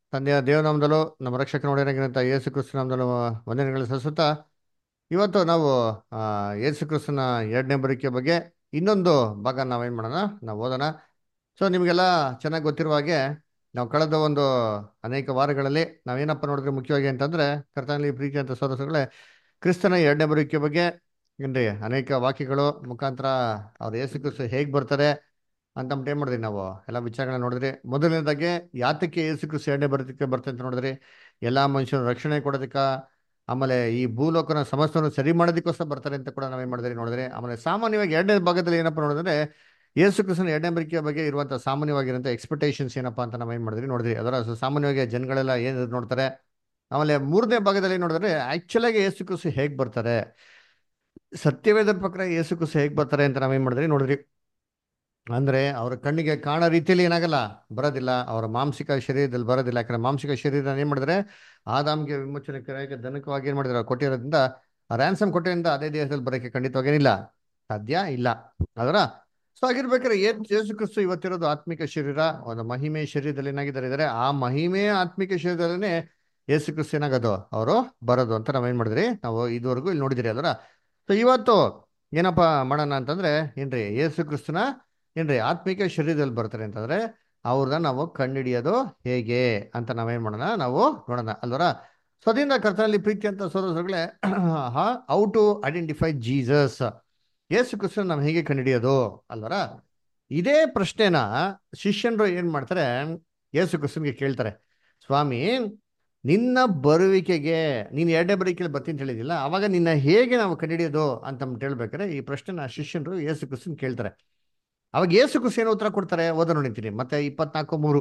ತಂದೆಯ ದೇವನಾಮದಲ್ಲೂ ನಮ್ಮ ರಕ್ಷಕ ನೋಡಿರಂತ ಯೇಸು ಕ್ರಿಸ್ತು ನಾಮದಲ್ಲೂ ವಂದನೆಗಳು ಸಲ್ಲಿಸುತ್ತಾ ಇವತ್ತು ನಾವು ಆ, ಯೇಸು ಕ್ರಿಸ್ತನ ಎರಡನೇ ಬರಿಕೆ ಬಗ್ಗೆ ಇನ್ನೊಂದು ಭಾಗ ನಾವೇನು ಮಾಡೋಣ ನಾವು ಓದೋಣ ಸೊ ನಿಮಗೆಲ್ಲ ಚೆನ್ನಾಗಿ ಗೊತ್ತಿರುವ ಹಾಗೆ ನಾವು ಕಳೆದ ಒಂದು ಅನೇಕ ವಾರಗಳಲ್ಲಿ ನಾವೇನಪ್ಪ ನೋಡಿದ್ರೆ ಮುಖ್ಯವಾಗಿ ಅಂತಂದ್ರೆ ಕರ್ತನಲ್ಲಿ ಪ್ರೀತಿ ಅಂತ ಸದಸ್ಯಗಳೇ ಕ್ರಿಸ್ತನ ಎರಡನೇ ಬರುವಿಕೆ ಬಗ್ಗೆ ಏನ್ರಿ ಅನೇಕ ವಾಕ್ಯಗಳು ಮುಖಾಂತರ ಅವ್ರು ಯೇಸು ಕ್ರಿಸ್ತು ಹೇಗೆ ಬರ್ತಾರೆ ಅಂತ ಅಂದ್ಬಿಟ್ಟು ಏನ್ ಮಾಡಿದ್ರಿ ನಾವು ಎಲ್ಲ ವಿಚಾರಗಳನ್ನ ನೋಡಿದ್ರಿ ಮೊದಲನೇದಾಗೆ ಯಾತಕ್ಕೆ ಯೇಸು ಕ್ರಿಸ್ತು ಎರಡನೇ ಬರೋದಕ್ಕೆ ಬರ್ತದೆ ಅಂತ ನೋಡಿದ್ರಿ ಎಲ್ಲಾ ಮನುಷ್ಯರು ರಕ್ಷಣೆ ಕೊಡೋದಕ್ಕ ಆಮೇಲೆ ಈ ಭೂಲೋಕನ ಸಮಸ್ಯೆಯನ್ನು ಸರಿ ಮಾಡೋದಕ್ಕೋಸ್ಕರ ಬರ್ತಾರೆ ಅಂತ ಕೂಡ ನಾವೇನ್ ಮಾಡಿದ್ರಿ ನೋಡಿದ್ರಿ ಆಮೇಲೆ ಸಾಮಾನ್ಯವಾಗಿ ಎರಡನೇ ಭಾಗದಲ್ಲಿ ಏನಪ್ಪ ನೋಡಿದ್ರೆ ಯೇಸು ಕ್ರಿಸ್ತನ ಎರಡನೇ ಬರಿಕೆಯ ಬಗ್ಗೆ ಇರುವಂತ ಸಾಮಾನ್ಯವಾಗಿರುವಂತ ಎಕ್ಸ್ಪೆಕ್ಟೇಷನ್ಸ್ ಏನಪ್ಪಾ ಅಂತ ನಾವೇನ್ ಮಾಡಿದ್ರಿ ನೋಡಿದ್ರಿ ಅದರ ಸ- ಸಾಮಾನ್ಯವಾಗಿ ಜನಗಳೆಲ್ಲ ಏನ್ ನೋಡ್ತಾರೆ ಆಮೇಲೆ ಮೂರನೇ ಭಾಗದಲ್ಲಿ ನೋಡಿದ್ರೆ ಆಕ್ಚುಲ್ ಆಗಿ ಯೇಸು ಕ್ರಿಸ್ತು ಹೇಗ್ ಬರ್ತಾರೆ ಸತ್ಯವೇದ ಪ್ರಕಾರ ಯೇಸು ಕ್ರಿಸ್ತು ಹೇಗ್ ಬರ್ತಾರೆ ಅಂತ ನಾವೇನ್ ಮಾಡಿದ್ರಿ ನೋಡಿದ್ರಿ ಅಂದ್ರೆ ಅವರ ಕಣ್ಣಿಗೆ ಕಾಣೋ ರೀತಿಯಲ್ಲಿ ಏನಾಗಲ್ಲ ಬರೋದಿಲ್ಲ ಅವರ ಮಾಂಸಿಕ ಶರೀರದಲ್ಲಿ ಬರೋದಿಲ್ಲ ಯಾಕಂದ್ರೆ ಮಾಂಸಿಕ ಶರೀರ ಏನ್ ಮಾಡಿದ್ರೆ ಆದಾಮ್ಗೆ ವಿಮೋಚನೆ ಕ್ರಿಯೆಗೆ ದನಕವಾಗಿ ಏನ್ ಮಾಡಿದ್ರೆ ಕೊಟ್ಟಿರೋದ್ರಿಂದ ರ್ಯಾನ್ಸಮ್ ಕೊಟ್ಟಿರಿಂದ ಅದೇ ದೇಹದಲ್ಲಿ ಬರೋಕೆ ಖಂಡಿತವಾಗೇನಿಲ್ಲ ಸಾಧ್ಯ ಇಲ್ಲ ಅದರ ಸೊ ಆಗಿರ್ಬೇಕಾದ್ರೆ ಏನ್ ಯೇಸು ಕ್ರಿಸ್ತು ಇವತ್ತಿರೋದು ಆತ್ಮಿಕ ಶರೀರ ಒಂದು ಮಹಿಮೆ ಶರೀರದಲ್ಲಿ ಏನಾಗಿದ್ದಾರೆ ಇದಾರೆ ಆ ಮಹಿಮೆ ಆತ್ಮಿಕ ಶರೀರದಲ್ಲೇ ಯೇಸು ಕ್ರಿಸ್ತು ಏನಾಗೋದು ಅವರು ಬರೋದು ಅಂತ ನಾವೇನ್ ಮಾಡಿದ್ರಿ ನಾವು ಇದುವರೆಗೂ ಇಲ್ಲಿ ನೋಡಿದಿರಿ ಅದರ ಸೊ ಇವತ್ತು ಏನಪ್ಪ ಮಾಡೋಣ ಅಂತಂದ್ರೆ ಏನ್ರಿ ಯೇಸು ಕ್ರಿಸ್ತನ ಏನ್ರಿ ಆತ್ಮಿಕ ಶರೀರದಲ್ಲಿ ಬರ್ತಾರೆ ಅಂತಂದ್ರೆ ಅವ್ರನ್ನ ನಾವು ಕಂಡುಹಿಡಿಯೋದು ಹೇಗೆ ಅಂತ ನಾವೇನ್ ಮಾಡೋಣ ನಾವು ನೋಡೋಣ ಅಲ್ವರ ಸೊ ಅದರಿಂದ ಕರ್ತನಲ್ಲಿ ಪ್ರೀತಿ ಅಂತ ಸೋದರಗಳೇ how to identify Jesus Yesu ಕ್ರಿಸ್ತನ ನಾವು ಹೇಗೆ ಕಂಡುಹಿಡಿಯೋದು ಅಲ್ವರ ಇದೇ ಪ್ರಶ್ನೆನ ಶಿಷ್ಯನರು ಏನ್ ಮಾಡ್ತಾರೆ ಯೇಸು ಕ್ರಿಸ್ತನ್ಗೆ ಕೇಳ್ತಾರೆ ಸ್ವಾಮಿ ನಿನ್ನ ಬರುವಿಕೆಗೆ ನೀನು ಎರಡನೇ ಬರುವಿಕೆಯಲ್ಲಿ ಬರ್ತೀನಿ ಅಂತ ಹೇಳಿದಿಲ್ಲ ಅವಾಗ ನಿನ್ನ ಹೇಗೆ ನಾವು ಕಂಡುಹಿಡಿಯೋದು ಅಂತ ಅಂದ್ಬಿಟ್ಟು ಹೇಳ್ಬೇಕಾದ್ರೆ ಈ ಪ್ರಶ್ನೆನ ಶಿಷ್ಯನರು ಯೇಸು ಕ್ರಿಸ್ತನ್ ಕೇಳ್ತಾರೆ ಅವಾಗ ಯೇಸು ಕ್ರಿಸ್ತ ಏನು ಉತ್ತರ ಕೊಡ್ತಾರೆ ಓದ ನೋಡಿರ್ತೀನಿ ಮತ್ತೆ ಇಪ್ಪತ್ನಾಲ್ಕು ಮೂರು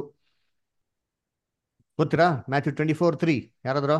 ಗೊತ್ತೀರಾ ಮ್ಯಾಥ್ಯೂ ಟ್ವೆಂಟಿ ಫೋರ್ ತ್ರೀ ಯಾರಾದ್ರು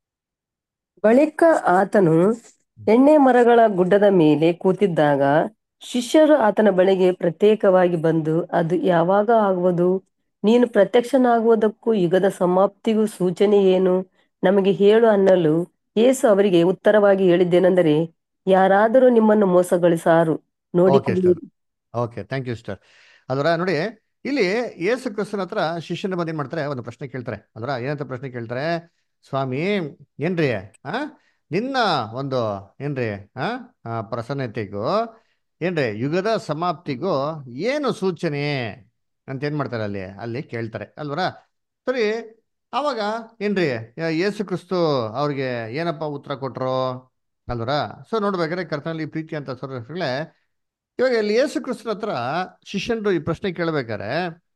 ಬಳಿಕ ಆತನು ಎಣ್ಣೆ ಮರಗಳ ಗುಡ್ಡದ ಮೇಲೆ ಕೂತಿದ್ದಾಗ ಶಿಷ್ಯರು ಆತನ ಬಳಿಗೆ ಪ್ರತ್ಯೇಕವಾಗಿ ಬಂದು ಅದು ಯಾವಾಗ ಆಗುವುದು ನೀನು ಪ್ರತ್ಯಕ್ಷನಾಗುವುದಕ್ಕೂ ಯುಗದ ಸಮಾಪ್ತಿಗೂ ಸೂಚನೆ ಏನು ನಮಗೆ ಹೇಳು ಅನ್ನಲು ಯೇಸು ಅವರಿಗೆ ಉತ್ತರವಾಗಿ ಹೇಳಿದ್ದೇನೆಂದರೆ ಯಾರಾದರೂ ನಿಮ್ಮನ್ನು ಮೋಸಗೊಳಿಸಾರು ಓಕೆ ನೋಡಿಕೊಳ್ಳಿ star okay thank you star ಅದರ ನೋಡಿ ಇಲ್ಲಿ ಯೇಸು ಕ್ರಿಸ್ತನ ಹತ್ರ ಶಿಷ್ಯನ ಬಂದು ಏನ್ ಮಾಡ್ತಾರೆ ಒಂದು ಪ್ರಶ್ನೆ ಕೇಳ್ತಾರೆ ಅದರ ಏನಂತ ಪ್ರಶ್ನೆ ಕೇಳ್ತಾರೆ ಸ್ವಾಮಿ ಏನ್ರಿ ಆ ನಿನ್ನ ಒಂದು ಏನ್ರಿ ಆ ಆ, ಪ್ರಸನ್ನತೆಗೂ ಏನ್ರಿ ಯುಗದ ಸಮಾಪ್ತಿಗೂ ಏನು ಸೂಚನೆ ಅಂತ ಏನ್ ಮಾಡ್ತಾರೆ ಅಲ್ಲಿ ಅಲ್ಲಿ ಕೇಳ್ತಾರೆ ಅಲ್ವರ ಸರಿ ಅವಾಗ ಏನ್ರಿ ಯಾ- ಯೇಸು ಕ್ರಿಸ್ತು ಅವ್ರಿಗೆ ಏನಪ್ಪ ಉತ್ತರ ಕೊಟ್ರು ಅಲ್ವರ ಸೊ ನೋಡ್ಬೇಕಾದ್ರೆ ಕರ್ತನಲ್ಲಿ ಪ್ರೀತಿ ಅಂತ ಸೋದರಗಳೇ ಇವಾಗ ಇಲ್ಲಿ ಯೇಸು ಕ್ರಿಸ್ತನ ಹತ್ರ ಶಿಷ್ಯನರು ಈ ಪ್ರಶ್ನೆ ಕೇಳ್ಬೇಕಾರೆ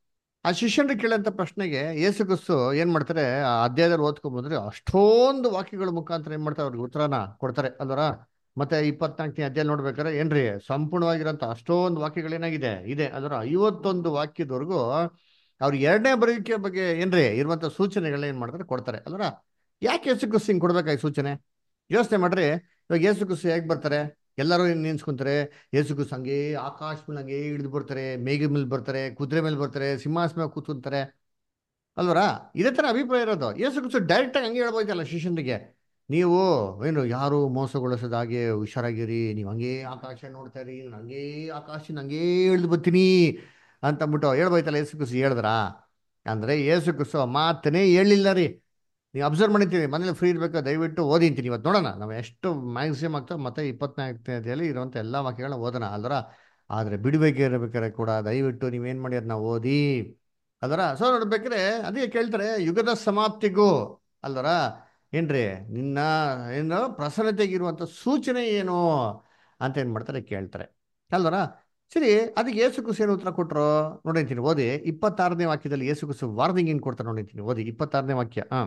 ಆ ಶಿಷ್ಯನರು ಕೇಳಂತ ಪ್ರಶ್ನೆಗೆ ಯೇಸು ಕ್ರಿಸ್ತು ಏನ್ ಮಾಡ್ತಾರೆ ಆ ಅಧ್ಯಾಯದಲ್ಲಿ ಓದ್ಕೊಂಡ್ ಬಂದ್ರೆ ಅಷ್ಟೊಂದು ವಾಕ್ಯಗಳ ಮುಖಾಂತರ ಏನ್ ಮಾಡ್ತಾರೆ ಅವ್ರಿಗೆ ಉತ್ತರನ ಕೊಡ್ತಾರೆ ಅಲ್ವರ ಮತ್ತೆ ಇಪ್ಪತ್ನಾಲ್ಕನೇ ಅಧ್ಯಾಯ ನೋಡ್ಬೇಕಾದ್ರೆ ಏನ್ರಿ ಸಂಪೂರ್ಣವಾಗಿರೋಂಥ ಅಷ್ಟೊಂದು ವಾಕ್ಯಗಳೇನಾಗಿದೆ ಇದೆ ಅದರ ಐವತ್ತೊಂದು ವಾಕ್ಯದವರೆಗೂ ಅವ್ರ ಎರಡನೇ ಬರುವಿಕೆ ಬಗ್ಗೆ ಏನ್ರಿ ಇರುವಂತ ಸೂಚನೆಗಳನ್ನ ಏನ್ ಮಾಡ್ತಾರೆ ಕೊಡ್ತಾರೆ ಅಲ್ವರ ಯಾಕೆ ಯೇಸು ಕ್ರಿಸ್ತು ಹಿಂಗ್ ಕೊಡ್ಬೇಕಾಗಿ ಸೂಚನೆ ಯೋಚನೆ ಮಾಡ್ರಿ ಇವಾಗ ಯೇಸು ಕ್ರಿಸ್ತು ಹೇಗೆ ಬರ್ತಾರೆ ಎಲ್ಲರೂ ನಿನ್ಸ್ಕೊಂತಾರೆ ಯೇಸು ಕ್ರಿಸ್ತು ಹಂಗೆ ಆಕಾಶ ಮೇಲೆ ಹಂಗೆ ಇಳಿದು ಬರ್ತಾರೆ ಮೇಘದ ಮೇಲೆ ಬರ್ತಾರೆ ಕುದುರೆ ಮೇಲೆ ಬರ್ತಾರೆ ಸಿಂಹಾಸನ ಮೇಲೆ ಕೂತ್ಕೊಂತಾರೆ ಅಲ್ವರಾ ಇದೇ ತರ ಅಭಿಪ್ರಾಯ ಇರೋದು ಯೇಸು ಕ್ರಿಸ್ತು ಡೈರೆಕ್ಟ್ ಆಗಿ ಹಂಗೆ ಹೇಳ್ಬೋಯ್ತಲ್ಲ ಶಿಷ್ಯನಿಗೆ ನೀವು ಏನು ಯಾರು ಮೋಸಗೊಳಿಸದ ಹಾಗೆ ಹುಷಾರಾಗಿರಿ ನೀವು ಹಂಗೆ ಆಕಾಶ ನೋಡ್ತಾ ಇರಿ ನಾನು ಹಂಗೆ ಆಕಾಶನ ಹಂಗೆ ಇಳಿದು ಬರ್ತೀನಿ ಅಂತ ಅಂದ್ಬಿಟ್ಟು ಹೇಳ್ಬೋಯ್ತಲ್ಲ ಯೇಸು ಕ್ರಿಸ್ತು ಹೇಳಿದ್ರಾ ಅಂದ್ರೆ ಯೇಸು ಕ್ರಿಸ್ತು ಆ ಮಾತನೇ ಹೇಳಿಲ್ಲ ರೀ ನೀವು ಅಬ್ಸರ್ವ್ ಮಾಡಿರ್ತೀವಿ ಮನೇಲಿ ಫ್ರೀ ಇರಬೇಕು ದಯವಿಟ್ಟು ಓದಿಂತೀನಿ ಇವತ್ತು ನೋಡೋಣ ನಾವು ಎಷ್ಟು ಮ್ಯಾಕ್ಸಿಮಮ್ ಆಗ್ತದೆ ಮತ್ತೆ ಇಪ್ಪತ್ನಾಲ್ಕನೇದಲ್ಲಿ ಇರುವಂಥ ಎಲ್ಲ ವಾಕ್ಯಗಳನ್ನ ಓದೋಣ ಅಲ್ವರ ಆದರೆ ಬಿಡಬೇಕೆ ಇರಬೇಕಾದ್ರೆ ಕೂಡ ದಯವಿಟ್ಟು ನೀವೇನು ಮಾಡಿ ಅದನ್ನ ಓದಿ ಅದರ ಸೊ ನೋಡ್ಬೇಕಾದ್ರೆ ಅದೇ ಕೇಳ್ತಾರೆ ಯುಗದ ಸಮಾಪ್ತಿಗೂ ಅಲ್ವರ ಏನ್ರಿ ನಿನ್ನ ಏನು ಪ್ರಸನ್ನತೆಗಿರುವಂಥ ಸೂಚನೆ ಏನು ಅಂತ ಏನು ಮಾಡ್ತಾರೆ ಕೇಳ್ತಾರೆ ಅಲ್ವರ ಸರಿ ಅದಕ್ಕೆ ಯೇಸು ಕ್ರಿಸ್ತು ಏನು ಉತ್ತರ ಕೊಟ್ಟರು ನೋಡಿರ್ತೀನಿ ಓದಿ ಇಪ್ಪತ್ತಾರನೇ ವಾಕ್ಯದಲ್ಲಿ ಯೇಸು ಕ್ರಿಸ್ತು ವಾರ್ನಿಂಗ್ ಏನು ಕೊಡ್ತಾರೆ ನೋಡಿರ್ತೀನಿ ಓದಿ ಇಪ್ಪತ್ತಾರನೇ ವಾಕ್ಯ ಹಾಂ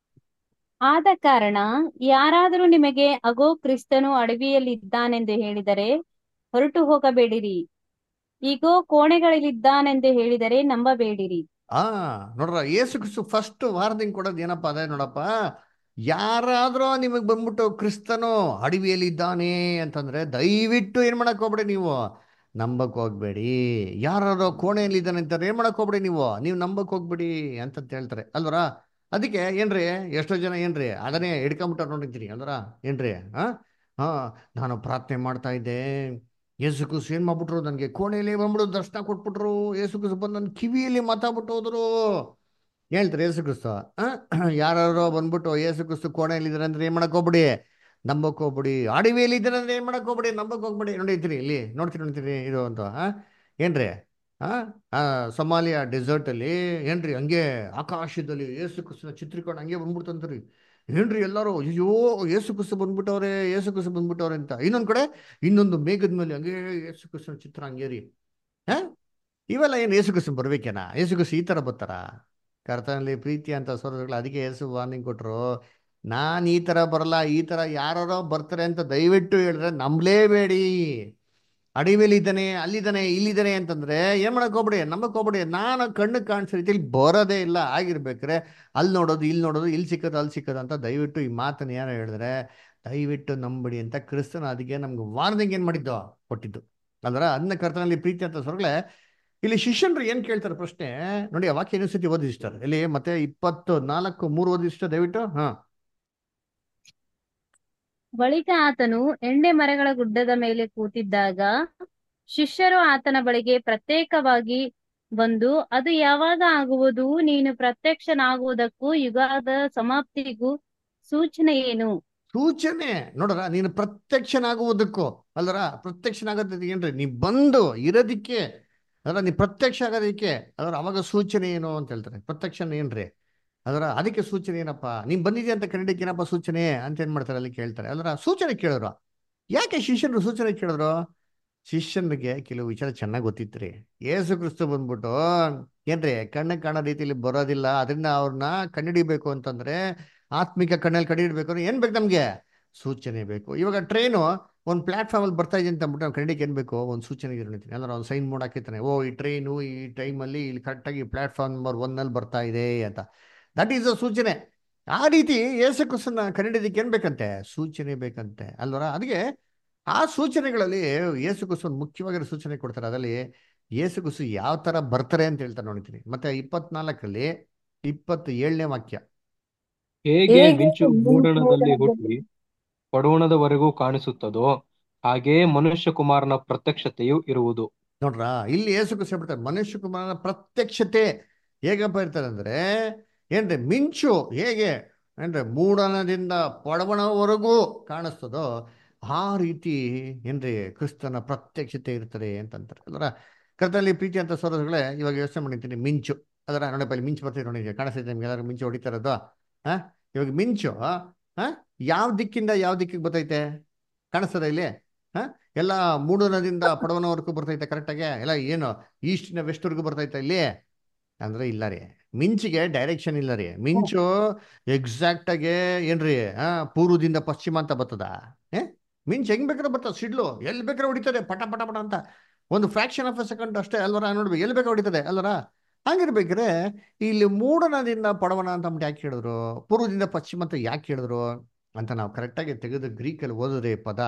ಆದ ಕಾರಣ ಯಾರಾದರೂ ನಿಮಗೆ ಅಗೋ ಕ್ರಿಸ್ತನು ಅಡವಿಯಲ್ಲಿದ್ದಾನೆಂದು ಹೇಳಿದರೆ ಹೊರಟು ಹೋಗಬೇಡಿರಿ ಇಗೋ ಕೋಣೆಗಳಲ್ಲಿದ್ದಾನೆಂದು ಹೇಳಿದರೆ ನಂಬಬೇಡಿರಿ ಆ ನೋಡ್ರ ಯೇಸು ಕ್ರಿಸ್ತು ಫಸ್ಟ್ ವಾರ್ನಿಂಗ್ ಕೊಡೋದು ಏನಪ್ಪ ಅದೇ ನೋಡಪ್ಪ ಯಾರಾದ್ರೂ ನಿಮಗೆ ಬಂದ್ಬಿಟ್ಟು ಕ್ರಿಸ್ತನು ಅಡವಿಯಲ್ಲಿ ಇದ್ದಾನೆ ಅಂತಂದ್ರೆ ದಯವಿಟ್ಟು ಏನ್ ಮಾಡಕ್ ಹೋಗ್ಬೇಡಿ ನೀವು ನಂಬಕ್ ಹೋಗ್ಬೇಡಿ ಯಾರು ಕೋಣೆಯಲ್ಲಿ ಇದ್ದಾನೆ ಅಂತಾರೆ ಏನ್ ಮಾಡಕ್ ಹೋಗ್ಬೇಡಿ ನೀವು ನೀವು ನಂಬಕ್ ಹೋಗ್ಬೇಡಿ ಅಂತಂತ ಹೇಳ್ತಾರೆ ಅಲ್ವರ ಅದಕ್ಕೆ ಏನ್ರಿ ಎಷ್ಟೋ ಜನ ಏನ್ರಿ ಅದನ್ನೇ ಹಿಡ್ಕೊಂಬಿಟ್ಟಾರ ನೋಡಿರ್ತೀನಿ ಅಲ್ವರ ಏನ್ರಿ ಹಾ ಹಾ ನಾನು ಪ್ರಾರ್ಥನೆ ಮಾಡ್ತಾ ಇದ್ದೆ ಯೇಸು ಕ್ರಿಸ್ತು ಏನ್ ಮಾಡ್ಬಿಟ್ರು ನನಗೆ ಕೋಣೆಯಲ್ಲಿ ಬಂದ್ಬಿಡು ದರ್ಶನ ಕೊಟ್ಬಿಟ್ರು ಯೇಸು ಕ್ರಿಸ್ತು ಬಂದು ನನ್ನ ಕಿವಿಯಲ್ಲಿ ಮಾತಾಡ್ಬಿಟ್ಟು ಹೋದ್ರು ಹೇಳ್ತಾರೆ ಯೇಸು ಕ್ರಿಸ್ತು ಯಾರು ಬಂದ್ಬಿಟ್ಟು ಯೇಸು ಕ್ರಿಸ್ತು ಕೋಣೆಯಲ್ಲಿದ್ದಾರೆ ಅಂದ್ರೆ ಏನ್ ಮಾಡಕ್ ಹೋಗ್ಬಿಡಿ ನಂಬಕ್ ಹೋಗ್ಬಿಡಿ ಅಡವಿಯಲ್ಲಿ ಇದ್ದಾರೆ ಅಂದ್ರೆ ಏನ್ ಮಾಡಕ್ ಹೋಗ್ಬಿಡಿ ನಂಬಕ್ ಹೋಗ್ಬಿಡಿ ನೋಡಿರ್ತೀರಿ ಇಲ್ಲಿ ನೋಡ್ತೀರಿ ನೋಡ್ತೀರಿ ಇದು ಅಂತ ಆ? ಏನ್ರಿ ಆ ಆ, ಸೊಮಾಲಿಯಾ ಡೆಸರ್ಟ್ ಅಲ್ಲಿ ಏನ್ರಿ ಹಂಗೆ ಆಕಾಶದಲ್ಲಿ ಯೇಸು ಕ್ರಿಸ್ತನ ಚಿತ್ರೀಕರಣ ಹಂಗೆ ಬಂದ್ಬಿಡ್ತಂತ್ರಿ ಏನ್ರಿ ಎಲ್ಲರೂ ಅಯ್ಯೋ ಯೇಸು ಕ್ರಿಸ್ತು ಬಂದ್ಬಿಟ್ಟವ್ರೆ ಯೇಸು ಕ್ರಿಸ್ತು ಬಂದ್ಬಿಟ್ಟವ್ರೆ ಅಂತ ಇನ್ನೊಂದ್ ಕಡೆ ಇನ್ನೊಂದು ಮೇಘದ ಮೇಲೆ ಹಂಗೆ ಯೇಸು ಕ್ರಿಸ್ತನ ಚಿತ್ರ ಹಂಗೆ ರೀ ಹಾ ಇವೆಲ್ಲ ಏನು ಯೇಸು ಕ್ರಿಸ್ತನ್ ಬರ್ಬೇಕೇನಾ ಯೇಸು ಕ್ರಿಸ್ತು ಈ ತರ ಬರ್ತಾರ ಕರ್ತನಲ್ಲಿ ಪ್ರೀತಿ ಅಂತ ಸೋದರಗಳು ಅದಕ್ಕೆ ಯೇಸು ವಾರ್ನಿಂಗ್ ಕೊಟ್ರು ನಾನ್ ಈ ತರ ಬರಲ್ಲ ಈ ತರ ಯಾರೋ ಬರ್ತಾರೆ ಅಂತ ದಯವಿಟ್ಟು ಹೇಳಿದ್ರೆ ನಂಬಲೇಬೇಡಿ ಅಡಿಮೇಲೆ ಇದ್ದಾನೆ ಅಲ್ಲಿದ್ದಾನೆ ಇಲ್ಲಿದ್ದಾನೆ ಅಂತಂದ್ರೆ ಏನ್ ಮಾಡಕ್ ಹೋಗ್ಬಿಡಿ ನಂಬಕ್ ಹೋಗ್ಬಿಡಿ ನಾನು ಕಣ್ಣು ಕಾಣಿಸೋ ರೀತಿಯಲ್ಲಿ ಬರೋದೇ ಇಲ್ಲ ಆಗಿರ್ಬೇಕ್ರೆ ಅಲ್ಲಿ ನೋಡೋದು ಇಲ್ಲಿ ನೋಡೋದು ಇಲ್ಲಿ ಸಿಕ್ಕೋದು ಅಲ್ಲಿ ಸಿಕ್ಕೋದು ಅಂತ ದಯವಿಟ್ಟು ಈ ಮಾತನ್ನ ಯಾರು ಹೇಳಿದ್ರೆ ದಯವಿಟ್ಟು ನಂಬಿಡಿ ಅಂತ ಕ್ರಿಸ್ತನ ಅದಕ್ಕೆ ನಮ್ಗೆ ವಾರ್ನಿಂಗ್ ಏನ್ ಮಾಡಿದ್ದು ಕೊಟ್ಟಿದ್ದು ಅಲ್ದ್ರ ಅದನ್ನ ಕರ್ತನಲ್ಲಿ ಪ್ರೀತಿ ಅಂತ ಸೊರಗಳೆ ಇಲ್ಲಿ ಶಿಷ್ಯನ್ರು ಏನ್ ಕೇಳ್ತಾರೆ ಪ್ರಶ್ನೆ ನೋಡಿ ಆ ವಾಕ್ಯ ಇನ್ನೊಂದ್ ಸತಿ ಓದಿಸ್ತಾರೆ ಇಲ್ಲಿ ಮತ್ತೆ ಇಪ್ಪತ್ತು ನಾಲ್ಕು ಮೂರು ಓದಿಷ್ಟ ದಯವಿಟ್ಟು ಹಾ ಬಳಿಕ ಆತನು ಎಣ್ಣೆ ಮರಗಳ ಗುಡ್ಡದ ಮೇಲೆ ಕೂತಿದ್ದಾಗ ಶಿಷ್ಯರು ಆತನ ಬಳಿಗೆ ಪ್ರತ್ಯೇಕವಾಗಿ ಬಂದು ಅದು ಯಾವಾಗ ಆಗುವುದು ನೀನು ಪ್ರತ್ಯಕ್ಷನಾಗುವುದಕ್ಕೂ ಯುಗದ ಸಮಾಪ್ತಿಗೂ ಸೂಚನೆ ಏನು ಸೂಚನೆ ನೋಡ್ರ ನೀನು ಪ್ರತ್ಯಕ್ಷನಾಗುವುದಕ್ಕೂ ಅಲ್ಲರ ಪ್ರತ್ಯಕ್ಷನಾಗೋದಕ್ಕೆ ಏನ್ರಿ ನೀ ಬಂದು ಇರೋದಿಕ್ಕೆ ಅದರ ನೀ ಪ್ರತ್ಯಕ್ಷ ಆಗೋದಕ್ಕೆ ಅದರ ಅವಾಗ ಸೂಚನೆ ಏನು ಅಂತ ಹೇಳ್ತಾರೆ ಪ್ರತ್ಯಕ್ಷ ಏನ್ರಿ ಅದರ ಅದಕ್ಕೆ ಸೂಚನೆ ಏನಪ್ಪ ನೀನ್ ಬಂದಿದ್ಯಾ ಅಂತ ಕನ್ನಡಕ್ಕೆ ಏನಪ್ಪ ಸೂಚನೆ ಅಂತ ಏನ್ ಮಾಡ್ತಾರೆ ಅಲ್ಲಿ ಕೇಳ್ತಾರೆ ಅದರ ಸೂಚನೆ ಕೇಳಿದ್ರು ಯಾಕೆ ಶಿಷ್ಯರು ಸೂಚನೆ ಕೇಳಿದ್ರು ಶಿಷ್ಯನಿಗೆ ಕೆಲವು ವಿಚಾರ ಚೆನ್ನಾಗಿ ಗೊತ್ತಿತ್ರಿ ಯೇಸು ಕ್ರಿಸ್ತು ಬಂದ್ಬಿಟ್ಟು ಏನ್ರಿ ಕಣ್ಣಿಗೆ ಕಾಣೋ ರೀತಿಯಲ್ಲಿ ಬರೋದಿಲ್ಲ ಅದರಿಂದ ಅವ್ರನ್ನ ಕಂಡಿಡಿಬೇಕು ಅಂತಂದ್ರೆ ಆತ್ಮಿಕ ಕಣ್ಣಲ್ಲಿ ಕಂಡಿಡ್ಬೇಕು ಅಂದ್ರೆ ಏನ್ ಬೇಕು ನಮ್ಗೆ ಸೂಚನೆ ಬೇಕು ಇವಾಗ ಟ್ರೈನು ಒಂದು ಪ್ಲಾಟ್ಫಾರ್ಮ್ ಅಲ್ಲಿ ಬರ್ತಾ ಇದೆ ಅಂತ ಅಂದ್ಬಿಟ್ಟು ನಾವು ಕನ್ನಡಕ್ಕೆ ಏನ್ ಬೇಕು ಒಂದು ಸೂಚನೆ ಇರ್ತೀನಿ ಅಂದ್ರೆ ಒಂದು ಸೈನ್ ಬೋರ್ಡ್ ಹಾಕಿರ್ತಾನೆ ಓ ಈ ಟ್ರೈನು ಈ ಟೈಮಲ್ಲಿ ಇಲ್ಲಿ ಕರೆಕ್ಟಾಗಿ ಪ್ಲಾಟ್ಫಾರ್ಮ್ ನಂಬರ್ ಒನ್ ಅಲ್ಲಿ ಬರ್ತಾ ಇದೆ ಅಂತ ದಟ್ ಈಸ್ ಅ ಸೂಚನೆ ಆ ರೀತಿ ಯೇಸು ಕ್ರಿಸ್ತನ ಕಂಡಿಡಿದಕ್ಕೆ ಏನ್ ಬೇಕಂತೆ ಸೂಚನೆ ಬೇಕಂತೆ ಅಲ್ವರ ಅದಕ್ಕೆ ಆ ಸೂಚನೆಗಳಲ್ಲಿ ಯೇಸು ಕ್ರಿಸ್ತು ಮುಖ್ಯವಾಗಿರೋ ಸೂಚನೆ ಕೊಡ್ತಾರೆ ಅದರಲ್ಲಿ ಯೇಸು ಕ್ರಿಸ್ತು ಯಾವ ತರ ಬರ್ತಾರೆ ಅಂತ ಹೇಳ್ತಾರೆ ನೋಡಿದ್ದೀನಿ ಮತ್ತೆ ಇಪ್ಪತ್ನಾಲ್ಕರಲ್ಲಿ ಇಪ್ಪತ್ತು ಏಳನೇ ವಾಕ್ಯ ಹೇಗೆ ಹೇಗೆ ಮಿಂಚು ಮಿಂಚು ಮೂಡಣದಲ್ಲಿ ಮೂಡಣದಲ್ಲಿ ಹುಟ್ಟಿ ಪಡುವಣದವರೆಗೂ ಕಾಣಿಸುತ್ತದೋ ಹಾಗೆಯೇ ಮನುಷ್ಯ ಕುಮಾರನ ಪ್ರತ್ಯಕ್ಷತೆಯು ಇರುವುದು ನೋಡ್ರ ಇಲ್ಲಿ ಯೇಸು ಕ್ರಿಸ್ತು ಹೇಳ್ಬಿಡ್ತಾರೆ ಮನುಷ್ಯ ಕುಮಾರನ ಪ್ರತ್ಯಕ್ಷತೆ ಹೇಗಪ್ಪ ಇರ್ತಾರೆ ಅಂದ್ರೆ ಏನ್ರಿ ಮಿಂಚು ಹೇಗೆ ಏನ್ರಿ ಮೂಡಣದಿಂದ ಪಡವಣವರೆಗೂ ಕಾಣಿಸ್ತದೋ ಆ ರೀತಿ ಏನ್ರಿ ಕ್ರಿಸ್ತನ ಪ್ರತ್ಯಕ್ಷತೆ ಇರ್ತದೆ ಅಂತಂತಾರೆ ಅದರ ಕರ್ತನಲ್ಲಿ ಪ್ರೀತಿ ಅಂತ ಸೋದರಗಳೇ ಇವಾಗ ಯೋಚನೆ ಮಾಡಿರ್ತೀನಿ ಮಿಂಚು ಅದರ ನೋಡಪ್ಪ ಇಲ್ಲಿ ಮಿಂಚು ಬರ್ತಿದೆ ನೋಡಿ ಕಾಣಿಸ್ತೈತೆ ನಿಮ್ಗೆ ಎಲ್ಲರೂ ಮಿಂಚು ಹೊಡಿತಾ ಇರೋದು ಹಾ ಇವಾಗ ಮಿಂಚು ಹಾ ಯಾವ ದಿಕ್ಕಿಂದ ಯಾವ ದಿಕ್ಕಿಗೆ ಬರ್ತೈತೆ ಕಾಣಿಸ್ತದ ಇಲ್ಲಿ ಹಾ ಎಲ್ಲ ಮೂಡಣದಿಂದ ಪಡವನವರೆಗೂ ಬರ್ತೈತೆ ಕರೆಕ್ಟಾಗಿ ಎಲ್ಲ ಏನು ಈಸ್ಟಿನ ವೆಸ್ಟ್ವರೆಗೂ ಬರ್ತೈತೆ ಇಲ್ಲಿ ಅಂದ್ರೆ ಇಲ್ಲ ರೀ ಮಿಂಚಿಗೆ ಡೈರೆಕ್ಷನ್ ಇಲ್ಲ ರೀ ಮಿಂಚು ಎಕ್ಸಾಕ್ಟ್ ಆಗಿ ಏನ್ರಿ ಆ ಪೂರ್ವದಿಂದ ಪಶ್ಚಿಮ ಅಂತ ಬರ್ತದ ಏ ಮಿಂಚ್ ಹೆಂಗ್ ಬೇಕಾದ್ರೆ ಬರ್ತದ ಸಿಡ್ಲು ಎಲ್ಲಿ ಬೇಕಾದ್ರೆ ಹೊಡಿತದೆ ಪಟ ಪಟ ಪಟ ಅಂತ ಒಂದು ಫ್ರಾಕ್ಷನ್ ಆಫ್ ಎ ಸೆಕೆಂಡ್ ಅಷ್ಟೇ ಅಲ್ವರ ನೋಡ್ಬೇಕು ಎಲ್ಲಿ ಬೇಕಾದ್ರೆ ಹೊಡಿತದೆ ಅಲ್ವರ ಹಂಗಿರ್ಬೇಕ್ರೆ ಇಲ್ಲಿ ಮೂಡಣದಿಂದ ಪಡವನ ಅಂತ ಅಂದ್ಬಿಟ್ಟು ಯಾಕೆ ಹೇಳಿದ್ರು ಪೂರ್ವದಿಂದ ಪಶ್ಚಿಮ ಅಂತ ಯಾಕೆ ಹೇಳಿದ್ರು ಅಂತ ನಾವು ಕರೆಕ್ಟಾಗಿ ತೆಗೆದು ಗ್ರೀಕಲ್ಲಿ ಓದಿದ್ರೆ ಪದ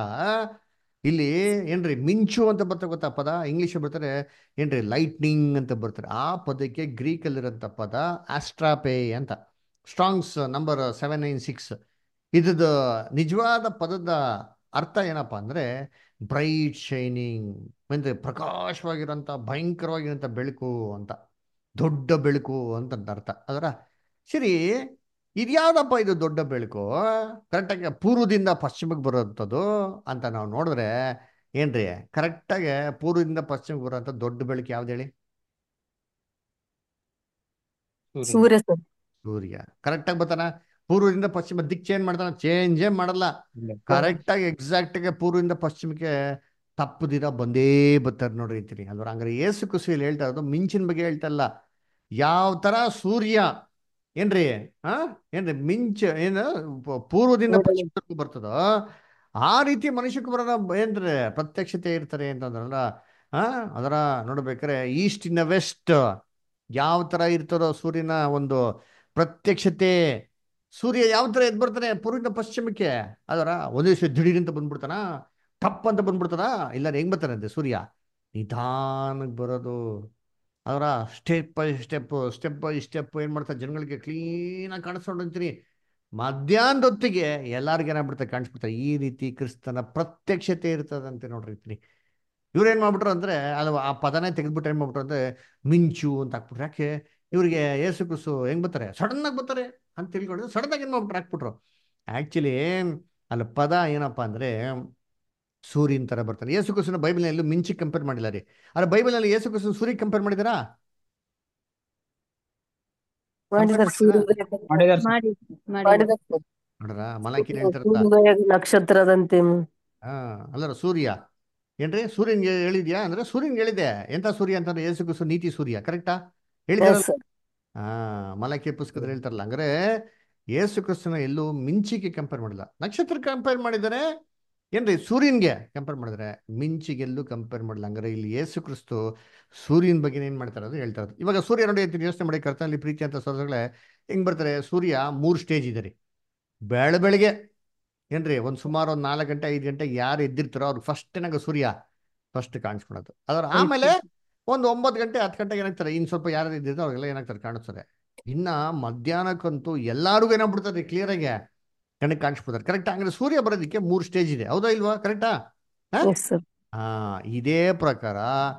ಇಲ್ಲಿ ಏನ್ರಿ ಮಿಂಚು ಅಂತ ಬರ್ತಾ ಗೊತ್ತಾ ಪದ ಇಂಗ್ಲಿಷ್ ಬರ್ತಾರೆ ಏನ್ರಿ ಲೈಟ್ನಿಂಗ್ ಅಂತ ಬರ್ತಾರೆ ಆ ಪದಕ್ಕೆ ಗ್ರೀಕಲ್ಲಿರೋಂಥ ಪದ ಆಸ್ಟ್ರಾಪೇ ಅಂತ Strong's number seven nine six ಇದ್ರದ್ದು ನಿಜವಾದ ಪದದ ಅರ್ಥ ಏನಪ್ಪಾ ಅಂದ್ರೆ ಬ್ರೈಟ್ ಶೈನಿಂಗ್ ಅಂದ್ರೆ ಪ್ರಕಾಶವಾಗಿರೋಂಥ ಭಯಂಕರವಾಗಿರೋಂಥ ಬೆಳಕು ಅಂತ ದೊಡ್ಡ ಬೆಳಕು ಅಂತ ಅರ್ಥ ಅದರ ಸರಿ ಇದ್ಯಾವ್ದಪ್ಪ ಇದು ದೊಡ್ಡ ಬೆಳಕು ಕರೆಕ್ಟಾಗಿ ಪೂರ್ವದಿಂದ ಪಶ್ಚಿಮಕ್ಕೆ ಬರೋಂಥದ್ದು ಅಂತ ನಾವು ನೋಡಿದ್ರೆ ಏನ್ರಿ ಕರೆಕ್ಟಾಗಿ ಪೂರ್ವದಿಂದ ಪಶ್ಚಿಮಕ್ಕೆ ಬರೋಂಥ ದೊಡ್ಡ ಬೆಳಕು ಯಾವ್ದು ಹೇಳಿ ಸೂರ್ಯನ ಸೂರ್ಯ ಸರ್ ಸೂರ್ಯ ಕರೆಕ್ಟಾಗಿ ಬರ್ತಾನ ಪೂರ್ವದಿಂದ ಪಶ್ಚಿಮ ದಿಕ್ ಚೇಂಜ್ ಮಾಡ್ತಾನ ಚೇಂಜೇ ಮಾಡಲ್ಲ ಇಲ್ಲ. ಕರೆಕ್ಟಾಗಿ ಎಕ್ಸಾಕ್ಟಾಗಿ ಪೂರ್ವದಿಂದ ಪಶ್ಚಿಮಕ್ಕೆ ತಪ್ಪದಿರ ಬಂದೇ ಬರ್ತಾರೆ ನೋಡ್ರಿ ಅಂತೀನಿ ಅಲ್ವ ಹಂಗಾರೆ ಏಸು ಕುಸಿಯಲ್ಲಿ ಹೇಳ್ತಾ ಇರೋದು ಮಿಂಚಿನ ಬಗ್ಗೆ ಹೇಳ್ತಾ ಇಲ್ಲ ಯಾವ ತರ ಸೂರ್ಯ ಏನ್ರಿ ಹಾ ಏನ್ರಿ ಮಿಂಚ ಏನು ಪ- ಪೂರ್ವದಿಂದ ಮೂಡಣ. ಪಶ್ಚಿಮಕ್ಕೆ ಬರ್ತದೋ ಆ ರೀತಿ ಮನುಷ್ಯ ಕುಮಾರನ ಏನ್ರಿ ಪ್ರತ್ಯಕ್ಷತೆ ಇರ್ತಾರೆ ಅಂತಂದ್ರಲ್ಲ ಹಾ ಅದರ ನೋಡ್ಬೇಕಾರೆ ಈಸ್ಟ್ ಇನ್ ವೆಸ್ಟ್ ಯಾವ ತರ ಇರ್ತದೋ ಸೂರ್ಯನ ಒಂದು ಪ್ರತ್ಯಕ್ಷತೆ ಸೂರ್ಯ ಯಾವ ತರ ಎದ್ ಬರ್ತಾನೆ ಪೂರ್ವದಿಂದ ಪಶ್ಚಿಮಕ್ಕೆ ಅದರ ಒಂದೇ ದಿವಸ ದಿಢೀರಂತ ಬಂದ್ಬಿಡ್ತಾನ ಟಪ್ ಅಂತ ಬಂದ್ಬಿಡ್ತಾನ ಇಲ್ಲ ಹೆಂಗ್ ಬರ್ತಾನೆ ಅಂತೆ ಸೂರ್ಯ ನಿಧಾನಕ್ಕೆ ಬರೋದು ಅದರ step by step step by step ಏನ್ ಮಾಡ್ತಾರೆ ಜನಗಳಿಗೆ ಕ್ಲೀನಾಗಿ ಕಾಣಿಸ್ಕೊಂಡು ಅಂತೀನಿ ಮಧ್ಯಾಹ್ನದ ಹೊತ್ತಿಗೆ ಎಲ್ಲಾರ್ಗೆ ಏನಾಗ್ಬಿಡ್ತಾರೆ ಕಾಣಿಸ್ಬಿಡ್ತಾರೆ ಈ ರೀತಿ ಕ್ರಿಸ್ತನ ಪ್ರತ್ಯಕ್ಷತೆ ಇರ್ತದಂತೆ ನೋಡ್ರಿ ಅಂತೀನಿ ಇವ್ರು ಏನ್ ಮಾಡ್ಬಿಟ್ರು ಅಂದ್ರೆ ಅದು ಆ ಪದನೇ ತೆಗೆದ್ಬಿಟ್ಟು ಏನ್ ಮಾಡ್ಬಿಟ್ರು ಅಂದ್ರೆ ಮಿಂಚು ಅಂತ ಹಾಕ್ಬಿಟ್ರು ಯಾಕೆ ಇವ್ರಿಗೆ ಏಸು ಕ್ರಿಸ್ತು ಹೆಂಗ್ ಬರ್ತಾರೆ ಸಡನ್ ಆಗಿ ಬರ್ತಾರೆ ಅಂತ ತಿಳ್ಕೊಂಡು ಸಡನ್ ಆಗಿ ಏನ್ ಮಾಡ್ಬಿಟ್ರು ಹಾಕ್ಬಿಟ್ರು ಆಕ್ಚುಲಿ ಅಲ್ಲಿ ಪದ ಏನಪ್ಪಾ ಅಂದ್ರೆ ಸೂರ್ಯನ ತರ ಬರ್ತಾನೆ ಯೇಸು ಕ್ರಿಸ್ತನ ಬೈಬಲ್ ಎಲ್ಲೂ ಮಿಂಚಿ ಕಂಪೇರ್ ಮಾಡಿಲ್ಲ ರೀ ಆದ್ರೆ ಬೈಬಲ್ ಅಲ್ಲಿ ಯೇಸು ಕ್ರಿಸ್ತನ ಸೂರ್ಯ ಕಂಪೇರ್ ಮಾಡಿದಾರಾ ಮಾಡಿದಾರೆ ಸೂರ್ಯೋದಯ ಮಾಡಿದಾರೆ ಸರ್. ಮಾಡಿ ಮಾಡಿ ಮಾಡಿದಾರೆ ಸರ್. ನೋಡ್ರ ಮಲಕಿ ಹೇಳ್ತಾರಲ್ಲ ಸೂರ್ಯೋದಯ ನಕ್ಷತ್ರದಂತೆ ಹಾ ಅಲ್ಲರ ಸೂರ್ಯ ಏನ್ರಿ ಸೂರ್ಯನ್ಗೆ ಹೇಳಿದ್ಯಾ ಅಂದ್ರೆ ಸೂರ್ಯನ್ಗೆ ಹೇಳಿದೆ ಎಂತ ಸೂರ್ಯ ಅಂತಂದ್ರೆ ಯೇಸು ಕ್ರಿಸ್ತು ನೀತಿ ಸೂರ್ಯ ಕರೆಕ್ಟಾ ಹೇಳಿದಾರಲ್ಲ Yes, sir. ಹಾ ಮಲಕಿ ಪುಸ್ತಕದಲ್ಲಿ ಹೇಳ್ತಾರಲ್ಲ ಅಂದ್ರೆ ಯೇಸು ಕ್ರಿಸ್ತನ ಎಲ್ಲೂ ಮಿಂಚಿಗೆ ಕಂಪೇರ್ ಮಾಡಿಲ್ಲ ನಕ್ಷತ್ರ ಕಂಪೇರ್ ಮಾಡಿದ್ದಾರೆ ಏನ್ರಿ ಸೂರ್ಯನ್ಗೆ ಕಂಪೇರ್ ಮಾಡಿದ್ರೆ ಮಿಂಚಿಗೆಲ್ಲೂ ಕಂಪೇರ್ ಮಾಡಿಲ್ಲ ಹಂಗಾರೆ ಇಲ್ಲಿ ಯೇಸು ಕ್ರಿಸ್ತು ಸೂರ್ಯನ ಬಗ್ಗೆ ಏನ್ ಮಾಡ್ತಾರೆ ಅದು ಹೇಳ್ತಾ ಇರೋದು ಇವಾಗ ಸೂರ್ಯ ನೋಡಿ ಅಂತ ಯೋಚನೆ ಮಾಡಿ ಕರ್ತನಲ್ಲಿ ಪ್ರೀತಿ ಅಂತ ಸೋದರಗಳೇ ಹೆಂಗ್ ಬರ್ತಾರೆ ಸೂರ್ಯ ಮೂರು ಸ್ಟೇಜ್ ಇದೆ ರೀ ಬೆಳ ಬೆಳಗ್ಗೆ ಏನ್ರಿ ಒಂದು ಸುಮಾರು ಒಂದು ನಾಲ್ಕು ಗಂಟೆ ಐದು ಗಂಟೆ ಯಾರು ಎದ್ದಿರ್ತಾರೋ ಅವ್ರಿಗೆ ಫಸ್ಟ್ ಏನಾಗ ಸೂರ್ಯ ಫಸ್ಟ್ ಕಾಣಿಸ್ಕೊಳೋದು ಅದ್ರ ಆಮೇಲೆ ಒಂದು ಒಂಬತ್ತು ಗಂಟೆ ಹತ್ತು ಗಂಟೆಗೆ ಏನಾಗ್ತಾರೆ ಇನ್ನು ಸ್ವಲ್ಪ ಯಾರು ಇದ್ದಿರ್ತಾರೋ ಅವ್ರಿಗೆಲ್ಲ ಏನಾಗ್ತಾರೆ ಕಾಣಿಸ್ತಾರೆ ಇನ್ನ ಮಧ್ಯಾಹ್ನಕ್ಕಂತೂ ಎಲ್ಲಾರಿಗೂ ಏನಾಗ್ಬಿಡ್ತಾರೆ ಕ್ಲಿಯರ್ ಆಗಿ ಕಣ್ಣಿಗೆ ಕಾಣಿಸ್ಬಿಡ್ತಾರೆ ಕರೆಕ್ಟ್ ಹಂಗಾರೆ ಸೂರ್ಯ ಬರೋದಕ್ಕೆ ಮೂರು ಸ್ಟೇಜ್ ಇದೆ ಹೌದಾ ಇಲ್ವಾ ಕರೆಕ್ಟಾ Yes, sir. ಆ ಇದೇ ಪ್ರಕಾರ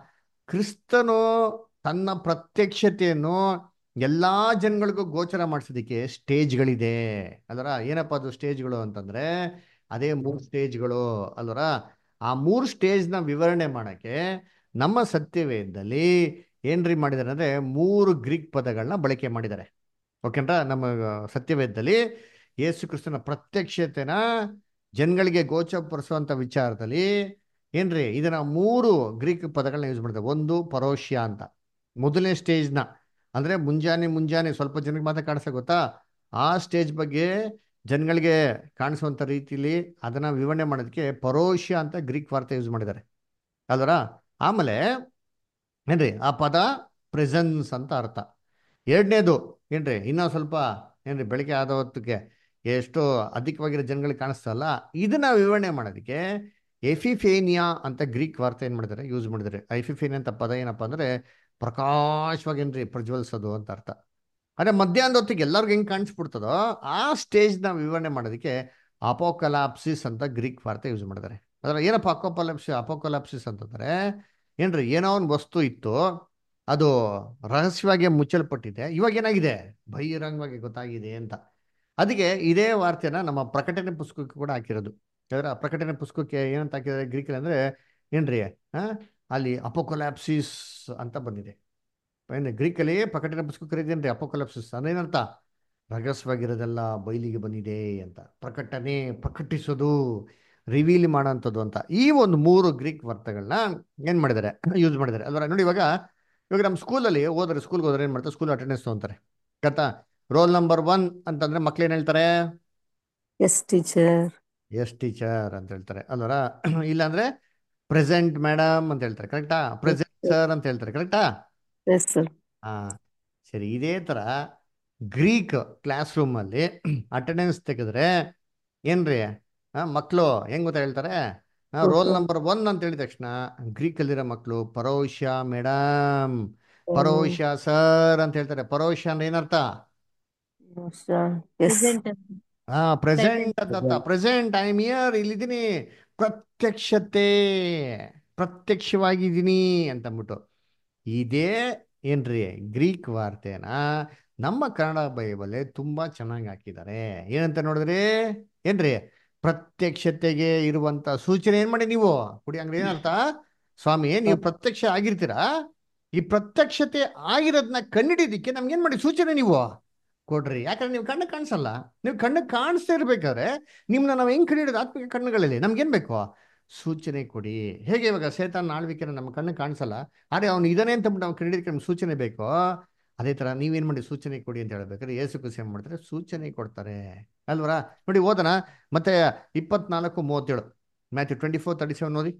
ಕ್ರಿಸ್ತನು ತನ್ನ ಪ್ರತ್ಯಕ್ಷತೆಯನ್ನು ಎಲ್ಲಾ ಜನಗಳಿಗೂ ಗೋಚರ ಮಾಡಿಸೋದಕ್ಕೆ ಸ್ಟೇಜ್ಗಳಿದೆ ಅಲ್ವರ ಏನಪ್ಪ ಅದು ಸ್ಟೇಜ್ಗಳು ಅಂತಂದ್ರೆ ಅದೇ ಮೂರು ಸ್ಟೇಜ್ಗಳು ಅಲ್ವರ ಆ ಮೂರು ಸ್ಟೇಜ್ನ ವಿವರಣೆ ಮಾಡಕ್ಕೆ ನಮ್ಮ ಸತ್ಯವೇದದಲ್ಲಿ ಏನ್ರಿ ಮಾಡಿದ್ದಾರೆ ಅಂದ್ರೆ ಮೂರು ಗ್ರೀಕ್ ಪದಗಳನ್ನ ಬಳಕೆ ಮಾಡಿದ್ದಾರೆ ಓಕೆನ್ರಾ ನಮ್ಮ ಸತ್ಯವೇದದಲ್ಲಿ ಯೇಸು ಕ್ರಿಸ್ತನ ಪ್ರತ್ಯಕ್ಷತೆನ ಜನಗಳಿಗೆ ಗೋಚರಪಡಿಸುವಂತ ವಿಚಾರದಲ್ಲಿ ಏನ್ರಿ ಇದನ್ನ ಮೂರು ಗ್ರೀಕ್ ಪದಗಳನ್ನ ಯೂಸ್ ಮಾಡ್ತಾರೆ ಒಂದು ಪರೋಷ್ಯ ಅಂತ ಮೊದಲನೇ ಸ್ಟೇಜ್ನ ಅಂದ್ರೆ ಮುಂಜಾನೆ ಮುಂಜಾನೆ ಸ್ವಲ್ಪ ಜನಕ್ಕೆ ಮಾತ್ರ ಕಾಣಿಸ ಗೊತ್ತಾ ಆ ಸ್ಟೇಜ್ ಬಗ್ಗೆ ಜನಗಳಿಗೆ ಕಾಣಿಸುವಂತ ರೀತಿಲಿ ಅದನ್ನ ವಿವರಣೆ ಮಾಡೋದಕ್ಕೆ ಪರೋಷ್ಯ ಅಂತ ಗ್ರೀಕ್ ವಾರ್ತೆ ಯೂಸ್ ಮಾಡಿದ್ದಾರೆ ಅಲ್ವರ ಆಮೇಲೆ ಏನ್ರಿ ಆ ಪದ ಪ್ರೆಸೆನ್ಸ್ ಅಂತ ಅರ್ಥ ಎರಡನೇದು ಏನ್ರಿ ಇನ್ನೂ ಸ್ವಲ್ಪ ಏನ್ರಿ ಬೆಳಗ್ಗೆ ಆದ ಹೊತ್ತಿಗೆ ಎಷ್ಟು ಅಧಿಕವಾಗಿರೋ ಜನಗಳಿಗೆ ಕಾಣಿಸ್ತಲ್ಲ ಇದನ್ನ ವಿವರಣೆ ಮಾಡೋದಕ್ಕೆ ಎಫಿಫೇನಿಯಾ ಅಂತ ಗ್ರೀಕ್ ವಾರ್ತೆ ಏನ್ ಮಾಡಿದ್ದಾರೆ ಯೂಸ್ ಮಾಡಿದ್ದಾರೆ ಐಫಿಫೇನಿಯಾ ಅಂತ ಪದ ಏನಪ್ಪಾ ಅಂದ್ರೆ ಪ್ರಕಾಶವಾಗಿ ಏನ್ರಿ ಪ್ರಜ್ವಲಿಸೋದು ಅಂತ ಅರ್ಥ ಅಂದ್ರೆ ಮಧ್ಯಾಹ್ನದ ಹೊತ್ತಿಗೆ ಎಲ್ಲರಿಗೂ ಹೆಂಗ್ ಕಾಣಿಸ್ಬಿಡ್ತದೋ ಆ ಸ್ಟೇಜ್ನ ವಿವರಣೆ ಮಾಡೋದಕ್ಕೆ ಅಪೋಕಲಾಪ್ಸಿಸ್ ಅಂತ ಗ್ರೀಕ್ ವಾರ್ತೆ ಯೂಸ್ ಮಾಡಿದ್ದಾರೆ ಅದರ ಏನಪ್ಪ ಅಕೋಪಲಾಪ್ಸಿ ಅಪೋಕಲಾಪ್ಸಿಸ್ ಅಂತಂದ್ರೆ ಏನ್ರಿ ಏನೋ ಒಂದು ವಸ್ತು ಇತ್ತು ಅದು ರಹಸ್ಯವಾಗಿ ಮುಚ್ಚಲ್ಪಟ್ಟಿದೆ ಇವಾಗ ಏನಾಗಿದೆ ಬಹಿರಂಗವಾಗಿ ಗೊತ್ತಾಗಿದೆ ಅಂತ ಅದಕ್ಕೆ ಇದೇ ವಾರ್ತೆನ ನಮ್ಮ ಪ್ರಕಟಣೆ ಪುಸ್ತಕಕ್ಕೆ ಕೂಡ ಹಾಕಿರೋದು ಯಾವ್ದ್ರ ಪ್ರಕಟಣೆ ಪುಸ್ತಕಕ್ಕೆ ಏನಂತ ಹಾಕಿದ್ದಾರೆ ಗ್ರೀಕಲ್ಲಿ ಅಂದ್ರೆ ಏನ್ರಿ ಆ ಅಲ್ಲಿ ಅಪೋಕೊಲಾಪ್ಸಿಸ್ ಅಂತ ಬಂದಿದೆ ಏನು ಗ್ರೀಕಲ್ಲಿ ಪ್ರಕಟಣೆ ಪುಸ್ತಕ ಕರೀದೇನ್ರಿ ಅಪೋಕೊಲಾಪ್ಸಿಸ್ ಅದೇನರ್ಥ ರಹಸ್ಯವಾಗಿರೋದೆಲ್ಲ ಬಯಲಿಗೆ ಬಂದಿದೆ ಅಂತ ಪ್ರಕಟಣೆ ಪ್ರಕಟಿಸೋದು ರಿವೀಲ್ ಮಾಡೋಂಥದ್ದು ಅಂತ ಈ ಒಂದು ಮೂರು ಗ್ರೀಕ್ ವರ್ತಗಳನ್ನ ಏನ್ ಮಾಡಿದ್ದಾರೆ ಯೂಸ್ ಮಾಡಿದ್ದಾರೆ ಅಲ್ವಾ ನೋಡಿ ಇವಾಗ ಇವಾಗ ನಮ್ಮ ಸ್ಕೂಲಲ್ಲಿ ಹೋದ್ರೆ ಸ್ಕೂಲ್ಗೆ ಹೋದ್ರೆ ಏನು ಮಾಡ್ತಾರೆ ಸ್ಕೂಲ್ ಅಟೆಂಡೆನ್ಸ್ ತೊಗೊಂತಾರೆ ಗೊತ್ತಾ ರೋಲ್ ನಂಬರ್ ಒನ್ ಅಂತಂದ್ರೆ ಮಕ್ಳು ಏನು ಹೇಳ್ತಾರೆ ಎಸ್ ಟೀಚರ್ ಎಸ್ ಟೀಚರ್ ಅಂತ ಹೇಳ್ತಾರೆ ಅಲ್ವರ ಇಲ್ಲಾಂದ್ರೆ ಪ್ರೆಸೆಂಟ್ ಮೇಡಮ್ ಅಂತ ಹೇಳ್ತಾರೆ ಕರೆಕ್ಟಾ ಪ್ರೆಸೆಂಟ್ ಸರ್ ಅಂತ ಹೇಳ್ತಾರೆ ಕರೆಕ್ಟಾ ಎಸ್ ಸರ್ ಹಾ ಸರಿ ಇದೇ ತರ ಗ್ರೀಕ್ ಕ್ಲಾಸ್ ರೂಮ್ ಅಲ್ಲಿ ಅಟೆಂಡೆನ್ಸ್ ತೆಗೆದ್ರೆ ಏನ್ರಿ ಮಕ್ಕಳು ಹೆಂಗ್ ಗೊತ್ತಾ ಹೇಳ್ತಾರೆ ರೋಲ್ ನಂಬರ್ ಒನ್ ಅಂತ ಹೇಳಿದ ತಕ್ಷಣ ಗ್ರೀಕ್ ಅಲ್ಲಿರೋ ಮಕ್ಕಳು ಪರೋಶ ಮೇಡಮ್ ಪರೋಶ ಸರ್ ಅಂತ ಹೇಳ್ತಾರೆ ಪರೋಶ ಅಂದ್ರೆ ಏನರ್ಥ ಎಸ್ Present. ಹಾ ಪ್ರೆಸೆಂಟ್ ಅಂತ ಅರ್ಥ ಪ್ರೆಸೆಂಟ್ ಐ ಆಮ್ ಇಯರ್ ಇಲ್ಲಿದ್ದೀನಿ ಪ್ರತ್ಯಕ್ಷತೆ ಪ್ರತ್ಯಕ್ಷವಾಗಿದ್ದೀನಿ ಅಂತ ಅಂದ್ಬಿಟ್ಟು ಇದೇ ಏನ್ರಿ ಗ್ರೀಕ್ ವಾರ್ತೆನ ನಮ್ಮ ಕನ್ನಡ ಬೈಬಲ್ ತುಂಬಾ ಚೆನ್ನಾಗಿ ಹಾಕಿದ್ದಾರೆ ಏನಂತ ನೋಡಿದ್ರಿ ಏನ್ರಿ ಪ್ರತ್ಯಕ್ಷತೆಗೆ ಇರುವಂತ ಸೂಚನೆ ಏನ್ ಮಾಡಿ ನೀವು ಕುಡಿ ಹಂಗ್ರೆ ಏನರ್ಥ ಸ್ವಾಮಿ ನೀವು ಪ್ರತ್ಯಕ್ಷ ಆಗಿರ್ತೀರಾ ಈ ಪ್ರತ್ಯಕ್ಷತೆ ಆಗಿರೋದನ್ನ ಕಂಡಿಡಿದಕ್ಕೆ ನಮ್ಗೆ ಏನ್ ಮಾಡಿ ಸೂಚನೆ ನೀವು ಕೊಡ್ರಿ ಯಾಕಂದ್ರೆ ನೀವು ಕಣ್ಣು ಕಾಣಿಸಲ್ಲ ನೀವು ಕಣ್ಣು ಕಾಣಿಸ್ತಾ ಇರ್ಬೇಕಾದ್ರೆ ನಿಮ್ನ ನಾವು ಹೆಂಗ್ ಕಂಡಿಡೋದು ಆತ್ಮಿಕ ಕಣ್ಣುಗಳಲ್ಲಿ ನಮ್ಗೇನ್ ಬೇಕು ಸೂಚನೆ ಕೊಡಿ ಹೇಗೆ ಇವಾಗ ಸೇತಾನ್ ಆಳ್ವಿಕೆ ನಮ್ಮ ಕಣ್ಣು ಕಾಣಿಸಲ್ಲ ಆದ್ರೆ ಅವ್ನು ಇದನ್ನೇ ಅಂತ ನಾವು ಕಂಡಿಡಿದಕ್ಕೆ ನಮ್ಗೆ ಸೂಚನೆ ಬೇಕು ಅದೇ ತರ ನೀವೇನ್ ಮಾಡಿ ಸೂಚನೆ ಕೊಡಿ ಅಂತ ಹೇಳ್ಬೇಕಾದ್ರೆ ಏಸು ಕುಸಿ ಏನ್ ಮಾಡ್ತಾರೆ ಸೂಚನೆ ಕೊಡ್ತಾರೆ ಅಲ್ವರ ನೋಡಿ ಓದನ ಮತ್ತೆ ಇಪ್ಪತ್ನಾಲ್ಕು ಮೂವತ್ತೇಳು Matthew twenty four thirty seven ಓದಿ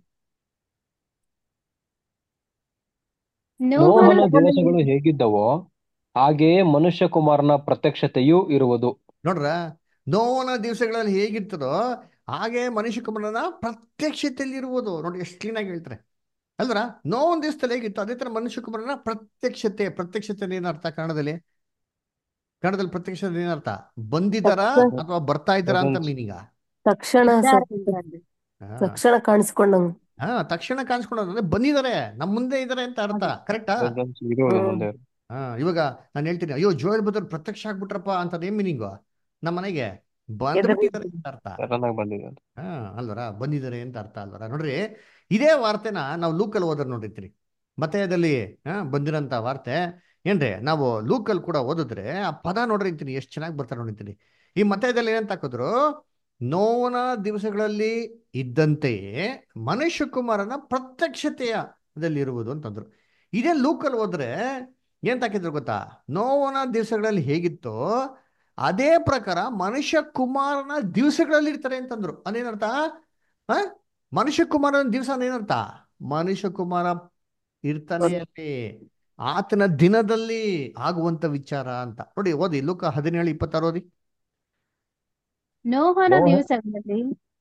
ನೋಹನ ನೋಹನ ದಿವಸಗಳು ಹೇಗಿದ್ದವೋ ಹಾಗೆಯೇ ಮನುಷ್ಯ ಕುಮಾರನ ಪ್ರತ್ಯಕ್ಷತೆಯೂ ಇರುವುದು ನೋಡ್ರ ನೋವನ ದಿವಸಗಳಲ್ಲಿ ಹೇಗಿರ್ತದೋ ಹಾಗೆ ಮನುಷ್ಯ ಕುಮಾರನ ಪ್ರತ್ಯಕ್ಷತೆಯಲ್ಲಿ ಇರುವುದು ನೋಡಿ ಎಷ್ಟು ಕ್ಲೀನ್ ಆಗಿ ಹೇಳ್ತಾರೆ ಅಲ್ವರ ನೋವನ ದಿವಸದಲ್ಲಿ ಹೇಗಿತ್ತು ಅದೇ ತರ ಮನುಷ್ಯ ಕುಮಾರನ ಪ್ರತ್ಯಕ್ಷತೆ ಪ್ರತ್ಯಕ್ಷತೆ ಏನರ್ಥ ಕನ್ನಡದಲ್ಲಿ ಕನ್ನಡದಲ್ಲಿ ಪ್ರತ್ಯಕ್ಷತೆ ಏನರ್ಥ ಬಂದಿದ್ದಾರ ಅಥವಾ ಬರ್ತಾ ಇದ್ದಾರ ಅಂತ Presence. ಮೀನಿಂಗ ತಕ್ಷಣ ಸರ್ ತಕ್ಷಣ ಕಾಣಿಸ್ಕೊಂಡಂಗ್ ಹಾ ತಕ್ಷಣ ಕಾಣಿಸ್ಕೊಂಡು ಅಂದ್ರೆ ಬಂದಿದ್ದಾರೆ ನಮ್ಮ ಮುಂದೆ ಇದಾರೆ ಅಂತ ಅರ್ಥ ಕರೆಕ್ಟಾ Presence ಇರುವುದು ಮುಂದೆ ಹಾ ಇವಾಗ ನಾನು ಹೇಳ್ತೀನಿ ಅಯ್ಯೋ ಜೋಯಲ್ ಬದಲ್ ಪ್ರತ್ಯಕ್ಷ ಆಗ್ಬಿಟ್ರಪ್ಪ ಅಂತ ಏನ್ ಮೀನಿಂಗು ನಮ್ಮ ಮನೆಗೆ ಬಂದ್ಬಿಟ್ಟಿದ್ದಾರೆ ಅಂತ ಅರ್ಥ ಸಡನ್ ಆಗಿ ಬಂದಿದೆ ಅಂತ. ಹಾ ಅಲ್ವರ ಬಂದಿದ್ದಾರೆ ಅಂತ ಅರ್ಥ ಅಲ್ವರ ನೋಡ್ರಿ ಇದೇ ವಾರ್ತೆನ ನಾವು ಲೂಕಲ್ ಓದೋದ್ ನೋಡಿರ್ತೀರಿ ಮತಯದಲ್ಲಿ ಹಾ ಬಂದಿರೋಂಥ ವಾರ್ತೆ ಏನ್ರಿ ನಾವು ಲೂಕಲ್ ಕೂಡ ಓದಿದ್ರೆ ಆ ಪದ ನೋಡಿರ್ತೀನಿ ಎಷ್ಟು ಚೆನ್ನಾಗಿ ಬರ್ತಾರೆ ನೋಡಿರ್ತೀನಿ ಈ ಮತಯದಲ್ಲಿ ಏನಂತ ಹಾಕಿದ್ರು ನೋವನ ದಿವಸಗಳಲ್ಲಿ ಇದ್ದಂತೆಯೇ ಮನುಷ್ಯ ಕುಮಾರನ ಪ್ರತ್ಯಕ್ಷತೆಯದಲ್ಲಿರುವುದು ಅಂತಂದ್ರು ಇದೇ ಲೂಕಲ್ ಹೋದ್ರೆ ಏನ್ ಹಾಕಿದ್ರು ಗೊತ್ತಾ ನೋವನ ದಿವಸಗಳಲ್ಲಿ ಹೇಗಿತ್ತೋ ಅದೇ ಪ್ರಕಾರ ಮನುಷ್ಯ ಕುಮಾರನ ದಿವಸಗಳಲ್ಲಿ ಇರ್ತಾರೆ ಅಂತಂದ್ರು ಅದೇನರ್ಥ ಆ ಮನುಷ್ಯ ಕುಮಾರನ ದಿವಸ ಏನರ್ಥ ಮನುಷ್ಯ ಕುಮಾರ ಇರ್ತಾನೆ ಅಲ್ಲಿ ಆತನ ದಿನದಲ್ಲಿ ಆಗುವಂತ ವಿಚಾರ ಅಂತ ನೋಡಿ ಓದಿ ಲೂಕ ಹದಿನೇಳು ಇಪ್ಪತ್ತಾರು ಓದಿ ನೋಹನ ನೋಹ- ದಿವಸಗಳಲ್ಲಿ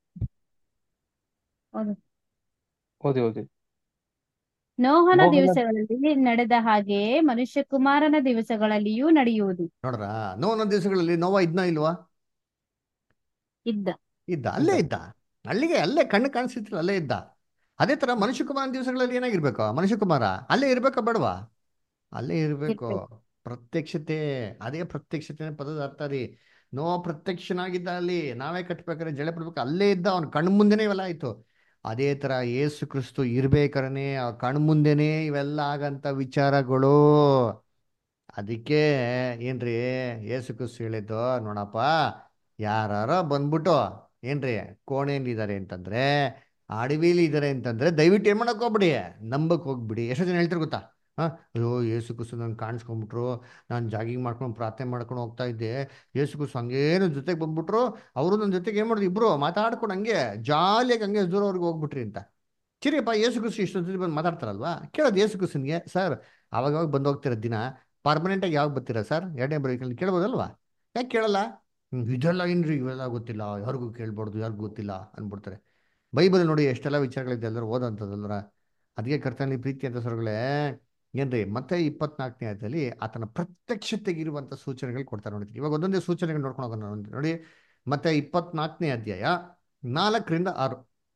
ಹೌದು. ಓದಿ ಓದಿ ನೋಹನ ನೋಹನ- ದಿವಸಗಳಲ್ಲಿ ನಡೆದ ಹಾಗೆಯೇ ಮನುಷ್ಯ ಕುಮಾರನ ದಿವಸಗಳಲ್ಲಿಯೂ ನಡೆಯುವುದು ನೋಡ್ರ ನೋವನ ದಿವಸಗಳಲ್ಲಿ ನೋವ ಇದ್ನ ಇಲ್ವಾ ಇದ್ದ ಇದ್ದ ಅಲ್ಲೇ ಇದ್ದ ಅಲ್ಲಿಗೆ ಅಲ್ಲೇ ಕಣ್ಣು ಕಾಣಿಸ್ತಿಲ್ಲ ಅಲ್ಲೇ ಇದ್ದ ಅದೇ ತರ ಮನುಷ್ಯ ಕುಮಾರನ ದಿವಸಗಳಲ್ಲಿ ಏನಾಗಿರ್ಬೇಕು ಮನುಷ್ಯ ಕುಮಾರ ಅಲ್ಲೇ ಇರ್ಬೇಕಾ ಬೇಡವಾ ಅಲ್ಲೇ ಇರ್ಬೇಕು ಇರ್ಬೇಕು. ಪ್ರತ್ಯಕ್ಷತೆ ಅದೇ ಪ್ರತ್ಯಕ್ಷತೆ ಪದದ ಅರ್ಥ ರೀ ನೋ ಪ್ರತ್ಯಕ್ಷನಾಗಿದ್ದ ಅಲ್ಲಿ ನಾವೇ ಕಟ್ಬೇಕಾದ್ರೆ ಜಳೆ ಪಡ್ಬೇಕು ಅಲ್ಲೇ ಇದ್ದ ಅವನ ಕಣ್ಣು ಮುಂದೆನೇ ಇವೆಲ್ಲ ಆಯ್ತು ಅದೇ ತರ ಯೇಸು ಕ್ರಿಸ್ತು ಇರ್ಬೇಕಾರನೆ ಆ ಕಣ್ಣು ಮುಂದೆನೇ ಇವೆಲ್ಲ ಆಗಂತ ವಿಚಾರಗಳು ಅದಕ್ಕೆ ಏನ್ರಿ ಯೇಸು ಕ್ರಿಸ್ತು ಹೇಳಿದ್ದು ನೋಡಪ್ಪ ಯಾರೋ ಬಂದ್ಬಿಟ್ಟು ಏನ್ರಿ ಕೋಣೆಯಲ್ಲಿದ್ದಾರೆ ಅಂತಂದ್ರೆ ಅಡವಿಲಿ ಇದ್ದಾರೆ ಅಂತಂದ್ರೆ ದಯವಿಟ್ಟು ಏನ್ ಮಾಡಕ್ ಹೋಗ್ಬಿಡಿ ನಂಬಕ್ ಹೋಗ್ಬಿಡಿ ಎಷ್ಟೋ ಜನ ಹೇಳ್ತಾರೆ ಗೊತ್ತಾ ಹಾ ಅಯ್ಯೋ ಯೇಸು ಕ್ರಿಸ್ತು ನನ್ ಕಾಣಿಸ್ಕೊಂಡ್ಬಿಟ್ರು ನಾನು ಜಾಗಿಂಗ್ ಮಾಡ್ಕೊಂಡು ಪ್ರಾರ್ಥನೆ ಮಾಡ್ಕೊಂಡು ಹೋಗ್ತಾ ಇದ್ದೆ ಯೇಸು ಕ್ರಿಸ್ತು ಹಂಗೇನು ಜೊತೆಗೆ ಬಂದ್ಬಿಟ್ರು ಅವರು ನನ್ನ ಜೊತೆಗೆ ಏನ್ ಮಾಡಿದ್ರು ಇಬ್ರು ಮಾತಾಡ್ಕೊಂಡು ಹಂಗೆ ಜಾಲಿಯಾಗಿ ಹಂಗೆ ದೂರವ್ರಿಗೆ ಹೋಗ್ಬಿಟ್ರಿ ಅಂತ ಚಿರಿಯಪ್ಪ ಯೇಸು ಕ್ರಿಸ್ತು ಇಷ್ಟೊತ್ತಿಗೆ ಬಂದು ಮಾತಾಡ್ತಾರಲ್ವಾ ಕೇಳೋದು ಯೇಸು ಕ್ರಿಸ್ತನ್ಗೆ ಸರ್ ಅವಾಗ ಅವಾಗ ಬಂದು ಹೋಗ್ತಿರೋ ದಿನ ಪರ್ಮನೆಂಟ್ ಆಗಿ ಯಾವಾಗ ಬರ್ತೀರಾ ಸರ್ ಎರಡನೇ ಬರೀ ಕೇಳ್ಬೋದಲ್ವಾ ಯಾಕೆ ಕೇಳಲ್ಲ ಹ್ಮ್, ಇದೆಲ್ಲ ಏನ್ರಿ ಇವೆಲ್ಲ ಗೊತ್ತಿಲ್ಲ ಯಾರಿಗೂ ಕೇಳ್ಬಾರ್ದು ಯಾರಿಗೂ ಗೊತ್ತಿಲ್ಲ ಅನ್ಬಿಡ್ತಾರೆ ಬೈಬಲ್ ನೋಡಿ ಎಷ್ಟೆಲ್ಲ ವಿಚಾರಗಳಿದೆ ಎಲ್ಲರೂ ಓದೋಂಥದ್ದಲ್ರ ಅದಕ್ಕೆ ಕರ್ತನಲ್ಲಿ ಪ್ರೀತಿ ಅಂತ ಸರ್ಗಳೇ ಏನ್ರಿ ಮತ್ತೆ ಇಪ್ಪತ್ನಾಲ್ಕನೇ ಅಧ್ಯಾಯದಲ್ಲಿ ಆತನ ಪ್ರತ್ಯಕ್ಷತೆಗಿರುವಂಥ ಸೂಚನೆಗಳು ಕೊಡ್ತಾರೆ ನೋಡ್ತೀವಿ ಇವಾಗ ಒಂದೊಂದೇ ಸೂಚನೆಗಳು ನೋಡ್ಕೊಂಡು ಹೋಗೋಣ ನೋಡಿ. ನೋಡಿ ಮತ್ತೆ ಇಪ್ಪತ್ನಾಲ್ಕನೇ ಅಧ್ಯಾಯ ನಾಲ್ಕರಿಂದ ಆರು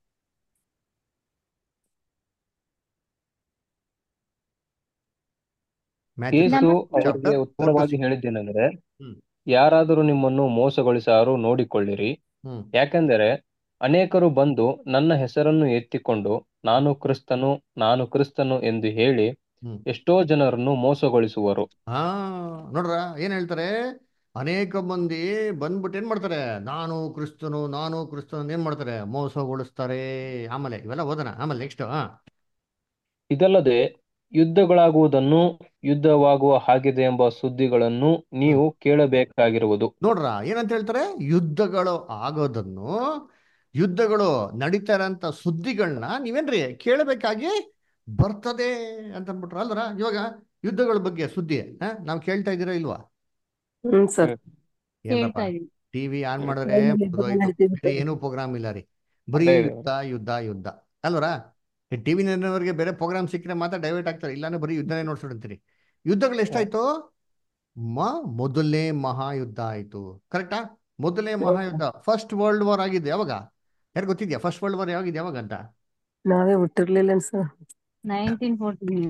ಮ್ಯಾಥ್ಯೂ ಯೇಸು ನಮ್ಮ- ಅವರಿಗೆ ಚಾಪ್ಟರ್ ಉತ್ತರವಾಗಿ ಹೇಳಿದ್ದೇನೆಂದರೆ ಹ್ಮ್. ಯಾರಾದರೂ ನಿಮ್ಮನ್ನು ಮೋಸಗೊಳಿಸಾರು ನೋಡಿಕೊಳ್ಳಿರಿ ಹ್ಮ್ ಯಾಕೆಂದರೆ ಅನೇಕರು ಬಂದು ನನ್ನ ಹೆಸರನ್ನು ಎತ್ತಿಕೊಂಡು ನಾನು ಕ್ರಿಸ್ತನು ನಾನು ಕ್ರಿಸ್ತನು ಎಂದು ಹೇಳಿ ಹ್ಮ್. ಎಷ್ಟೋ ಜನರನ್ನು ಮೋಸಗೊಳಿಸುವರು ಹಾ ನೋಡ್ರ ಏನ್ ಹೇಳ್ತಾರೆ ಅನೇಕ ಮಂದಿ ಬಂದ್ಬಿಟ್ಟು ಏನ್ ಮಾಡ್ತಾರೆ ನಾನು ಕ್ರಿಸ್ತನು ನಾನು ಕ್ರಿಸ್ತನು ಏನ್ ಮಾಡ್ತಾರೆ ಮೋಸಗೊಳಿಸ್ತಾರೆ ಆಮೇಲೆ ಇವೆಲ್ಲ ಓದೋಣ ಆಮೇಲೆ ನೆಕ್ಸ್ಟ್ ಹಾ ಇದಲ್ಲದೆ ಯುದ್ಧಗಳಾಗುವುದನ್ನು ಯುದ್ಧವಾಗುವ ಹಾಗಿದೆ ಎಂಬ ಸುದ್ದಿಗಳನ್ನು ನೀವು ಕೇಳಬೇಕಾಗಿರುವುದು ನೋಡ್ರ ಏನಂತ ಹೇಳ್ತಾರೆ ಯುದ್ಧಗಳು ಆಗೋದನ್ನು ಯುದ್ಧಗಳು ನಡೀತಾ ಇರೋಂಥ ಸುದ್ದಿಗಳನ್ನ ನೀವೇನ್ರಿ ಕೇಳಬೇಕಾಗಿ ಬರ್ತದೆ ಅಂತ ಅಂದ್ಬಿಟ್ರ ಅಲ್ರ ಇವಾಗ ಯುದ್ಧಗಳ ಬಗ್ಗೆ ಸುದ್ದಿ ಹಾ ನಾವು ಕೇಳ್ತಾ ಇದ್ದೀರಾ ಇಲ್ವಾ ಹ್ಮ್ ಸರ್ ಏನಪ್ಪ ಕೇಳ್ತಾ ಇದೀವಿ ಟಿವಿ ಆನ್ ಮಾಡಿದ್ರೆ Mobile ಮುಗ್ದೋಯ್ತು. ನಡೀತಿದೆ. ಬೇರೆ ಏನೂ ಪ್ರೋಗ್ರಾಮ್ ಇಲ್ಲ ರೀ ಬರೀ ಅದೇ ಇದೆ. ಯುದ್ಧ ಯುದ್ಧ ಯುದ್ಧ ಅಲ್ವರ ಟಿವಿ ನವರಿಗೆ ಬೇರೆ ಪ್ರೋಗ್ರಾಮ್ ಸಿಕ್ಕರೆ ಮಾತ್ರ ಡೈವರ್ಟ್ ಆಗ್ತಾರೆ ಇಲ್ಲಾಂದ್ರೆ ಬರೀ ಯುದ್ಧನೇ ನೋಡ್ಸ್ಬಿಡ್ತೀರಿ ಯುದ್ಧಗಳು ಎಷ್ಟಾಯ್ತು ಮ ಮೊದಲನೇ ಮಹಾಯುದ್ಧ ಆಯ್ತು ಕರೆಕ್ಟಾ ಮೊದಲನೇ ಮಹಾಯುದ್ಧ ಫಸ್ಟ್ ವರ್ಲ್ಡ್ ವಾರ್ ಆಗಿದೆ ಯಾವಾಗ ಯಾರು ಗೊತ್ತಿದ್ಯಾ ಫಸ್ಟ್ ವರ್ಲ್ಡ್ ವಾರ್ ಯಾವಾಗಿದೆ ಯಾವಾಗ ಅಂತ ನಾವೇ ಹುಟ್ಟಿರ್ಲಿಲ್ಲ ಸರ್ ನೈನ್ಟೀನ್ ಫೋರ್ಟೀನ್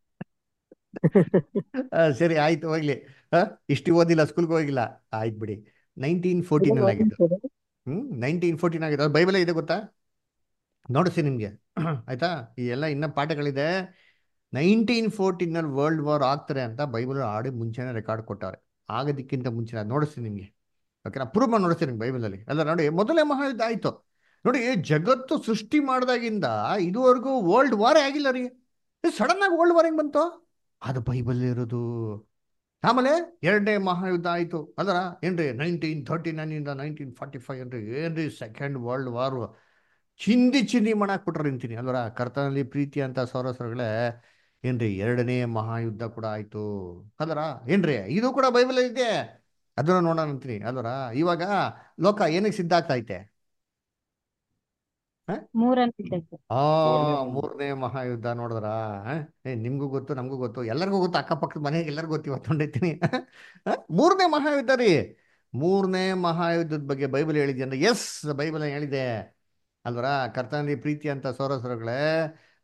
ಆ, ಸರಿ ಆಯ್ತು ಹೋಗ್ಲಿ ಆ, ಇಷ್ಟು ಓದಿಲ್ಲ ಸ್ಕೂಲ್ಗೆ ಹೋಗಿಲ್ಲ ಆಯ್ತು ಬಿಡಿ ನೈನ್ಟೀನ್ ಫೋರ್ಟೀನ್ ಅಲ್ಲಿ ಆಗಿದ್ದು ಹ್ಮ್ ನೈನ್ಟೀನ್ ಫೋರ್ಟೀನ್ ಆಗಿದೆ ಅದು ಬೈಬಲ್ ಇದೆ ಗೊತ್ತಾ ನೋಡಿಸಿ ನಿಮಗೆ ಆಯ್ತಾ ಈ ಎಲ್ಲ ಇನ್ನ ಪಾಠಗಳಿದೆ ನೈನ್ಟೀನ್ ಫೋರ್ಟೀನಲ್ಲಿ ವರ್ಲ್ಡ್ ವಾರ್ ಆಗ್ತಾರೆ ಅಂತ ಬೈಬಲ್ ಆಡಿ ಮುಂಚೆನೇ ರೆಕಾರ್ಡ್ ಕೊಟ್ಟವ್ರೆ ಆಗೋದಕ್ಕಿಂತ ಮುಂಚೆ ನೋಡಿಸ್ತೀನಿ ನಿಮಗೆ ಓಕೆನಾ ಪ್ರೂವ್ ಮಾಡಿ ನೋಡಿಸ್ತೀನಿ ನಿಮ್ಗೆ ಬೈಬಲಲ್ಲಿ ಅಲ್ಲ ನೋಡಿ ಮೊದಲೇ ಮಹಾಯುದ್ಧ ಆಯ್ತು ನೋಡಿ ಜಗತ್ತು ಸೃಷ್ಟಿ ಮಾಡಿದಾಗಿಂದ ಇದುವರೆಗೂ ವರ್ಲ್ಡ್ ವಾರೇ ಆಗಿಲ್ಲ ರೀ ಸಡನ್ ಆಗಿ ವರ್ಲ್ಡ್ ವಾರ್ ಹೆಂಗ್ ಬಂತು ಅದು ಬೈಬಲ್ ಇರೋದು ಆಮೇಲೆ ಎರಡನೇ ಮಹಾಯುದ್ಧ ಆಯ್ತು ಅದರ ಏನ್ರಿ ನೈನ್ಟೀನ್ ಥರ್ಟಿ ನೈನಿಂದ ನೈನ್ಟೀನ್ ಫಾರ್ಟಿ ಫೈವ್ ಏನ್ರಿ ಏನ್ರಿ ಸೆಕೆಂಡ್ ವರ್ಲ್ಡ್ ವಾರ್ ಚಿಂದಿ ಚಿಂದಿ ಮಾಡಾಕ್ಬಿಟ್ರು ನಿಂತೀನಿ ಅಲ್ವರ ಕರ್ತನಲ್ಲಿ ಪ್ರೀತಿ ಅಂತ ಸೌರಸರುಗಳೇ ಏನ್ರಿ ಎರಡನೇ ಮಹಾಯುದ್ಧ ಕೂಡ ಆಯ್ತು ಅಲ್ವರ ಏನ್ರಿ ಇದು ಕೂಡ ಬೈಬಲ್ ಇದೆ ಅದನ್ನ ನೋಡೋಣ ಅಂತೀನಿ ಅಲ್ವರ ಇವಾಗ ಲೋಕ ಏನಕ್ಕೆ ಸಿದ್ಧ ಆಗ್ತಾ ಐತೆ ಮೂರನೇ ಯುದ್ಧಕ್ಕೆ ಆ ಮೂರನೇ ಮಹಾ- ಮೂರನೇ ಮಹಾಯುದ್ಧ ನೋಡಿದ್ರ ಏ ನಿಮ್ಗೂ ಗೊತ್ತು ನಮಗೂ ಗೊತ್ತು ಎಲ್ಲರಿಗೂ ಗೊತ್ತು ಅಕ್ಕಪಕ್ಕದ ಮನೆಗೆ ಎಲ್ಲರಿಗೂ ಗೊತ್ತು ಇವತ್ತು ಹೊಂಡೈತೀನಿ ಮೂರನೇ ಮಹಾಯುದ್ಧ ರೀ ಮೂರನೇ ಮಹಾಯುದ್ಧದ ಬಗ್ಗೆ ಬೈಬಲ್ ಹೇಳಿದ್ಯ ಅಂದ್ರೆ ಎಸ್ ಬೈಬಲ್ ಹೇಳಿದೆ ಅಲ್ವರ ಕರ್ತನಲ್ಲಿ ಪ್ರೀತಿ ಅಂತ ಸೋರಸರುಗಳೇ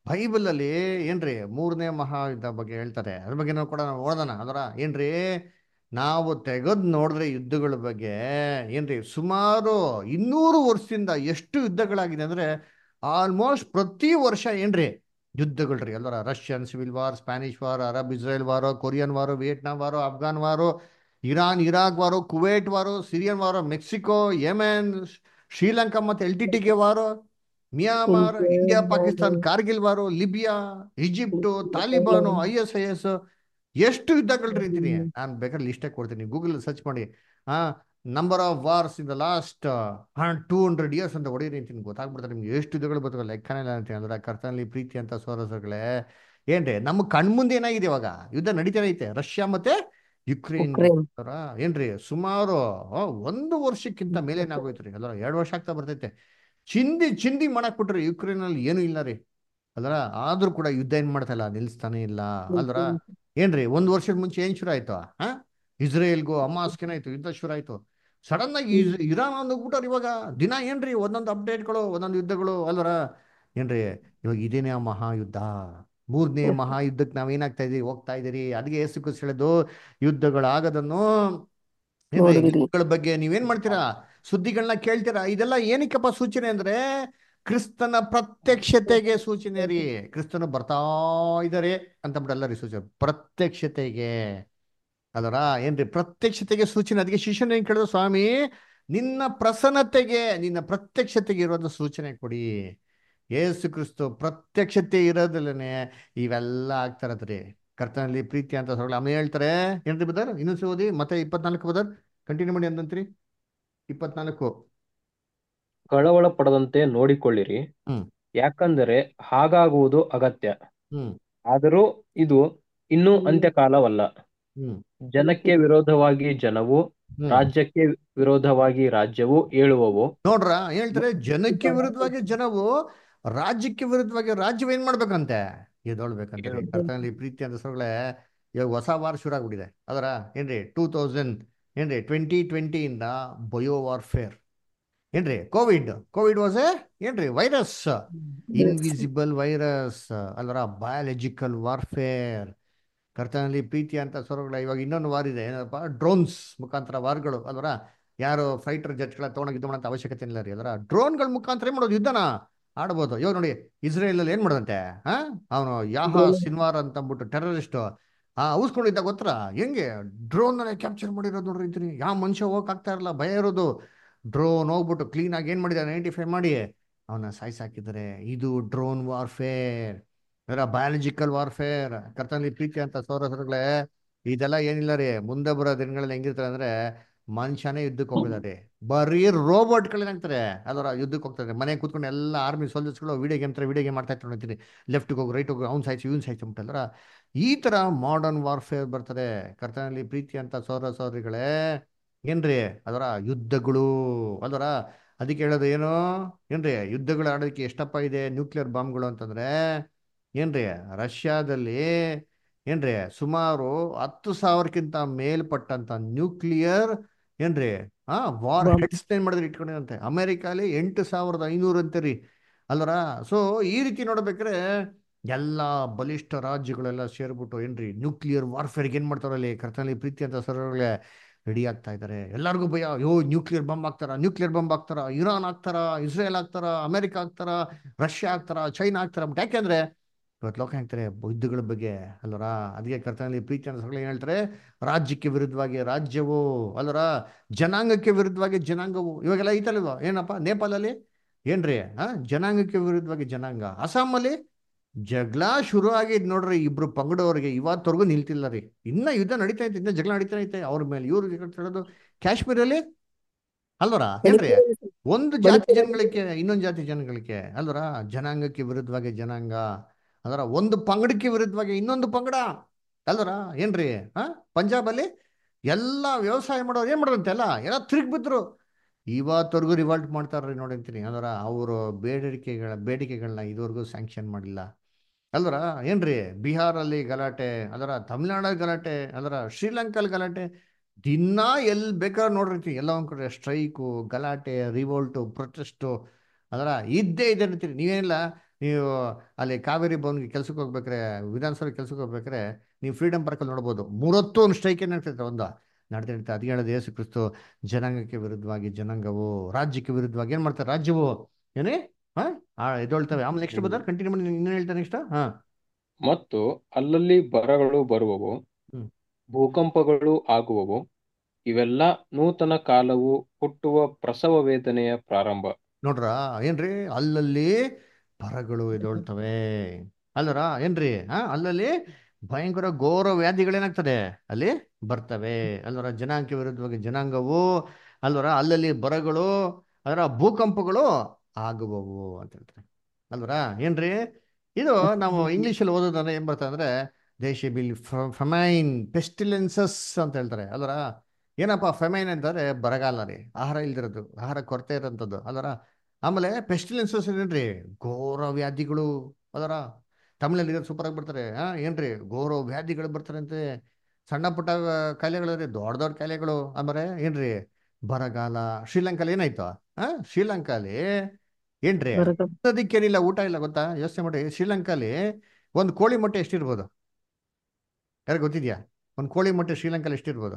ಬೈಬಲಲ್ಲಿ ಏನ್ರಿ ಮೂರನೇ ಮಹಾಯುದ್ಧ ಬಗ್ಗೆ ಹೇಳ್ತಾರೆ ಅದ್ರ ಬಗ್ಗೆ ನಾವು ಕೂಡ ನಾವು ಓದೋಣ ಅದರ ಏನ್ರಿ ನಾವು ತೆಗೆದು ನೋಡಿದ್ರೆ ಯುದ್ಧಗಳ ಬಗ್ಗೆ ಏನ್ರಿ ಸುಮಾರು ಇನ್ನೂರು ವರ್ಷದಿಂದ ಎಷ್ಟು ಯುದ್ಧಗಳಾಗಿದೆ ಅಂದ್ರೆ ಆಲ್ಮೋಸ್ಟ್ ಪ್ರತಿ ವರ್ಷ ಏನ್ರಿ ಯುದ್ಧಗಳ್ರಿ ಅಲ್ವರ Russian civil war Spanish war Arab Israel war Korean war Vietnam war Afghan war Iran Iraq war Kuwait war Syrian war Mexico Yemen Sri Lanka ಮತ್ತೆ ಎಲ್ ಟಿ ಟಿಗೆ war Myanmar India Pakistan Kargil war Libya Egypt Taliban I S I S ಎಷ್ಟು ಯುದ್ಧಗಳ್ರಿ ಅಂತೀನಿ ನಾನು ಬೇಕಾದ್ರೆ ಲಿಸ್ಟೇ ಕೊಡ್ತೀನಿ Google search ಮಾಡಿ ಆ number of wars in the last two hundred years ಅಂತ ಹೊಡೀರಿ ಅಂತೀನಿ ಗೊತ್ತಾಗ್ಬಿಡ್ತಾರೆ ನಿಮ್ಗೆ ಎಷ್ಟು ಯುದ್ಧಗಳು ಬರ್ತವೆ ಲೆಕ್ಕನೇ ಇಲ್ಲ ಅಂತೀನಿ ಅಂದ್ರೆ ಕರ್ತನಲ್ಲಿ ಪ್ರೀತಿ ಅಂತ ಸೋರಸಗಳೇ ಏನ್ರಿ ನಮ್ಮ ಕಣ್ಮುಂದೆ ಏನಾಗಿದೆ ಇವಾಗ ಯುದ್ಧ ನಡೀತಾನೆ ಐತೆ ರಷ್ಯಾ ಮತ್ತೆ ಯುಕ್ರೇನ್ ಉಕ್ರೇನ್. ತರ ಏನ್ರಿ ಸುಮಾರು ಆ, ಒಂದು ವರ್ಷಕ್ಕಿಂತ ಮೇಲೆ ಏನಾಗೋಯ್ತು ರೀ ಅಲ್ಲ ಎರಡು ವರ್ಷ ಆಗ್ತಾ ಬರ್ತೈತೆ ಚಿಂದಿ ಚಿಂದಿ ಮಾಡಕ್ ಬಿಟ್ರಿ ಯುಕ್ರೇನ್ ಅಲ್ಲಿ ಏನು ಇಲ್ಲ ರೀ ಅಲ್ರ ಆದ್ರೂ ಕೂಡ ಯುದ್ಧ ಏನ್ ಮಾಡ್ತಾ ಇಲ್ಲ ನಿಲ್ಸ್ತಾನೆ ಇಲ್ಲ ಅಲ್ರ ಏನ್ರಿ ಒಂದ್ ವರ್ಷದ ಮುಂಚೆ ಏನ್ ಶುರು ಆಯ್ತು ಹಾ ಇಸ್ರೇಲ್ಗೂ ಹಮಾಸ್ಗೆ ಏನಾಯ್ತು ಯುದ್ಧ ಶುರು ಆಯ್ತು ಸಡನ್ ಆಗಿ ಇಸ್- ಇರಾನ್ ಅಂದ್ಬಿಟ್ಟಾರ ಇವಾಗ ದಿನ ಏನ್ರಿ ಒಂದೊಂದು ಅಪ್ಡೇಟ್ಗಳು ಒಂದೊಂದು ಯುದ್ಧಗಳು ಅಲ್ವರ ಏನ್ರಿ ಇವಾಗ ಇದೇನೇ ಆ ಮಹಾಯುದ್ಧ ಮೂರನೇ ಮಹಾಯುದ್ಧಕ್ಕೆ ನಾವೇನಾಗ್ತಾ ಇದೀವಿ ಹೋಗ್ತಾ ಇದೀರಿ ಅದಕ್ಕೆ ಏಸು ಕ್ರಿಸ್ತ ಹೇಳೋದು ಯುದ್ಧಗಳಾಗದನ್ನು ಏನ್ರಿ ನೋಡುವಿರಿ. ಯುದ್ಧಗಳ ಬಗ್ಗೆ ನೀವೇನ್ ಮಾಡ್ತೀರಾ ಸುದ್ದಿಗಳನ್ನ ಕೇಳ್ತೀರಾ ಇದೆಲ್ಲ ಏನಕ್ಕಪ್ಪ ಸೂಚನೆ ಅಂದ್ರೆ ಕ್ರಿಸ್ತನ ಪ್ರತ್ಯಕ್ಷತೆಗೆ ಸೂಚನೆ ರೀ ಕ್ರಿಸ್ತನು ಬರ್ತಾ ಇದ್ದಾರೆ ಅಂತ ಬಿಡಲ್ಲ ರೀ ಸೂಚನೆ ಪ್ರತ್ಯಕ್ಷತೆಗೆ ಅದರ ಏನ್ರಿ ಪ್ರತ್ಯಕ್ಷತೆಗೆ ಸೂಚನೆ ಅದಕ್ಕೆ ಶಿಷ್ಯನ ಏನ್ ಕೇಳಿದ್ರು ಸ್ವಾಮಿ ನಿನ್ನ ಪ್ರಸನ್ನತೆಗೆ ನಿನ್ನ ಪ್ರತ್ಯಕ್ಷತೆಗೆ ಇರೋದು ಸೂಚನೆ ಕೊಡಿ ಯೇಸು ಕ್ರಿಸ್ತು ಪ್ರತ್ಯಕ್ಷತೆ ಇರೋದಲ್ಲೇ ಇವೆಲ್ಲ ಆಗ್ತಾರತ್ರಿ ಕರ್ತನಲ್ಲಿ ಪ್ರೀತಿ ಅಂತ ಸೊಗಳೆ ಆಮೇಲೆ ಹೇಳ್ತಾರೆ ಏನ್ರಿ ಬದರ್ ಇನ್ನೊಂದ್ಸರಿ ಓದಿ ಮತ್ತೆ ಇಪ್ಪತ್ನಾಲ್ಕು ಬದರ್ ಕಂಟಿನ್ಯೂ ಮಾಡಿ ಅಂತಂತ್ರಿ ಇಪ್ಪತ್ನಾಲ್ಕು ಕಳವಳ ಪಡದಂತೆ ನೋಡಿಕೊಳ್ಳಿರಿ ಹ್ಮ್. ಯಾಕಂದರೆ ಹಾಗಾಗುವುದು ಅಗತ್ಯ ಹ್ಮ್ ಆದರೂ ಇದು ಇನ್ನೂ ಅಂತ್ಯಕಾಲವಲ್ಲ ಹ್ಮ್ ಜನಕ್ಕೆ ವಿರೋಧವಾಗಿ ಜನವು ಹ್ಮ್ ರಾಜ್ಯಕ್ಕೆ ವಿರೋಧವಾಗಿ ರಾಜ್ಯವು ಏಳುವವು ನೋಡ್ರ ಹೇಳ್ತಾರೆ ಜನಕ್ಕೆ ವಿರುದ್ಧವಾಗಿ ಜನವು ರಾಜ್ಯಕ್ಕೆ ವಿರುದ್ಧವಾಗಿ ರಾಜ್ಯವು ಏನ್ ಮಾಡ್ಬೇಕಂತೆ ಎದೊಳ್ಬೇಕಂತೆ ರೀ. ಕರ್ತನಲ್ಲಿ ಪ್ರೀತಿ ಅಂತ ಸೊಗಳೆ ಇವಾಗ ಹೊಸ ವಾರ ಶುರು ಆಗ್ಬಿಟ್ಟಿದೆ ಅದರ ಏನ್ರಿ ಟೂ ತೌಸಂಡ್ ಏನ್ರಿ ಟ್ವೆಂಟಿ ಟ್ವೆಂಟಿಯಿಂದ ಬಯೋ ವಾರ್ಫೇರ್ ಏನ್ರಿ ಕೋವಿಡ್ ಕೋವಿಡ್ ವಾಸ್ ಎ ಏನ್ರಿ ವೈರಸ್ ಇನ್ವಿಸಿಬಲ್ ವೈರಸ್ ಅಲ್ವರ ಬಯಾಲಜಿಕಲ್ ವಾರ್ಫೇರ್ ಕರ್ತನಲ್ಲಿ ಪ್ರೀತಿ ಅಂತ ಸ್ವರಗಳ ಇವಾಗ ಇನ್ನೊಂದು ವಾರ್ ಇದೆ ಏನಪ್ಪ ಡ್ರೋನ್ಸ್ ಮುಖಾಂತರ ವಾರ್ಗಳು ಅಲ್ವರ ಯಾರು ಫೈಟರ್ ಜೆಟ್ಗಳ ತೊಗೊಂಡೋಗಿ ಇದು ಮಾಡೋಂಥ ಅವಶ್ಯಕತೆ ಇಲ್ಲ ರೀ ಅದರ ಡ್ರೋನ್ಗಳ ಮುಖಾಂತರ ಏನ್ ಮಾಡೋದು ಯುದ್ಧನ ಆಡ್ಬೋದು ಇವಾಗ ನೋಡಿ ಇಸ್ರೇಲ್ ಅಲ್ಲಿ ಏನ್ ಮಾಡದಂತೆ ಹಾ ಅವನು ಯಾಹ ಸಿನ್ವಾರ್ ಅಂತ ಅಂದ್ಬಿಟ್ಟು ಟೆರರಿಸ್ಟ್ ಆ ಊಸ್ಕೊಂಡಿದ್ದ ಗೊತ್ತರ ಹೆಂಗೆ ಡ್ರೋನ್ ಅಲ್ಲೇ ಕ್ಯಾಪ್ಚರ್ ಮಾಡಿರೋದು ನೋಡ್ರಿ ಅಂತೀನಿ ಯಾವ ಮನುಷ್ಯ ಹೋಗಕ್ ಆಗ್ತಾ ಇರಲ್ಲ ಭಯ ಇರೋದು ಡ್ರೋನ್ ಹೋಗ್ಬಿಟ್ಟು ಕ್ಲೀನ್ ಆಗಿ ಏನ್ ಮಾಡಿದಾರೆ ಐಡೆಂಟಿಫೈ ಮಾಡಿ ಅವನ್ನ ಸಾಯಿಸಾಕಿದ್ದಾರೆ ಇದು ಡ್ರೋನ್ ವಾರ್ಫೇರ್ ಅದರ ಬಯಾಲಜಿಕಲ್ ವಾರ್ಫೇರ್ ಕರ್ತನಲ್ಲಿ ಪ್ರೀತಿ ಅಂತ ಸೌರಸರುಗಳೇ ಇದೆಲ್ಲ ಏನಿಲ್ಲ ರೀ ಮುಂದೆ ಬರೋ ದಿನಗಳಲ್ಲಿ ಹೆಂಗಿರ್ತಾರೆ ಅಂದ್ರೆ ಮನುಷ್ಯನೇ ಯುದ್ಧಕ್ಕೆ ಹೋಗಿದ್ದಾರೆ ಬರೀ ರೋಬೋಟ್ಗಳೇನಾಗ್ತಾರೆ ಅದರ ಯುದ್ಧಕ್ಕೆ ಹೋಗ್ತಾರೆ ಮನೆಗೆ ಕೂತ್ಕೊಂಡು ಎಲ್ಲ ಆರ್ಮಿ ಸೋಲ್ಜರ್ಸ್ಗಳು ವಿಡಿಯೋ ಗೇಮ್ ತರ ವಿಡಿಯೋ ಗೇಮ್ ಮಾಡ್ತಾ ಇರ್ತಾರೆ ನೋಡ್ತೀನಿ ಲೆಫ್ಟ್ಗೆ ಹೋಗಿ ರೈಟ್ ಹೋಗಿ ಅವ್ನು ಸಾಯ್ತು ಇವ್ನು ಸಾಯ್ತು ಅಂಬಿಟ್ಟಲ್ರ ಈ ತರ ಮಾಡರ್ನ್ ವಾರ್ಫೇರ್ ಬರ್ತದೆ ಕರ್ತನಲ್ಲಿ ಪ್ರೀತಿ ಅಂತ ಸೌರ ಸೌರಿಗಳೇ ಏನ್ರಿ ಅದರ ಯುದ್ಧಗಳು ಅದರ ಅದಕ್ಕೆ ಹೇಳೋದು ಏನು ಏನ್ರಿ ಯುದ್ಧಗಳು ಆಡೋದಕ್ಕೆ ಎಷ್ಟಪ್ಪ ಇದೆ ನ್ಯೂಕ್ಲಿಯರ್ ಬಾಂಬ್ಗಳು ಅಂತಂದ್ರೆ ಏನ್ರಿ ರಷ್ಯಾದಲ್ಲಿ ಏನ್ರಿ ಸುಮಾರು ಹತ್ತು ಸಾವಿರಕ್ಕಿಂತ ಮೇಲ್ಪಟ್ಟಂತ ನ್ಯೂಕ್ಲಿಯರ್ ಏನ್ರಿ ಆ ವಾರ್ Bomb. ಹೆಡ್ಸ್ ಏನ್ ಮಾಡಿದ್ರೆ ಇಟ್ಕೊಂಡಿರಂತೆ ಅಮೆರಿಕಾಲಿ ಎಂಟು ಸಾವಿರದ ಐನೂರು ಅಂತೀರಿ ಅಲ್ವರ ಸೊ ಈ ರೀತಿ ನೋಡ್ಬೇಕಾದ್ರೆ ಎಲ್ಲ ಬಲಿಷ್ಠ ರಾಜ್ಯಗಳೆಲ್ಲ ಸೇರ್ಬಿಟ್ಟು ಏನ್ರಿ ನ್ಯೂಕ್ಲಿಯರ್ ವಾರ್ಫೇರ್ಗೆ ಏನ್ ಮಾಡ್ತಾರಲ್ಲಿ ಕರ್ತನಲ್ಲಿ ಪ್ರೀತಿ ಅಂತ ಸರ್ಗಳೇ ರೆಡಿ ಆಗ್ತಾ ಇದ್ದಾರೆ ಎಲ್ಲರಿಗೂ ಭಯ ಅಯ್ಯೋ ನ್ಯೂಕ್ಲಿಯರ್ ಬಾಂಬ್ ಹಾಕ್ತಾರ ನ್ಯೂಕ್ಲಿಯರ್ ಬಾಂಬ್ ಹಾಕ್ತಾರ ಇರಾನ್ ಹಾಕ್ತಾರ ಇಸ್ರೇಲ್ ಹಾಕ್ತಾರ ಅಮೆರಿಕ ಹಾಕ್ತಾರ ರಷ್ಯಾ ಹಾಕ್ತಾರ ಚೈನಾ ಹಾಕ್ತಾರ ಬಟ್ ಯಾಕೆಂದ್ರೆ ಇವತ್ತು ಲೋಕ ಹೇಳ್ತಾರೆ ಯುದ್ಧಗಳ ಬಗ್ಗೆ ಅಲ್ವರ ಅದಕ್ಕೆ ಕರ್ತನಲ್ಲಿ ಪ್ರೀತಿ ಅಂತ ಸಗಳೆ ಏನ್ ಹೇಳ್ತಾರೆ ರಾಜ್ಯಕ್ಕೆ ವಿರುದ್ಧವಾಗಿ ರಾಜ್ಯವು ಅಲ್ವರ ಜನಾಂಗಕ್ಕೆ ವಿರುದ್ಧವಾಗಿ ಜನಾಂಗವು ಇವಾಗೆಲ್ಲ ಐತಲ್ವ ಏನಪ್ಪ ನೇಪಾಳಲ್ಲಿ ಏನ್ರಿ ಆ ಜನಾಂಗಕ್ಕೆ ವಿರುದ್ಧವಾಗಿ ಜನಾಂಗ ಅಸ್ಸಾಮಲ್ಲಿ ಜಗಳ ಶುರು ಆಗಿದ್ ನೋಡ್ರಿ ಇಬ್ರು ಪಂಗಡವರಿಗೆ ಇವತ್ತವರೆಗೂ ನಿಲ್ತಿಲ್ಲ ರೀ ಇನ್ನ ಯುದ್ಧ ನಡೀತಾ ಐತೆ ಇನ್ನ ಜಗಳ ನಡೀತಾ ಐತೆ ಅವ್ರ ಮೇಲೆ ಇವ್ರು ಹೇಳೋದು ಕಾಶ್ಮೀರಲ್ಲಿ ಅಲ್ವರ ಏನ್ರಿ ಒಂದು ಜಾತಿ ಜನಗಳಿಗೆ ಇನ್ನೊಂದು ಜಾತಿ ಜನಗಳಿಗೆ ಅಲ್ವರ ಜನಾಂಗಕ್ಕೆ ವಿರುದ್ಧವಾಗಿ ಜನಾಂಗ ಅದರ ಒಂದು ಪಂಗಡಕ್ಕೆ ವಿರುದ್ಧವಾಗಿ ಇನ್ನೊಂದು ಪಂಗಡ ಅಲ್ವರ ಏನ್ರಿ ಹಾ ಪಂಜಾಬಲ್ಲಿ ಎಲ್ಲ ವ್ಯವಸಾಯ ಮಾಡೋರು ಏನ್ ಮಾಡೋರಂತೆ ಎಲ್ಲ ಎಲ್ಲ ತಿರುಗಿ ಬಿದ್ರು ಇವತ್ತವರೆಗೂ ರಿವಾಲ್ಟ್ ಮಾಡ್ತಾರ್ರಿ ನೋಡಿ ಅಂತೀನಿ ಅದರ ಅವರು ಬೇಡಿಕೆಗಳ ಬೇಡಿಕೆಗಳನ್ನ ಇದುವರೆಗೂ ಸ್ಯಾಂಕ್ಷನ್ ಮಾಡಿಲ್ಲ ಅಲ್ವರ ಏನ್ರಿ ಬಿಹಾರಲ್ಲಿ ಗಲಾಟೆ ಅದರ ತಮಿಳ್ನಾಡಲ್ಲಿ ಗಲಾಟೆ ಅದರ ಶ್ರೀಲಂಕಲ್ ಗಲಾಟೆ ದಿನ ಎಲ್ಲಿ ಬೇಕಾದ್ರೆ ನೋಡಿರ್ತೀವಿ ಎಲ್ಲ ಒಂದ್ ಕಡೆ ಸ್ಟ್ರೈಕು ಗಲಾಟೆ ರಿವೋಲ್ಟು ಪ್ರೊಟೆಸ್ಟು ಅದರ ಇದ್ದೇ ಇದೆ ಅಂತೀರಿ ನೀವೇನಿಲ್ಲ ನೀವು ಅಲ್ಲಿ ಕಾವೇರಿ ಭವನ್ಗೆ ಕೆಲ್ಸಕ್ಕೆ ಹೋಗ್ಬೇಕಾರೆ ವಿಧಾನಸಭೆ ಕೆಲ್ಸಕ್ಕೆ ಹೋಗ್ಬೇಕಾರೆ ನೀವು ಫ್ರೀಡಮ್ ಪಾರ್ಕಲ್ಲಿ ನೋಡ್ಬೋದು ಮೂರತ್ತು ಒಂದು ಸ್ಟ್ರೈಕ್ ಏನು ನಡ್ತೈತೆ ಒಂದು ನಡ್ತಾ ನಡ್ತಾ ಅದು ಹೇಳೋದು ಯೇಸು ಕ್ರಿಸ್ತು ಜನಾಂಗಕ್ಕೆ ವಿರುದ್ಧವಾಗಿ ಜನಾಂಗವು ರಾಜ್ಯಕ್ಕೆ ವಿರುದ್ಧವಾಗಿ ಏನು ಮಾಡ್ತಾರೆ ರಾಜ್ಯವು ಏನೇ ಹಾ ಆ ಎದ್ದೊಳ್ತವೆ ಆಮೇಲೆ ನೆಕ್ಸ್ಟ್ ಬದರ್ ಕಂಟಿನ್ಯೂ ಮಾಡಿ ಇನ್ನೇನು ಹೇಳ್ತಾರೆ ನೆಕ್ಸ್ಟ್ ಹಾ ಮತ್ತು ಅಲ್ಲಲ್ಲಿ ಬರಗಳು ಬರುವವು ಹ್ಮ್. ಭೂಕಂಪಗಳು ಆಗುವವು ಇವೆಲ್ಲ ನೂತನ ಕಾಲವು ಹುಟ್ಟುವ ಪ್ರಸವ ವೇದನೆಯ ಪ್ರಾರಂಭ ನೋಡ್ರ ಏನ್ರಿ ಅಲ್ಲಲ್ಲಿ ಬರಗಳು ಎದ್ದೊಳ್ತವೆ ಅಲ್ಲರ ಏನ್ರಿ ಹಾ ಅಲ್ಲಲ್ಲಿ ಭಯಂಕರ ಘೋರ ವ್ಯಾಧಿಗಳೇನಾಗ್ತದೆ ಅಲ್ಲಿ ಬರ್ತವೆ ಅಲ್ವರ ಜನಾಂಗಕ್ಕೆ ವಿರುದ್ಧವಾಗಿ ಜನಾಂಗವು ಅಲ್ವರ ಅಲ್ಲಲ್ಲಿ ಬರಗಳು ಅದರ ಭೂಕಂಪಗಳು ಆಗುವವು ಅಂತ ಹೇಳ್ತಾರೆ ಅಲ್ವರ ಏನ್ರಿ ಇದು ನಾವು ಇಂಗ್ಲೀಷಲ್ಲಿ ಓದೋದಂದ್ರೆ ಏನ್ ಬರ್ತದೆ ಅಂದ್ರೆ ದೇಶ ಬಿಲ್ ಫಮೈನ್ ಪೆಸ್ಟಿಲೆನ್ಸಸ್ ಅಂತ ಹೇಳ್ತಾರೆ ಅಲ್ವರ ಏನಪ್ಪ ಫೆಮೈನ್ ಅಂತಂದ್ರೆ ಬರಗಾಲ ರೀ ಆಹಾರ ಇಲ್ದಿರೋದು ಆಹಾರ ಕೊರತೆ ಇರೋಂಥದ್ದು ಅಲ್ವರ ಆಮೇಲೆ ಪೆಸ್ಟಿಲೆನ್ಸಸ್ ಏನ್ರಿ ಘೋರ ವ್ಯಾಧಿಗಳು ಅದರ ತಮಿಳಲ್ಲಿ ಸೂಪರ್ ಆಗಿ ಬರ್ತಾರೆ ಹಾ ಏನ್ರಿ ಘೋರ ವ್ಯಾಧಿಗಳು ಬರ್ತಾರೆ ಅಂತೆ ಸಣ್ಣ ಪುಟ್ಟ ಕಾಯಿಲೆಗಳು ರೀ ದೊಡ್ಡ ದೊಡ್ಡ ಕಾಯಿಲೆಗಳು ಆಮೇಲೆ ಏನ್ರಿ ಬರಗಾಲ ಶ್ರೀಲಂಕಾಲಿ ಏನಾಯ್ತು ಹಾ ಶ್ರೀಲಂಕಾಲಿ ಏನ್ರಿ ಬರಗಾಲ ಅದಕ್ಕೇನಿಲ್ಲ ಊಟ ಇಲ್ಲ ಗೊತ್ತಾ ಯೋಚನೆ ಮಾಡಿ ಶ್ರೀಲಂಕಾಲಿ ಒಂದು ಕೋಳಿ ಮೊಟ್ಟೆ ಎಷ್ಟಿರ್ಬೋದು ಯಾರು ಗೊತ್ತಿದ್ಯಾ ಒಂದು ಕೋಳಿ ಮೊಟ್ಟೆ ಶ್ರೀಲಂಕಾಲಿ ಎಷ್ಟಿರ್ಬೋದು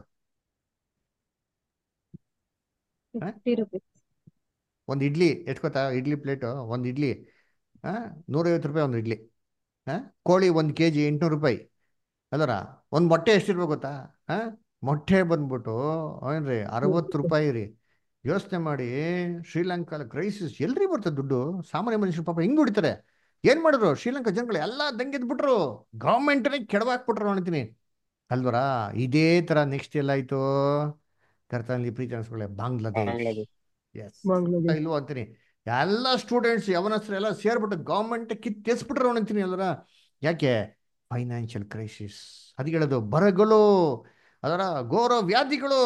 ಹಾ? ಫಿಫ್ಟಿ ರುಪೀಸ್ ಒಂದು ಇಡ್ಲಿ ಎಷ್ಟು ಗೊತ್ತಾ ಇಡ್ಲಿ ಪ್ಲೇಟು ಒಂದು ಇಡ್ಲಿ ಹಾಂ ನೂರೈವತ್ತು ರೂಪಾಯಿ ಒಂದು ಇಡ್ಲಿ ಹಾಂ ಕೋಳಿ ಒಂದು ಕೆ ಜಿ ಎಂಟುನೂರು ರೂಪಾಯಿ ಅಲ್ಲರ ಒಂದು ಮೊಟ್ಟೆ ಎಷ್ಟಿರ್ಬೇಕು ಗೊತ್ತಾ ಹಾಂ ಮೊಟ್ಟೆ ಬಂದ್ಬಿಟ್ಟು ಏನ್ರಿ ಅರವತ್ತು ರೂಪಾಯಿ ರೀ ಯೋಚನೆ ಮಾಡಿ ಶ್ರೀಲಂಕಾ ಕ್ರೈಸಿಸ್ ಎಲ್ರಿ ಬರ್ತದೆ ದುಡ್ಡು ಸಾಮಾನ್ಯ ಮನುಷ್ಯರು ಪಾಪ ಹಿಂಗೆ ಹೊಡಿತಾರೆ ಏನು ಮಾಡಿದ್ರು ಶ್ರೀಲಂಕಾ ಜನಗಳು ಎಲ್ಲ ದಂಗೆದ್ಬಿಟ್ರು ಗೌರ್ಮೆಂಟ್ನೇ ಕೆಡವಾಕ್ಬಿಟ್ರು ಅಂತೀನಿ ಅಲ್ವರ ಇದೇ ಥರ ನೆಕ್ಸ್ಟ್ ಎಲ್ಲಾಯ್ತು ಕರ್ತನಲ್ಲಿ ಪ್ರೀತಿ ಅನ್ಸ್ಕೊಳ್ಳೆ ಬಾಂಗ್ಲಾದೇಶ್ ಬಾಂಗ್ಲಾದೇಶ್. ಎಸ್ ಬಾಂಗ್ಲಾದೇಶ್ ಇಲ್ವೋ ಅಂತೀನಿ ಎಲ್ಲ ಸ್ಟೂಡೆಂಟ್ಸ್ ಯವನಸ್ಥರು ಎಲ್ಲ ಸೇರ್ಬಿಟ್ಟು ಗೌರ್ಮೆಂಟ್ ಕಿತ್ತೆಸ್ಬಿಟ್ರು ಅಂತೀನಿ ಅಲ್ವರ ಯಾಕೆ ಫೈನಾನ್ಷಿಯಲ್ ಕ್ರೈಸಿಸ್ ಅದು ಹೇಳೋದು ಬರಗಳು ಅದರ ಘೋರ ವ್ಯಾಧಿಗಳು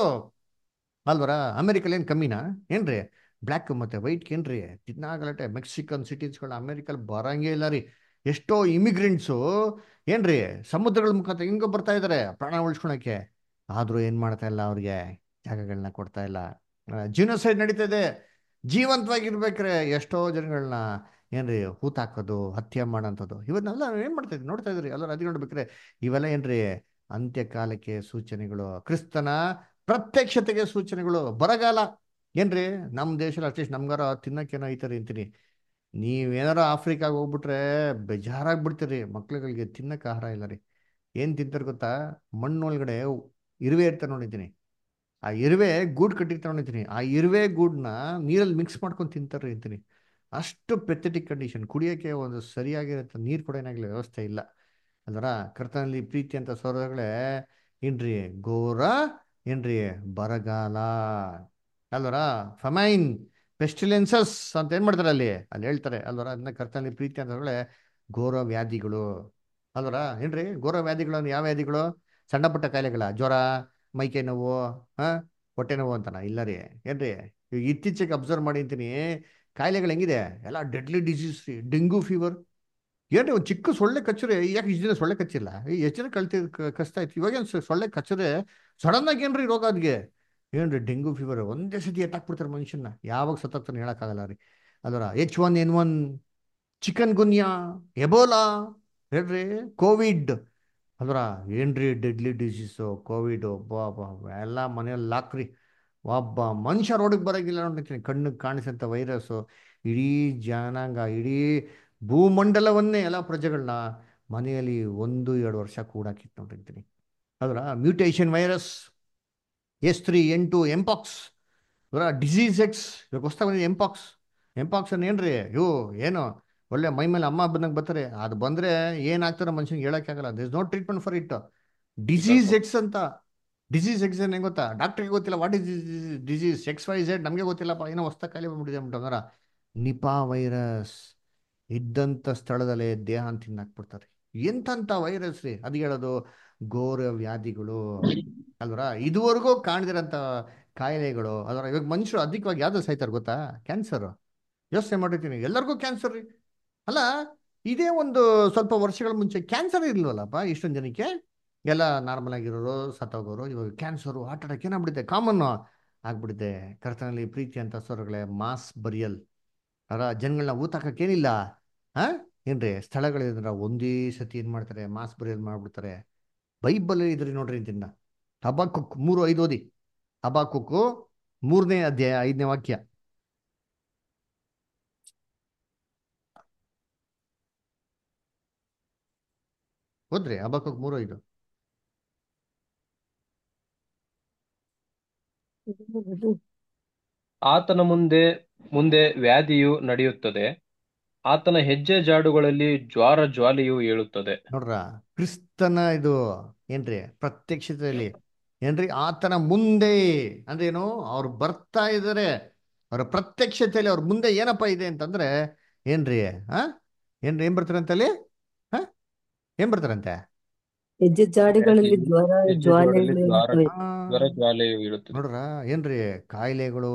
ಅಲ್ವರ ಅಮೆರಿಕಲ್ಲಿ ಏನು ಕಮ್ಮಿನಾ ಏನ್ರಿ ಬ್ಲ್ಯಾಕ್ ಮತ್ತೆ ವೈಟ್ ಏನ್ರಿ ತಿನ್ನಾಗಲಟೆ ಮೆಕ್ಸಿಕನ್ ಸಿಟೀಸ್ಗಳು ಅಮೆರಿಕಲ್ಲಿ ಬರಂಗೇ ಇಲ್ಲ ರೀ ಎಷ್ಟೋ ಇಮಿಗ್ರೆಂಟ್ಸು ಏನ್ರಿ ಸಮುದ್ರಗಳ ಮುಖಾಂತರ ಹಿಂಗೆ ಬರ್ತಾ ಇದ್ದಾರೆ ಪ್ರಾಣ ಉಳಿಸ್ಕೊಳಕ್ಕೆ ಆದರೂ ಏನು ಮಾಡ್ತಾ ಇಲ್ಲ ಅವ್ರಿಗೆ ಜಾಗಗಳನ್ನ ಕೊಡ್ತಾ ಇಲ್ಲ ಜೀನೋಸೈಡ್ ನಡೀತಾ ಇದೆ ಜೀವಂತವಾಗಿರ್ಬೇಕ್ರೆ ಎಷ್ಟೋ ಜನಗಳನ್ನ ಏನ್ರಿ ಹೂತಾಕೋದು ಹತ್ಯೆ ಮಾಡೋಂಥದ್ದು ಇವನ್ನೆಲ್ಲ ಏನು ಮಾಡ್ತಾ ಇದ್ರಿ ನೋಡ್ತಾ ಇದ್ರಿ ಎಲ್ಲರೂ ಅದು ನೋಡ್ಬೇಕ್ರೆ ಇವೆಲ್ಲ ಏನ್ರಿ ಅಂತ್ಯಕಾಲಕ್ಕೆ ಸೂಚನೆಗಳು ಕ್ರಿಸ್ತನ ಪ್ರತ್ಯಕ್ಷತೆಗೆ ಸೂಚನೆಗಳು ಬರಗಾಲ ಏನ್ರಿ ನಮ್ಮ ದೇಶದಲ್ಲಿ ಅಟ್ಲೀಸ್ಟ್ ನಮ್ಗಾರ ತಿನ್ನಕ್ಕೇನೋ ಐತರಿ ಅಂತೀನಿ ನೀವೇನಾರ ಆಫ್ರಿಕಾಗೆ ಹೋಗ್ಬಿಟ್ರೆ ಬೇಜಾರಾಗ್ಬಿಡ್ತೀರಿ ಮಕ್ಳುಗಳಿಗೆ ತಿನ್ನಕ್ಕೆ ಆಹಾರ ಇಲ್ಲ ರೀ ಏನು ತಿಂತಾರೆ ಗೊತ್ತಾ ಮಣ್ಣೊಳಗಡೆ ಇರುವೆ ಇರ್ತಾರೆ ನೋಡಿದ್ದೀನಿ ಆ ಇರುವೆ ಗೂಡು ಕಟ್ಟಿರ್ತಾರೆ ನೋಡಿದ್ದೀನಿ ಆ ಇರುವೆ ಗೂಡನ್ನ ನೀರಲ್ಲಿ ಮಿಕ್ಸ್ ಮಾಡ್ಕೊಂಡು ತಿಂತಾರೆ ಅಂತೀನಿ ಅಷ್ಟು ಪೆಥೆಟಿಕ್ ಕಂಡೀಷನ್ ಕುಡಿಯೋಕ್ಕೆ ಒಂದು ಸರಿಯಾಗಿರೋ ನೀರು ಕೂಡ ಏನಾಗಲಿ ವ್ಯವಸ್ಥೆ ಇಲ್ಲ ಅಲ್ವರ ಕರ್ತನಲ್ಲಿ ಪ್ರೀತಿ ಅಂತ ಸೋದರಗಳೇ ಏನ್ರಿ ಘೋರ ಏನ್ರಿ ಬರಗಾಲ ಅಲ್ವರ ಫಮೈನ್ ಪೆಸ್ಟಿಲೆನ್ಸಸ್ ಅಂತ ಏನ್ ಮಾಡ್ತಾರೆ ಅಲ್ಲಿ ಅಲ್ಲಿ ಹೇಳ್ತಾರೆ ಅಲ್ವರ ಅದನ್ನ ಕರ್ತನಲ್ಲಿ ಪ್ರೀತಿ ಅಂತ ಘೋರ ವ್ಯಾಧಿಗಳು ಅಲ್ವರ ಏನ್ರಿ ಘೋರ ವ್ಯಾಧಿಗಳು ಅಂದ್ರೆ ಯಾವ ವ್ಯಾಧಿಗಳು ಸಣ್ಣ ಪುಟ್ಟ ಕಾಯಿಲೆಗಳ ಜ್ವರ ಮೈಕೈ ನೋವು ಹಾ ಹೊಟ್ಟೆ ನೋವು ಅಂತನ ಇಲ್ಲ ರೀ ಏನ್ರಿ ಈಗ ಇತ್ತೀಚೆಗೆ ಅಬ್ಸರ್ವ್ ಮಾಡಿ ಅಂತೀನಿ ಕಾಯಿಲೆಗಳು ಹೆಂಗಿದೆ ಎಲ್ಲ ಡೆಡ್ಲಿ ಡಿಸೀಸ್ ರೀ ಡೆಂಗು ಫೀವರ್ ಏನ್ರಿ ಒಂದು ಚಿಕ್ಕ ಸೊಳ್ಳೆ ಕಚ್ಚರೆ ಯಾಕೆ ಇಷ್ಟು ದಿನ ಸೊಳ್ಳೆ ಕಚ್ಚಿಲ್ಲ ಈ ಎಷ್ಟು ಜನ ಕಳ್ತಿ ಕಚ್ತಾ ಇತ್ತು ಇವಾಗ ಏನ್ ಸೊಳ್ಳೆ ಕಚ್ಚರೆ ಸಡನ್ ಆಗಿ ಏನ್ರಿ ರೋಗ ಅದ್ಗೆ ಏನ್ರಿ ಡೆಂಗು ಫೀವರ್ ಒಂದೇ ಸತಿ ಎತ್ತಾಕ್ಬಿಡ್ತಾರೆ ಮನುಷ್ಯನ ಯಾವಾಗ ಸತ್ತಾಗ್ತಾನೆ ಹೇಳಕ್ಕಾಗಲ್ಲ ರೀ ಅದರ H one N one chikungunya Ebola ಹೇಳ್ರಿ ಕೋವಿಡ್ ಅಲ್ವರ ಏನ್ರಿ ಡೆಡ್ಲಿ ಡಿಸೀಸು ಕೋವಿಡ್ ಒಬ್ಬ ಎಲ್ಲ ಮನೆಯಲ್ಲಿ ಲಾಕ್ರಿ ಒಬ್ಬ ಮನುಷ್ಯ ರೋಡಿಗೆ ಬರೋಂಗಿಲ್ಲ ನೋಡ್ತೀನಿ ಕಣ್ಣಿಗೆ ಕಾಣಿಸಂಥ ವೈರಸ್ಸು ಇಡೀ ಜನಾಂಗ ಇಡೀ ಭೂಮಂಡಲವನ್ನೇ ಎಲ್ಲ ಪ್ರಜೆಗಳನ್ನ ಮನೆಯಲ್ಲಿ ಒಂದು ಎರಡು ವರ್ಷ ಕೂಡಾಕಿತ್ತು ನೋಡಿರ್ತೀನಿ ಅದರ ಮ್ಯೂಟೇಷನ್ ವೈರಸ್ ಎಸ್ ತ್ರೀ ಎಂಟು ಎಂಪಾಕ್ಸ್ ಅದರ ಡಿಸೀಸ್ ಎಕ್ಸ್ ಇವಾಗ ಹೊಸ್ತಾ ಬಂದಿದೆ ಎಂಪಾಕ್ಸ್ ಎಂಪಾಕ್ಸ್ ಅನ್ನ ಏನ್ರಿ ಇವು ಏನು ಒಳ್ಳೆ ಮೈ ಮೇಲೆ ಅಮ್ಮ ಬಂದಂಗೆ ಬರ್ತಾರೆ ಅದು ಬಂದರೆ ಏನಾಗ್ತಾರೋ ಮನುಷ್ಯನಿಗೆ ಹೇಳೋಕ್ಕಾಗಲ್ಲ this no treatment for it disease X ಅಂತ ಡಿಸೀಸ್ ಎಕ್ಸ್ ಏನು ಗೊತ್ತಾ ಡಾಕ್ಟ್ರಿಗೆ ಗೊತ್ತಿಲ್ಲ what is disease X Y Z ನಮಗೆ ಗೊತ್ತಿಲ್ಲಪ್ಪ ಏನೋ ಹೊಸ್ತ ಕಾಯಿಲೆ ಬಂದ್ಬಿಟ್ಟಿದೆ ಅಂದ್ಬಿಟ್ಟಂದ್ರ ನಿಪಾ ವೈರಸ್ ಇದ್ದಂಥ ಸ್ಥಳದಲ್ಲೇ ದೇಹ ತಿನ್ನಾಕ್ಬಿಡ್ತಾರೆ ಎಂಥಂಥ ವೈರಸ್ ರೀ ಅದು ಹೇಳೋದು ಘೋರ ವ್ಯಾಧಿಗಳು ಅಲ್ವರ ಇದುವರೆಗೂ ಕಾಣದಿರೋಂಥ ಕಾಯಿಲೆಗಳು ಅದರ ಇವಾಗ ಮನುಷ್ಯರು ಅಧಿಕವಾಗಿ ಯಾವ್ದು ಸಾಯ್ತಾರೆ ಗೊತ್ತಾ ಕ್ಯಾನ್ಸರ್ ಯೋಚನೆ ಮಾಡಿರ್ತೀನಿ ಎಲ್ಲರಿಗೂ ಕ್ಯಾನ್ಸರ್ ರೀ ಅಲ್ಲ ಇದೇ ಒಂದು ಸ್ವಲ್ಪ ವರ್ಷಗಳ ಮುಂಚೆ ಕ್ಯಾನ್ಸರ್ ಇರ್ಲಿಲ್ವಲ್ಲಪ್ಪ ಇಷ್ಟೊಂದು ಜನಕ್ಕೆ ಎಲ್ಲ ನಾರ್ಮಲ್ ಆಗಿರೋರು ಸತ್ತೋಗೋರು ಇವಾಗ ಕ್ಯಾನ್ಸರು ಹಾರ್ಟ್ ಅಟ್ಯಾಕ್ ಏನಾಗ್ಬಿಡುತ್ತೆ ಕಾಮನ್ ಆಗ್ಬಿಡುತ್ತೆ ಕರ್ತನಲ್ಲಿ ಪ್ರೀತಿ ಅಂತ ಸ್ವರಗಳೇ ಮಾಸ್ ಬರಿಯಲ್ ಅದರ ಜನಗಳನ್ನ ಊತಾಕಕ್ಕೇನಿಲ್ಲ ಆ ಏನ್ರಿ ಸ್ಥಳಗಳಿದ್ರೆ ಒಂದೇ ಸತಿ ಏನು ಮಾಡ್ತಾರೆ ಮಾಸ್ ಬರೆಯೋದು ಮಾಡ್ಬಿಡ್ತಾರೆ ಬೈಬಲ್ ಇದ್ರಿ ನೋಡ್ರಿ ಅಂತಿನ್ನ ಹಬಾಕುಕ್ ಮೂರು ಐದು ಓದಿ ಹಬಾಕುಕ್ಕು ಮೂರನೇ ಅಧ್ಯಾಯ ಐದನೇ ವಾಕ್ಯ ಓದ್ರಿ ಹಬಾಕುಕ್ ಮೂರು ಐದು ಆತನ ಮುಂದೆ ಮುಂದೆ ವ್ಯಾಧಿಯು ನಡೆಯುತ್ತದೆ ಆತನ ಹೆಜ್ಜೆ ಜಾಡುಗಳಲ್ಲಿ ಜ್ವಾರ ಜ್ವಾಲೆಯು ಏಳುತ್ತದೆ ನೋಡ್ರ ಕ್ರಿಸ್ತನ ಇದು ಏನ್ರಿ ಪ್ರತ್ಯಕ್ಷತೆಯಲ್ಲಿ ಏನ್ರಿ ಆತನ ಮುಂದೆ ಅಂದ್ರೆ ಏನು ಅವ್ರು ಬರ್ತಾ ಇದ್ದಾರೆ ಅವರ ಪ್ರತ್ಯಕ್ಷತೆಯಲ್ಲಿ ಅವ್ರ ಮುಂದೆ ಏನಪ್ಪ ಇದೆ ಅಂತಂದ್ರೆ ಏನ್ರಿ ಆ ಏನ್ರಿ ಏನ್ ಬರ್ತಾರಂತೆ ಅಲ್ಲಿ ಹಾ ಏನ್ ಬರ್ತಾರಂತೆ ಹೆಜ್ಜೆ ಜಾಡಿಗಳಲ್ಲಿ ಜ್ವರ ಹೆಜ್ಜೆ ಜಾಡುಗಳಲ್ಲಿ ಜ್ವಾಲೆಗಳು ಜ್ವಾರ ಇರ್ತವೆ ಆ, ಜ್ವರ ಜ್ವಾಲೆಯು ಏಳುತ್ತದೆ ನೋಡ್ರ ಏನ್ರಿ ಕಾಯಿಲೆಗಳು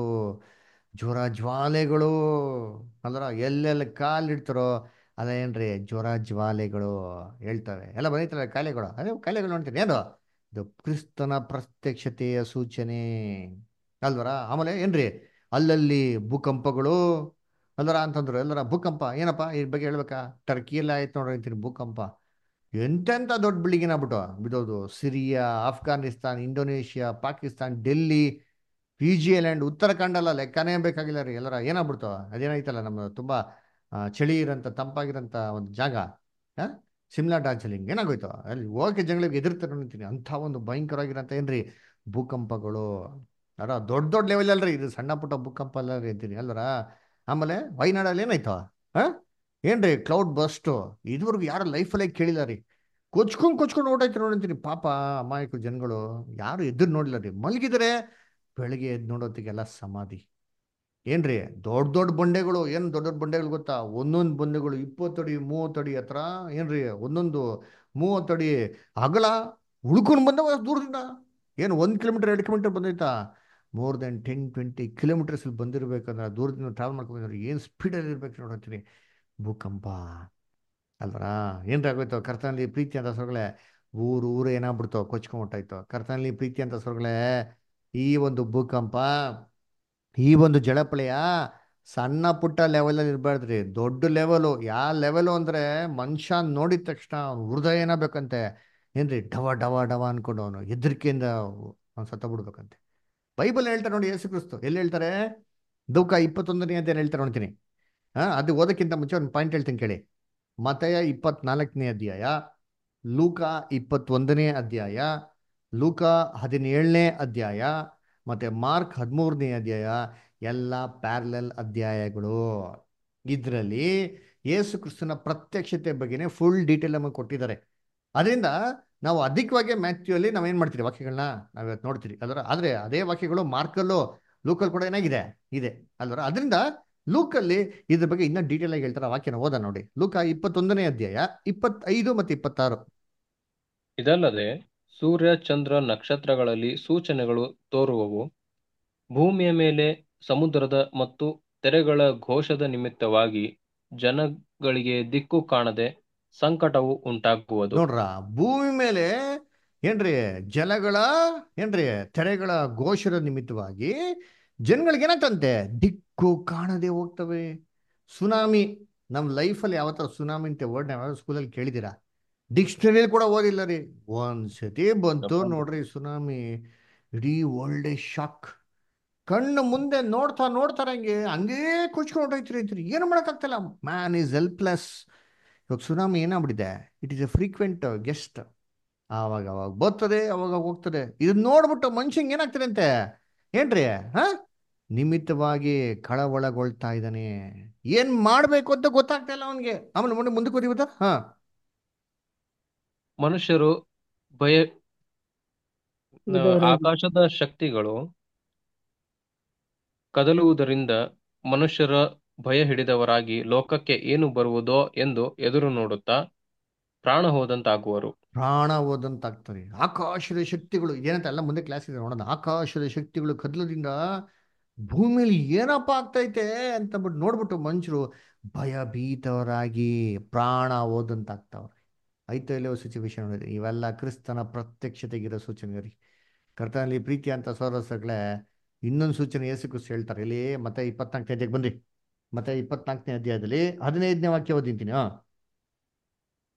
ಜ್ವರ ಜ್ವಾಲೆಗಳು ಅಂದ್ರ ಎಲ್ಲೆಲ್ಲಿ ಕಾಲಿಡ್ತಾರೋ ಅದೇನ್ರಿ ಜ್ವರ ಜ್ವಾಲೆಗಳು ಹೇಳ್ತವೆ ಎಲ್ಲ ಬಂದೈತಲ್ಲ ಕಾಯಿಲೆಗಳು ಅದೇ ಕಾಯಿಲೆಗಳು ನೋಡ್ತೀನಿ ಏನು ಇದು ಕ್ರಿಸ್ತನ ಪ್ರತ್ಯಕ್ಷತೆಯ ಸೂಚನೆ ಅಲ್ವರ ಆಮೇಲೆ ಏನ್ರಿ ಅಲ್ಲಲ್ಲಿ ಭೂಕಂಪಗಳು ಅಲ್ವರ ಅಂತಂದ್ರು ಎಲ್ಲರ ಭೂಕಂಪ ಏನಪ್ಪ ಈ ಬಗ್ಗೆ ಹೇಳ್ಬೇಕಾ ಟರ್ಕಿಯಲ್ಲಿ ಆಯ್ತು ನೋಡ್ರಿ ಅಂತೀನಿ ಭೂಕಂಪ ಎಂತೆಂಥ ದೊಡ್ಡ ಬಿಲ್ಡಿಂಗ್ ಆಗ್ಬಿಟ್ಟು ಬಿದ್ದೋದು Syria Afghanistan Indonesia Pakistan Delhi Fiji island Uttarakhand ಅಲ್ಲ ಲೆಕ್ಕನೇ ಬೇಕಾಗಿಲ್ಲ ರೀ ಎಲ್ಲರ ಏನಾಗ್ಬಿಡ್ತು ಅದೇನಾಯ್ತಲ್ಲ ನಮ್ಮ ತುಂಬಾ ಆ, ಚಳಿ ಇರೋಂಥ ತಂಪಾಗಿರೋಂಥ ಒಂದು ಜಾಗ ಆ? ಸಿಮ್ಲಾ ಡಾರ್ಜಿಲಿಂಗ್ ಏನಾಗೋಯ್ತು ಅಲ್ಲಿ ಹೋಗಕ್ಕೆ ಜನಗಳಿಗೆ ಎದುರ್ತಾರೆ ಅಂತೀನಿ ಅಂಥ ಒಂದು ಭಯಂಕರವಾಗಿರೋಂಥ ಏನ್ರಿ ಭೂಕಂಪಗಳು ಅರ ದೊಡ್ಡ ದೊಡ್ಡ ಲೆವೆಲ್ ಅಲ್ರಿ ಇದು ಸಣ್ಣ ಪುಟ್ಟ ಭೂಕಂಪ ಅಲ್ಲ ರೀ ಅಂತೀನಿ ಅಲ್ವರ ಆಮೇಲೆ ವಯನಾಡಲ್ಲಿ ಏನಾಯ್ತು ಹಾ ಏನ್ರಿ ಕ್ಲೌಡ್ ಬಸ್ಟು ಇದುವರೆಗೂ ಯಾರು ಲೈಫಲ್ಲೇ ಕೇಳಿಲ್ಲ ರೀ ಕೊಚ್ಕೊಂಡು ಕೊಚ್ಕೊಂಡು ಓಡಾಯ್ತು ನೋಡಂತೀನಿ ಪಾಪ ಅಮಾಯಕ ಜನಗಳು ಯಾರು ಎದುರು ನೋಡಿಲ್ಲ ರೀ ಮಲಗಿದರೆ ಬೆಳಗ್ಗೆ ಎದ್ದು ನೋಡೋತ್ತಿಗೆಲ್ಲ ಸಮಾಧಿ ಏನ್ರಿ ದೊಡ್ಡ ದೊಡ್ಡ ಬಂಡೆಗಳು ಏನು ದೊಡ್ಡ ದೊಡ್ಡ ಬಂಡೆಗಳು ಗೊತ್ತಾ ಒಂದೊಂದು ಬಂಡೆಗಳು ಇಪ್ಪತ್ತಡಿ ಮೂವತ್ತಡಿ ಹತ್ರ ಏನ್ರಿ ಒಂದೊಂದು ಮೂವತ್ತಡಿ ಅಗಲ ಉಳ್ಕೊಂಡು ಬಂದವ ದೂರದಿಂದ ಏನು ಒಂದು ಕಿಲೋಮೀಟರ್ ಎರಡು ಕಿಲೋಮೀಟರ್ ಬಂದೈತಾ more than ten twenty kilometres ಇಲ್ಲಿ ಬಂದಿರಬೇಕಂದ್ರೆ ದೂರದಿಂದ ಟ್ರಾವೆಲ್ ಮಾಡ್ಕೊಂಡು ಬಂದ್ರೆ ಏನು ಸ್ಪೀಡಲ್ಲಿ ಇರ್ಬೇಕು ನೋಡತ್ತೀನಿ ಭೂಕಂಪ ಅಲ್ವರಾ ಏನ್ರಿ ಆಗೋಯ್ತು ಕರ್ತನಲ್ಲಿ ಪ್ರೀತಿ ಅಂತ ಸೊರಗಳೆ ಊರು ಊರು ಏನಾಗ್ಬಿಡ್ತು ಕೊಚ್ಕೊಂಬಿಟ್ಟಾಯ್ತು ಕರ್ತನಲ್ಲಿ ಪ್ರೀತಿ ಅಂತ ಸೊರಗಳೆ ಈ ಒಂದು ಭೂಕಂಪ ಈ ಒಂದು ಜಳಪಳಯ ಸಣ್ಣ ಪುಟ್ಟ ಲೆವೆಲಲ್ಲಿ ಇರಬಾರ್ದ್ರಿ ದೊಡ್ಡ ಲೆವೆಲು ಯಾವ ಲೆವೆಲು ಅಂದ್ರೆ ಮನುಷ್ಯ ನೋಡಿದ ತಕ್ಷಣ ಅವ್ನ ಹೃದಯ ಏನಾಗಬೇಕಂತೆ ಏನ್ರಿ ಡವ ಡವ ಡವ ಅನ್ಕೊಂಡು ಅವನು ಹೆದರಿಕೆಯಿಂದ ಅವ್ನು ಸತ್ತ ಬಿಡ್ಬೇಕಂತೆ ಬೈಬಲ್ ಹೇಳ್ತಾರೆ ನೋಡಿ ಯೇಸು ಕ್ರಿಸ್ತು ಎಲ್ಲಿ ಹೇಳ್ತಾರೆ ದೂಕ ಇಪ್ಪತ್ತೊಂದನೇ ಅಧ್ಯಾಯ ಹೇಳ್ತಾರೆ ನೋಡ್ತೀನಿ ಹಾ ಅದು ಓದಕ್ಕಿಂತ ಮುಂಚೆ ಒಂದು ಪಾಯಿಂಟ್ ಹೇಳ್ತೀನಿ ಕೇಳಿ ಮತಯ ಇಪ್ಪತ್ನಾಲ್ಕನೇ ಅಧ್ಯಾಯ ಲೂಕ ಇಪ್ಪತ್ತೊಂದನೇ ಅಧ್ಯಾಯ ಲೂಕ ಹದಿನೇಳನೇ ಅಧ್ಯಾಯ ಮತ್ತೆ ಮಾರ್ಕ್ ಹದಿಮೂರನೇ ಅಧ್ಯಾಯ ಎಲ್ಲ ಪ್ಯಾರಲಲ್ ಅಧ್ಯಾಯಗಳು ಇದರಲ್ಲಿ ಯೇಸು ಕ್ರಿಸ್ತನ ಪ್ರತ್ಯಕ್ಷತೆ ಬಗ್ಗೆನೇ ಫುಲ್ ಡೀಟೇಲ್ ನಮಗೆ ಕೊಟ್ಟಿದ್ದಾರೆ ಅದರಿಂದ ನಾವು ಅಧಿಕವಾಗಿ ಮ್ಯಾಥ್ಯೂ ಅಲ್ಲಿ ನಾವೇನ್ ಮಾಡ್ತೀರಿ ವಾಕ್ಯಗಳನ್ನ ನಾವು ಇವತ್ತು ನೋಡ್ತೀರಿ ಅದರ ಆದ್ರೆ ಅದೇ ವಾಕ್ಯಗಳು ಮಾರ್ಕಲ್ಲೂ ಲೂಕಲ್ ಕೂಡ ಏನಾಗಿದೆ ಇದೆ ಅಲ್ವರ ಅದರಿಂದ ಲೂಕಲ್ಲಿ ಇದ್ರ ಬಗ್ಗೆ ಇನ್ನೂ ಡೀಟೇಲ್ ಆಗಿ ಹೇಳ್ತಾರೆ ಆ ವಾಕ್ಯನ ಓದ ನೋಡಿ ಲೂಕ ಇಪ್ಪತ್ತೊಂದನೇ ಅಧ್ಯಾಯ ಇಪ್ಪತ್ತೈದು ಮತ್ತು ಇಪ್ಪತ್ತಾರು ಇದಲ್ಲದೆ ಸೂರ್ಯ ಚಂದ್ರ ನಕ್ಷತ್ರಗಳಲ್ಲಿ ಸೂಚನೆಗಳು ತೋರುವವು ಭೂಮಿಯ ಮೇಲೆ ಸಮುದ್ರದ ಮತ್ತು ತೆರೆಗಳ ಘೋಷದ ನಿಮಿತ್ತವಾಗಿ ಜನಗಳಿಗೆ ದಿಕ್ಕು ಕಾಣದೆ ಸಂಕಟವು ಉಂಟಾಗುವುದು ನೋಡ್ರ ಭೂಮಿ ಮೇಲೆ ಏನ್ರಿ ಜಲಗಳ ಏನ್ರಿ ತೆರೆಗಳ ಘೋಷದ ನಿಮಿತ್ತವಾಗಿ ಜನಗಳಿಗೆ ಏನಾಗ್ತಂತೆ ದಿಕ್ಕು ಕಾಣದೆ ಹೋಗ್ತವೆ ಸುನಾಮಿ ನಮ್ಮ ಲೈಫಲ್ಲಿ ಯಾವತ್ತಾರ ಸುನಾಮಿ ಅಂತ ವರ್ಡ್ ಯಾವ ಸ್ಕೂಲಲ್ಲಿ ಕೇಳಿದ್ದೀರಾ ಡಿಕ್ಷನರಿಯಲ್ಲಿ ಕೂಡ ಓದಿಲ್ಲ ರೀ ಒಂದ್ಸತಿ ಬಂತು ನೋಡ್ರಿ ಸುನಾಮಿ ಇಡೀ ವರ್ಲ್ಡ್ ಶಾಕ್ ಕಣ್ಣು ಮುಂದೆ ನೋಡ್ತಾ ನೋಡ್ತಾರ ಹಂಗೆ ಹಂಗೇ ಕುಚ್ಕೊಂಡು ಹೊರಟೈತ್ರಿ ಅಂತೀರಿ ಏನು ಮಾಡೋಕ್ಕಾಗ್ತಿಲ್ಲ ಮ್ಯಾನ್ ಈಸ್ ಹೆಲ್ಪ್ಲೆಸ್ ಇವಾಗ ಸುನಾಮಿ ಏನಾಗ್ಬಿಟ್ಟಿದೆ it is a frequent guest ಆವಾಗ ಅವಾಗ ಬರ್ತದೆ ಅವಾಗ ಹೋಗ್ತದೆ ಇದನ್ನ ನೋಡ್ಬಿಟ್ಟು ಮನುಷ್ಯಂಗೆ ಏನಾಗ್ತದೆ ಅಂತೆ ಏನ್ರಿ ಹಾ ನಿಮಿತ್ತವಾಗಿ ಕಳವಳಗೊಳ್ತಾ ಇದ್ದಾನೆ ಏನ್ ಮಾಡ್ಬೇಕು ಅಂತ ಗೊತ್ತಾಗ್ತಾ ಇಲ್ಲ ಅವನಿಗೆ ಆಮೇಲೆ ಮುಂದೆ ಮುಂದಕ್ಕೆ ಓದಿ ಹಾ ಮನುಷ್ಯರು ಭಯ ಇದವರಾಗಿ ಆಕಾಶದ ಶಕ್ತಿಗಳು ಕದಲುವುದರಿಂದ ಮನುಷ್ಯರ ಭಯ ಹಿಡಿದವರಾಗಿ ಲೋಕಕ್ಕೆ ಏನು ಬರುವುದೋ ಎಂದು ಎದುರು ನೋಡುತ್ತಾ ಪ್ರಾಣ ಹೋದಂತಾಗುವರು ಪ್ರಾಣ ಹೋದಂತಾಗ್ತದೆ ಆಕಾಶದ ಶಕ್ತಿಗಳು ಏನಂತ ಎಲ್ಲ ಮುಂದೆ ಕ್ಲಾಸ್ ಇದೆ ನೋಡೋಣ ಆಕಾಶದ ಶಕ್ತಿಗಳು ಕದಲದಿಂದ ಭೂಮಿಯಲ್ಲಿ ಏನಪ್ಪ ಆಗ್ತೈತೆ ಅಂತ ಬಿಟ್ಟು ನೋಡ್ಬಿಟ್ಟು ಮನುಷ್ಯರು ಭಯಭೀತವರಾಗಿ ಪ್ರಾಣ ಹೋದಂತಾಗ್ತಾವ್ರೆ ಐತೋ ಇಲ್ಲೋ ಸಿಚುವೇಶನ್ ನೋಡಿದ್ರೆ ಇವೆಲ್ಲ ಕ್ರಿಸ್ತನ ಪ್ರತ್ಯಕ್ಷತೆಗಿರೋ ಸೂಚನೆ ರೀ ಕರ್ತನಲ್ಲಿ ಪ್ರೀತಿ ಅಂತ ಸೋರಸಗಳೇ ಇನ್ನೊಂದು ಸೂಚನೆ ಯೇಸು ಕ್ರಿಸ್ತ ಹೇಳ್ತಾರೆ ಇಲ್ಲಿ ಮತ್ತೆ ಇಪ್ಪತ್ನಾಲ್ಕನೇ ಅಧ್ಯಾಯಕ್ಕೆ ಬನ್ರಿ ಮತ್ತೆ ಇಪ್ಪತ್ನಾಲ್ಕನೇ ಅಧ್ಯಾಯದಲ್ಲಿ ಹದಿನೈದನೇ ವಾಕ್ಯ ಓದಿಂತೀನಿ ಹಾ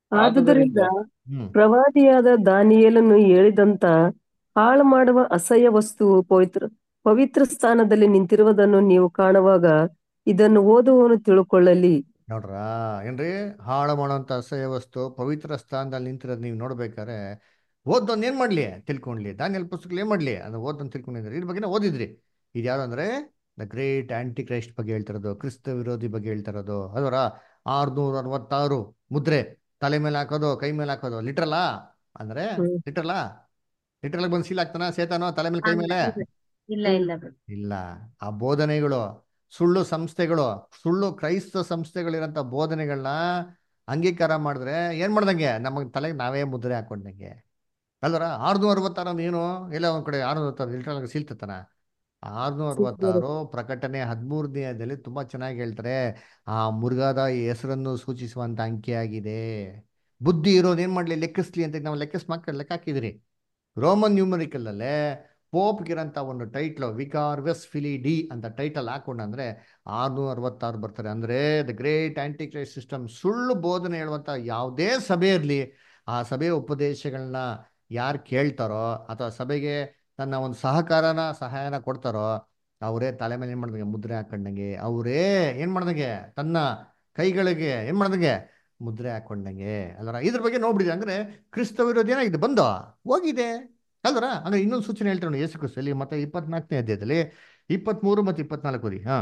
ಆದುದರಿಂದ ಹ್ಮ್ ಪ್ರವಾದಿಯಾದ ದಾನಿಯೇಲನು ಹೇಳಿದಂತ ಹಾಳು ಮಾಡುವ ಅಸಹ್ಯ ವಸ್ತುವು ಪವಿತ್ರ ಪವಿತ್ರ ಸ್ಥಾನದಲ್ಲಿ ನಿಂತಿರುವುದನ್ನು ನೀವು ಕಾಣುವಾಗ ಇದನ್ನು ಓದುವವನು ತಿಳುಕೊಳ್ಳಲಿ ನೋಡ್ರಾ ಏನ್ರಿ ಹಾಳು ಮಾಡೋಂಥ ಅಸಹ್ಯ ವಸ್ತು ಪವಿತ್ರ ಸ್ಥಾನದಲ್ಲಿ ನಿಂತಿರೋದು ನೀವು ನೋಡ್ಬೇಕಾದ್ರೆ ಓದೋನ್ ಏನ್ ಮಾಡ್ಲಿ ತಿಳ್ಕೊಂಡ್ಲಿ ದಾನಿಯಲ್ ಪುಸ್ತಕ ಏನ್ ಮಾಡ್ಲಿ ಅದು ಓದೋನ್ ತಿಳ್ಕೊಂಡಿದ್ರಿ ಇದ್ರ ಬಗ್ಗೆ ಓದಿದ್ರಿ ಇದು ಯಾರು ಅಂದ್ರೆ ದ ಗ್ರೇಟ್ ಆಂಟಿ ಕ್ರೈಸ್ಟ್ ಬಗ್ಗೆ ಹೇಳ್ತಿರೋದು ಕ್ರಿಸ್ತ ವಿರೋಧಿ ಬಗ್ಗೆ ಹೇಳ್ತಿರೋದು ಅದರ ಆರ್ನೂರ ಅರವತ್ತಾರು ಮುದ್ರೆ ತಲೆ ಮೇಲೆ ಹಾಕೋದು ಕೈ ಮೇಲೆ ಹಾಕೋದು ಲಿಟ್ರಲ್ಲ ಅಂದ್ರೆ ಹ್ಮ್. ಲಿಟ್ರಲ್ಲ ಲಿಟ್ರಲ್ ಬಂದು ಸೀಲ್ ಹಾಕ್ತಾನ ಸೇತಾನೋ ತಲೆ ಮೇಲೆ ಕೈ ಮೇಲೆ ಇಲ್ಲ ಇಲ್ಲ ಬಿಡು. ಇಲ್ಲ ಆ ಬೋಧನೆಗಳು ಸುಳ್ಳು ಸಂಸ್ಥೆಗಳು ಸುಳ್ಳು ಕ್ರೈಸ್ತ ಸಂಸ್ಥೆಗಳಿರೋಂಥ ಬೋಧನೆಗಳನ್ನ ಅಂಗೀಕಾರ ಮಾಡಿದ್ರೆ ಏನ್ ಮಾಡ್ದಂಗೆ ನಮಗೆ ತಲೆಗೆ ನಾವೇ ಮುದ್ರೆ ಹಾಕೊಂಡಂಗೆ ಅಲ್ವರ ಆರ್ನೂರ ಅರವತ್ತಾರು ಏನು ಎಲ್ಲ ಒಂದ್ ಕಡೆ ಆರ್ನೂರ ಅರವತ್ತಾರು ಲಿಟ್ರಲ್ ಸೀಲ್ತತನ ಆರ್ನೂರ ಅರವತ್ತಾರು ಪ್ರಕಟಣೆ ಹದಿಮೂರನೇದಲ್ಲಿ ತುಂಬಾ ಚೆನ್ನಾಗಿ ಹೇಳ್ತಾರೆ ಆ ಮುರುಘಾದ ಹೆಸರನ್ನು ಸೂಚಿಸುವಂತ ಅಂಕಿಯಾಗಿದೆ ಬುದ್ಧಿ ಇರೋದು ಏನ್ ಮಾಡ್ಲಿ ಲೆಕ್ಕಿಸ್ಲಿ ಅಂತ ನಾವು ಲೆಕ್ಕಿಸ್ ಮಕ್ಕಳು ಲೆಕ್ಕ ಹಾಕಿದ್ರಿ ರೋಮನ್ ನ್ಯೂಮರಿಕಲ್ ಅಲ್ಲೇ ಪೋಪ್ಗಿರಂತ ಒಂದು ಟೈಟ್ಲ್ ವಿಕಾರ್ ವೆಸ್ ಫಿಲಿ ಡಿ ಅಂತ ಟೈಟಲ್ ಹಾಕೊಂಡಂದ್ರೆ ಆರ್ನೂರ ಅರವತ್ತಾರು ಬರ್ತಾರೆ ಅಂದ್ರೆ the great Antichrist system ಸುಳ್ಳು ಬೋಧನೆ ಹೇಳುವಂತ ಯಾವುದೇ ಸಭೆ ಇರಲಿ ಆ ಸಭೆಯ ಉಪದೇಶಗಳನ್ನ ಯಾರು ಕೇಳ್ತಾರೋ ಅಥವಾ ಸಭೆಗೆ ತನ್ನ ಒಂದು ಸಹಕಾರನ ಸಹಾಯನ ಕೊಡ್ತಾರೋ ಅವರೇ ತಲೆ ಮೇಲೆ ಏನ್ ಮಾಡ್ದಂಗೆ ಮುದ್ರೆ ಹಾಕೊಂಡಂಗೆ ಅವರೇ ಏನ್ ಮಾಡ್ದಂಗೆ ತನ್ನ ಕೈಗಳಿಗೆ ಏನ್ ಮಾಡ್ದಂಗೆ ಮುದ್ರೆ ಹಾಕೊಂಡಂಗೆ ಅಲ್ವರ ಇದ್ರ ಬಗ್ಗೆ ನೋಡ್ಬಿಡಿದೆ ಅಂದ್ರೆ ಕ್ರಿಸ್ತ ವಿರೋಧಿ ಏನಾಗಿದೆ ಬಂದು ಹೋಗಿದೆ ಅಲ್ವರ ಅಂದ್ರೆ ಇನ್ನೊಂದು ಸೂಚನೆ ಹೇಳ್ತಾರೆ ನೋಡಿ ಯೇಸು ಕ್ರಿಸ್ತ ಇಲ್ಲಿ ಮತ್ತೆ ಇಪ್ಪತ್ನಾಲ್ಕನೇ ಅಧ್ಯಾಯದಲ್ಲಿ ಇಪ್ಪತ್ಮೂರು ಮತ್ತು ಇಪ್ಪತ್ನಾಲ್ಕು ಓದಿ ಹಾ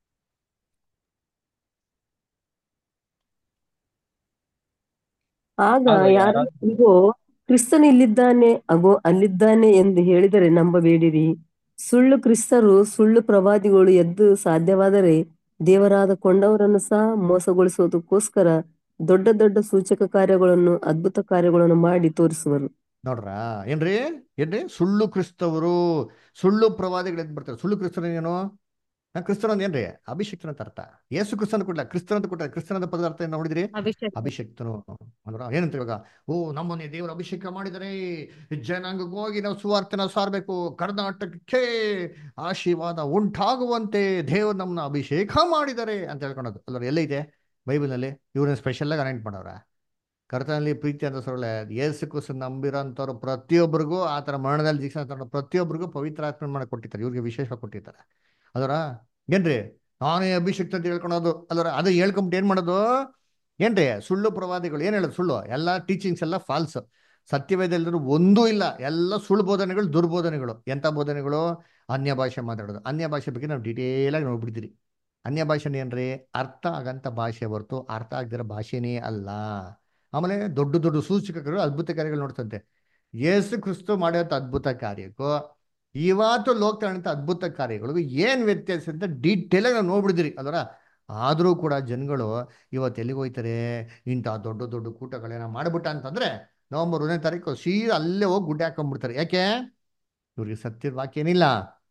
ಆಗ ಆಗ ಯಾರು ಯಾರಾದ್ರೂ ಇಗೋ ಕ್ರಿಸ್ತನು ಇಲ್ಲಿದ್ದಾನೆ ಅಗೋ ಅಲ್ಲಿದ್ದಾನೆ ಎಂದು ಹೇಳಿದರೆ ನಂಬಬೇಡಿರಿ ಸುಳ್ಳು ಕ್ರಿಸ್ತರು ಸುಳ್ಳು ಪ್ರವಾದಿಗಳು ಎದ್ದು ಸಾಧ್ಯವಾದರೆ ದೇವರಾದ ಕೊಂಡವರನ್ನು ಸಹ ಮೋಸಗೊಳಿಸುವುದಕ್ಕೋಸ್ಕರ ದೊಡ್ಡ ದೊಡ್ಡ ಸೂಚಕ ಕಾರ್ಯಗಳನ್ನು ಅದ್ಭುತ ಕಾರ್ಯಗಳನ್ನು ಮಾಡಿ ತೋರಿಸುವರು ನೋಡ್ರ ಏನ್ರಿ ಏನ್ರಿ ಸುಳ್ಳು ಕ್ರಿಸ್ತವರು ಸುಳ್ಳು ಪ್ರವಾದಿಗಳು ಎದ್ದು ಬರ್ತಾರೆ ಸುಳ್ಳು ಕ್ರಿಸ್ತರು ಏನು ಕ್ರಿಸ್ತನ ಏನ್ರಿ ಅಭಿಷಕ್ತನ ಅಂತ ಅರ್ಥ ಯೇಸು ಕ್ರಿಸ್ತನ ಕೊಡ್ಲ ಕ್ರಿಸ್ತನ ಅಂತ ಕೊಟ್ಟ ಕ್ರಿಸ್ತನದ ಪದದ ಅರ್ಥ ಏನ್ ನೋಡಿದ್ರಿ ಅಭಿಷೇಕ ಅಭಿಷಕ್ತನು ಅಂದ್ರ ಏನಂತ ಇವಾಗ ಓ ನಮ್ಮನ್ನೇ ದೇವರು ಅಭಿಷೇಕ ಮಾಡಿದರೆ ಜನಾಂಗಕ್ಕೆ ಹೋಗಿ ನಾವು ಸುವಾರ್ತೆನ ಸಾರಬೇಕು ಕರ್ನಾಟಕಕ್ಕೆ ಆಶೀರ್ವಾದ ಉಂಟಾಗುವಂತೆ ದೇವರು ನಮ್ಮನ್ನ ಅಭಿಷೇಕ ಮಾಡಿದ್ದಾರೆ ಅಂತ ಹೇಳ್ಕೊಳೋದು ಅಲ್ವ ಎಲ್ಲೈತೆ ಬೈಬಲ್ನಲ್ಲಿ ಇವ್ರನ್ನ ಸ್ಪೆಷಲ್ ಆಗಿ ಅನೌಂಟ್ ಮಾಡವ್ರ ಕರ್ತನಲ್ಲಿ ಪ್ರೀತಿ ಅಂತ ಸೊಳ್ಳೆ ಯೇಸು ಕ್ರಿಸ್ತ ನಂಬಿರೋಂಥವ್ರು ಪ್ರತಿಯೊಬ್ಬರಿಗೂ ಆ ಥರ ಮರಣದಲ್ಲಿ ದೀಕ್ಷಾ ತಗೊಂಡು ಪ್ರತಿಯೊಬ್ಬರಿಗೂ ಪವಿತ್ರ ಆತ್ಮ ಮಾಡಿ ಕೊಟ್ಟಿರ್ತಾರೆ ಇವ್ರಿಗೆ ವಿಶೇಷವಾಗಿ ಕೊಟ್ಟಿರ್ತಾರೆ ಅದರ ಏನ್ರಿ ನಾನೇ ಅಭಿಷೇಕ್ತ ಅಂತ ಹೇಳ್ಕೊಳೋದು ಅಲ್ವರ ಅದು ಹೇಳ್ಕೊಂಬಿಟ್ಟು ಏನ್ ಮಾಡೋದು ಏನ್ರಿ ಸುಳ್ಳು ಪ್ರವಾದಿಗಳು ಏನ್ ಹೇಳೋದು ಸುಳ್ಳು ಎಲ್ಲ ಟೀಚಿಂಗ್ಸ್ ಎಲ್ಲ ಫಾಲ್ಸ್ ಸತ್ಯವೇದಲ್ಲರೂ ಒಂದೂ ಇಲ್ಲ ಎಲ್ಲ ಸುಳ್ಳು ಬೋಧನೆಗಳು ದುರ್ಬೋಧನೆಗಳು ಎಂಥ ಬೋಧನೆಗಳು ಅನ್ಯ ಭಾಷೆ ಮಾತಾಡೋದು ಅನ್ಯ ಭಾಷೆ ಬಗ್ಗೆ ನಾವು ಡೀಟೇಲ್ ಆಗಿ ನೋಡ್ಬಿಡ್ತೀರಿ ಅನ್ಯ ಭಾಷೆ ಏನ್ರಿ ಅರ್ಥ ಆಗಂತ ಭಾಷೆ ಹೊರತು ಅರ್ಥ ಆಗದಿರೋ ಭಾಷೆನೇ ಅಲ್ಲ ಆಮೇಲೆ ದೊಡ್ಡ ದೊಡ್ಡ ಸೂಚಕಗಳು ಅದ್ಭುತ ಕಾರ್ಯಗಳು ನೋಡ್ತಂತೆ ಯೇಸು ಕ್ರಿಸ್ತು ಮಾಡೋಂಥ ಅದ್ಭುತ ಕಾರ್ಯಕ್ಕೂ ಇವತ್ತು ಲೋಕತಾಣಂತ ಅದ್ಭುತ ಕಾರ್ಯಗಳಿಗೂ ಏನ್ ವ್ಯತ್ಯಾಸ ಅಂತ ಡೀಟೇಲ್ ಆಗಿ ನಾವು ನೋಡ್ಬಿಡಿದಿರಿ ಅಲ್ವರ ಆದರೂ ಕೂಡ ಜನಗಳು ಇವತ್ತು ಎಲ್ಲಿಗೆ ಹೋಯ್ತಾರೆ ಇಂಥ ದೊಡ್ಡ ದೊಡ್ಡ ಕೂಟಗಳೇನ ಮಾಡ್ಬಿಟ್ಟ ಅಂತಂದ್ರೆ ನವೆಂಬರ್ ಒಂದನೇ ತಾರೀಕು ಸೀದಾ ಅಲ್ಲೇ ಹೋಗಿ ಗುಡ್ಡೆ ಹಾಕೊಂಡ್ಬಿಡ್ತಾರೆ ಯಾಕೆ ಇವ್ರಿಗೆ ಸತ್ಯದ ವಾಕ್ಯ ಏನಿಲ್ಲ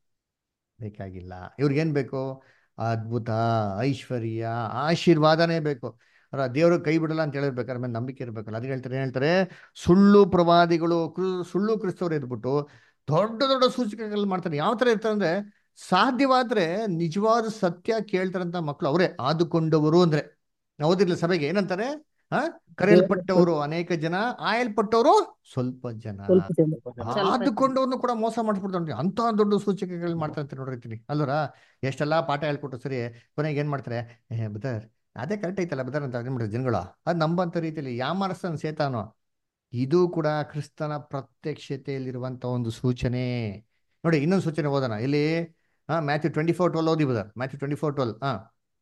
ಬೇಕಾಗಿಲ್ಲ ಇವ್ರಿಗೇನ್ ಬೇಕು ಅದ್ಭುತ ಐಶ್ವರ್ಯ ಆಶೀರ್ವಾದನೇ ಬೇಕು ಅಲ್ಲ ದೇವರು ಕೈ ಬಿಡಲ್ಲ ಅಂತ ಹೇಳಿರ್ಬೇಕಾದ್ರೆ ಮೇಲೆ ನಂಬಿಕೆ ಇರ್ಬೇಕಲ್ಲ ಅದಕ್ಕೆ ಹೇಳ್ತಾರೆ ಏನ್ ಹೇಳ್ತಾರೆ ಸುಳ್ಳು ಪ್ರವಾದಿಗಳು ಕ್ರಿ- ಸುಳ್ಳು ಕ್ರಿಸ್ತವ್ರು ಇದ್ಬಿಟ್ಟು ದೊಡ್ಡ ದೊಡ್ಡ ಸೂಚನೆಗಳು ಮಾಡ್ತಾರೆ ಯಾವ ತರ ಇರ್ತಾರೆ ಅಂದ್ರೆ ಸಾಧ್ಯವಾದ್ರೆ ನಿಜವಾದ ಸತ್ಯ ಕೇಳ್ತಾರಂತ ಮಕ್ಕಳು ಅವರೇ ಆದುಕೊಂಡವರು ಅಂದ್ರೆ ನಾವು ಓದಿರ್ಲಿ ಸಭೆಗೆ ಏನಂತಾರೆ ಆ ಕರೆಯಲ್ಪಟ್ಟವರು ಅನೇಕ ಜನ ಆಯಲ್ಪಟ್ಟವರು ಸ್ವಲ್ಪ ಜನ ಸ್ವಲ್ಪ ಜನ ಸ್ವಲ್ಪ ಆದುಕೊಂಡವ್ರನ್ನು ಕೂಡ ಮೋಸ ಮಾಡ್ಬಿಡ್ತಾರೆ ಅಂತ ದೊಡ್ಡ ಸೂಚನೆಗಳು ಮಾಡ್ತಾರೆ ಅಂತ ನೋಡಿರ್ತೀನಿ ಅಲ್ವರ ಎಷ್ಟೆಲ್ಲ ಪಾಠ ಹೇಳ್ಕೊಟ್ಟು ಸರಿ ಕೊನೆಗೆ ಏನ್ ಮಾಡ್ತಾರೆ ಏ ಬದರ್ ಅದೇ ಕರೆಕ್ಟ್ ಐತಲ್ಲ ಬದರ್ ಅಂತ ಏನ್ ಮಾಡ್ತಾರೆ ಜನಗಳು ಅದು ನಂಬಂತ ರೀತಿಯಲ್ಲಿ ಯಾಮರಸನ್ ಸೇತಾನೋ ಇದು ಕೂಡ ಕ್ರಿಸ್ತನ ಪ್ರತ್ಯಕ್ಷತೆಯಲ್ಲಿರುವಂತ ಒಂದು ಸೂಚನೆ ನೋಡಿ ಇನ್ನೊಂದು ಸೂಚನೆ ಓದೋಣ ಇಲ್ಲಿ ಹಾ ಮ್ಯಾಥ್ಯೂ ಟ್ವೆಂಟಿ ಫೋರ್ ಟ್ವೆಲ್ ಓದಿ brother Matthew twenty four twelve ಹಾ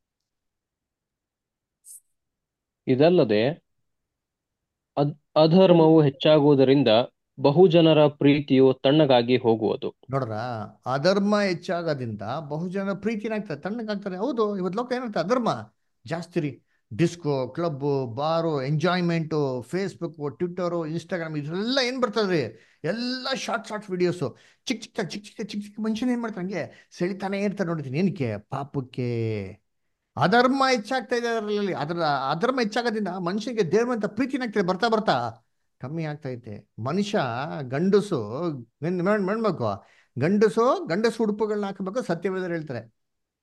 ಇದಲ್ಲದೆ ಅದ್ ಅಧರ್ಮವು ಹೆಚ್ಚಾಗುವುದರಿಂದ ಬಹುಜನರ ಪ್ರೀತಿಯು ತಣ್ಣಗಾಗಿ ಹೋಗುವುದು ನೋಡ್ರ ಅಧರ್ಮ ಹೆಚ್ಚಾಗೋದ್ರಿಂದ ಬಹುಜನ ಪ್ರೀತಿನಾಗ್ತಾರೆ ತಣ್ಣಗಾಗ್ತಾರೆ ಹೌದು ಇವತ್ತು ಲೋಕ ಏನಾಗ್ತದೆ ಅಧರ್ಮ ಜಾಸ್ತಿ ರೀ disco club bar enjoyment Facebook Twitter Instagram ಇದೆಲ್ಲ ಏನು ಬರ್ತದ್ರಿ ಎಲ್ಲ ಶಾರ್ಟ್ ಶಾರ್ಟ್ ವಿಡಿಯೋಸು ಚಿಕ್ಕ ಚಿಕ್ಕ ಚಿಕ್ಕ ಚಿಕ್ಕ ಚಿಕ್ಕ ಚಿಕ್ಕ ಮನುಷ್ಯನ ಏನು ಮಾಡ್ತಾರೆ ಹಂಗೆ ಸೆಳಿತಾನೆ ಇರ್ತಾರೆ ನೋಡಿದ್ದೀನಿ ಏನಕ್ಕೆ ಪಾಪಕ್ಕೆ ಅಧರ್ಮ ಹೆಚ್ಚಾಗ್ತಾ ಇದೆ ಅದರಲ್ಲಿ ಅದರ ಅಧರ್ಮ ಹೆಚ್ಚಾಗೋದ್ರಿಂದ ಮನುಷ್ಯನಿಗೆ ದೇವ್ರಂತ ಪ್ರೀತಿನಾಗ್ತದೆ ಬರ್ತಾ ಬರ್ತಾ ಕಮ್ಮಿ ಆಗ್ತಾ ಐತೆ ಮನುಷ್ಯ ಗಂಡಸು ಏನ್ ಮಾಡ್- ಮಾಡ್ಬೇಕು ಗಂಡಸು ಗಂಡಸು ಉಡುಪುಗಳನ್ನ ಹಾಕಬೇಕು ಸತ್ಯವೇದರು ಹೇಳ್ತಾರೆ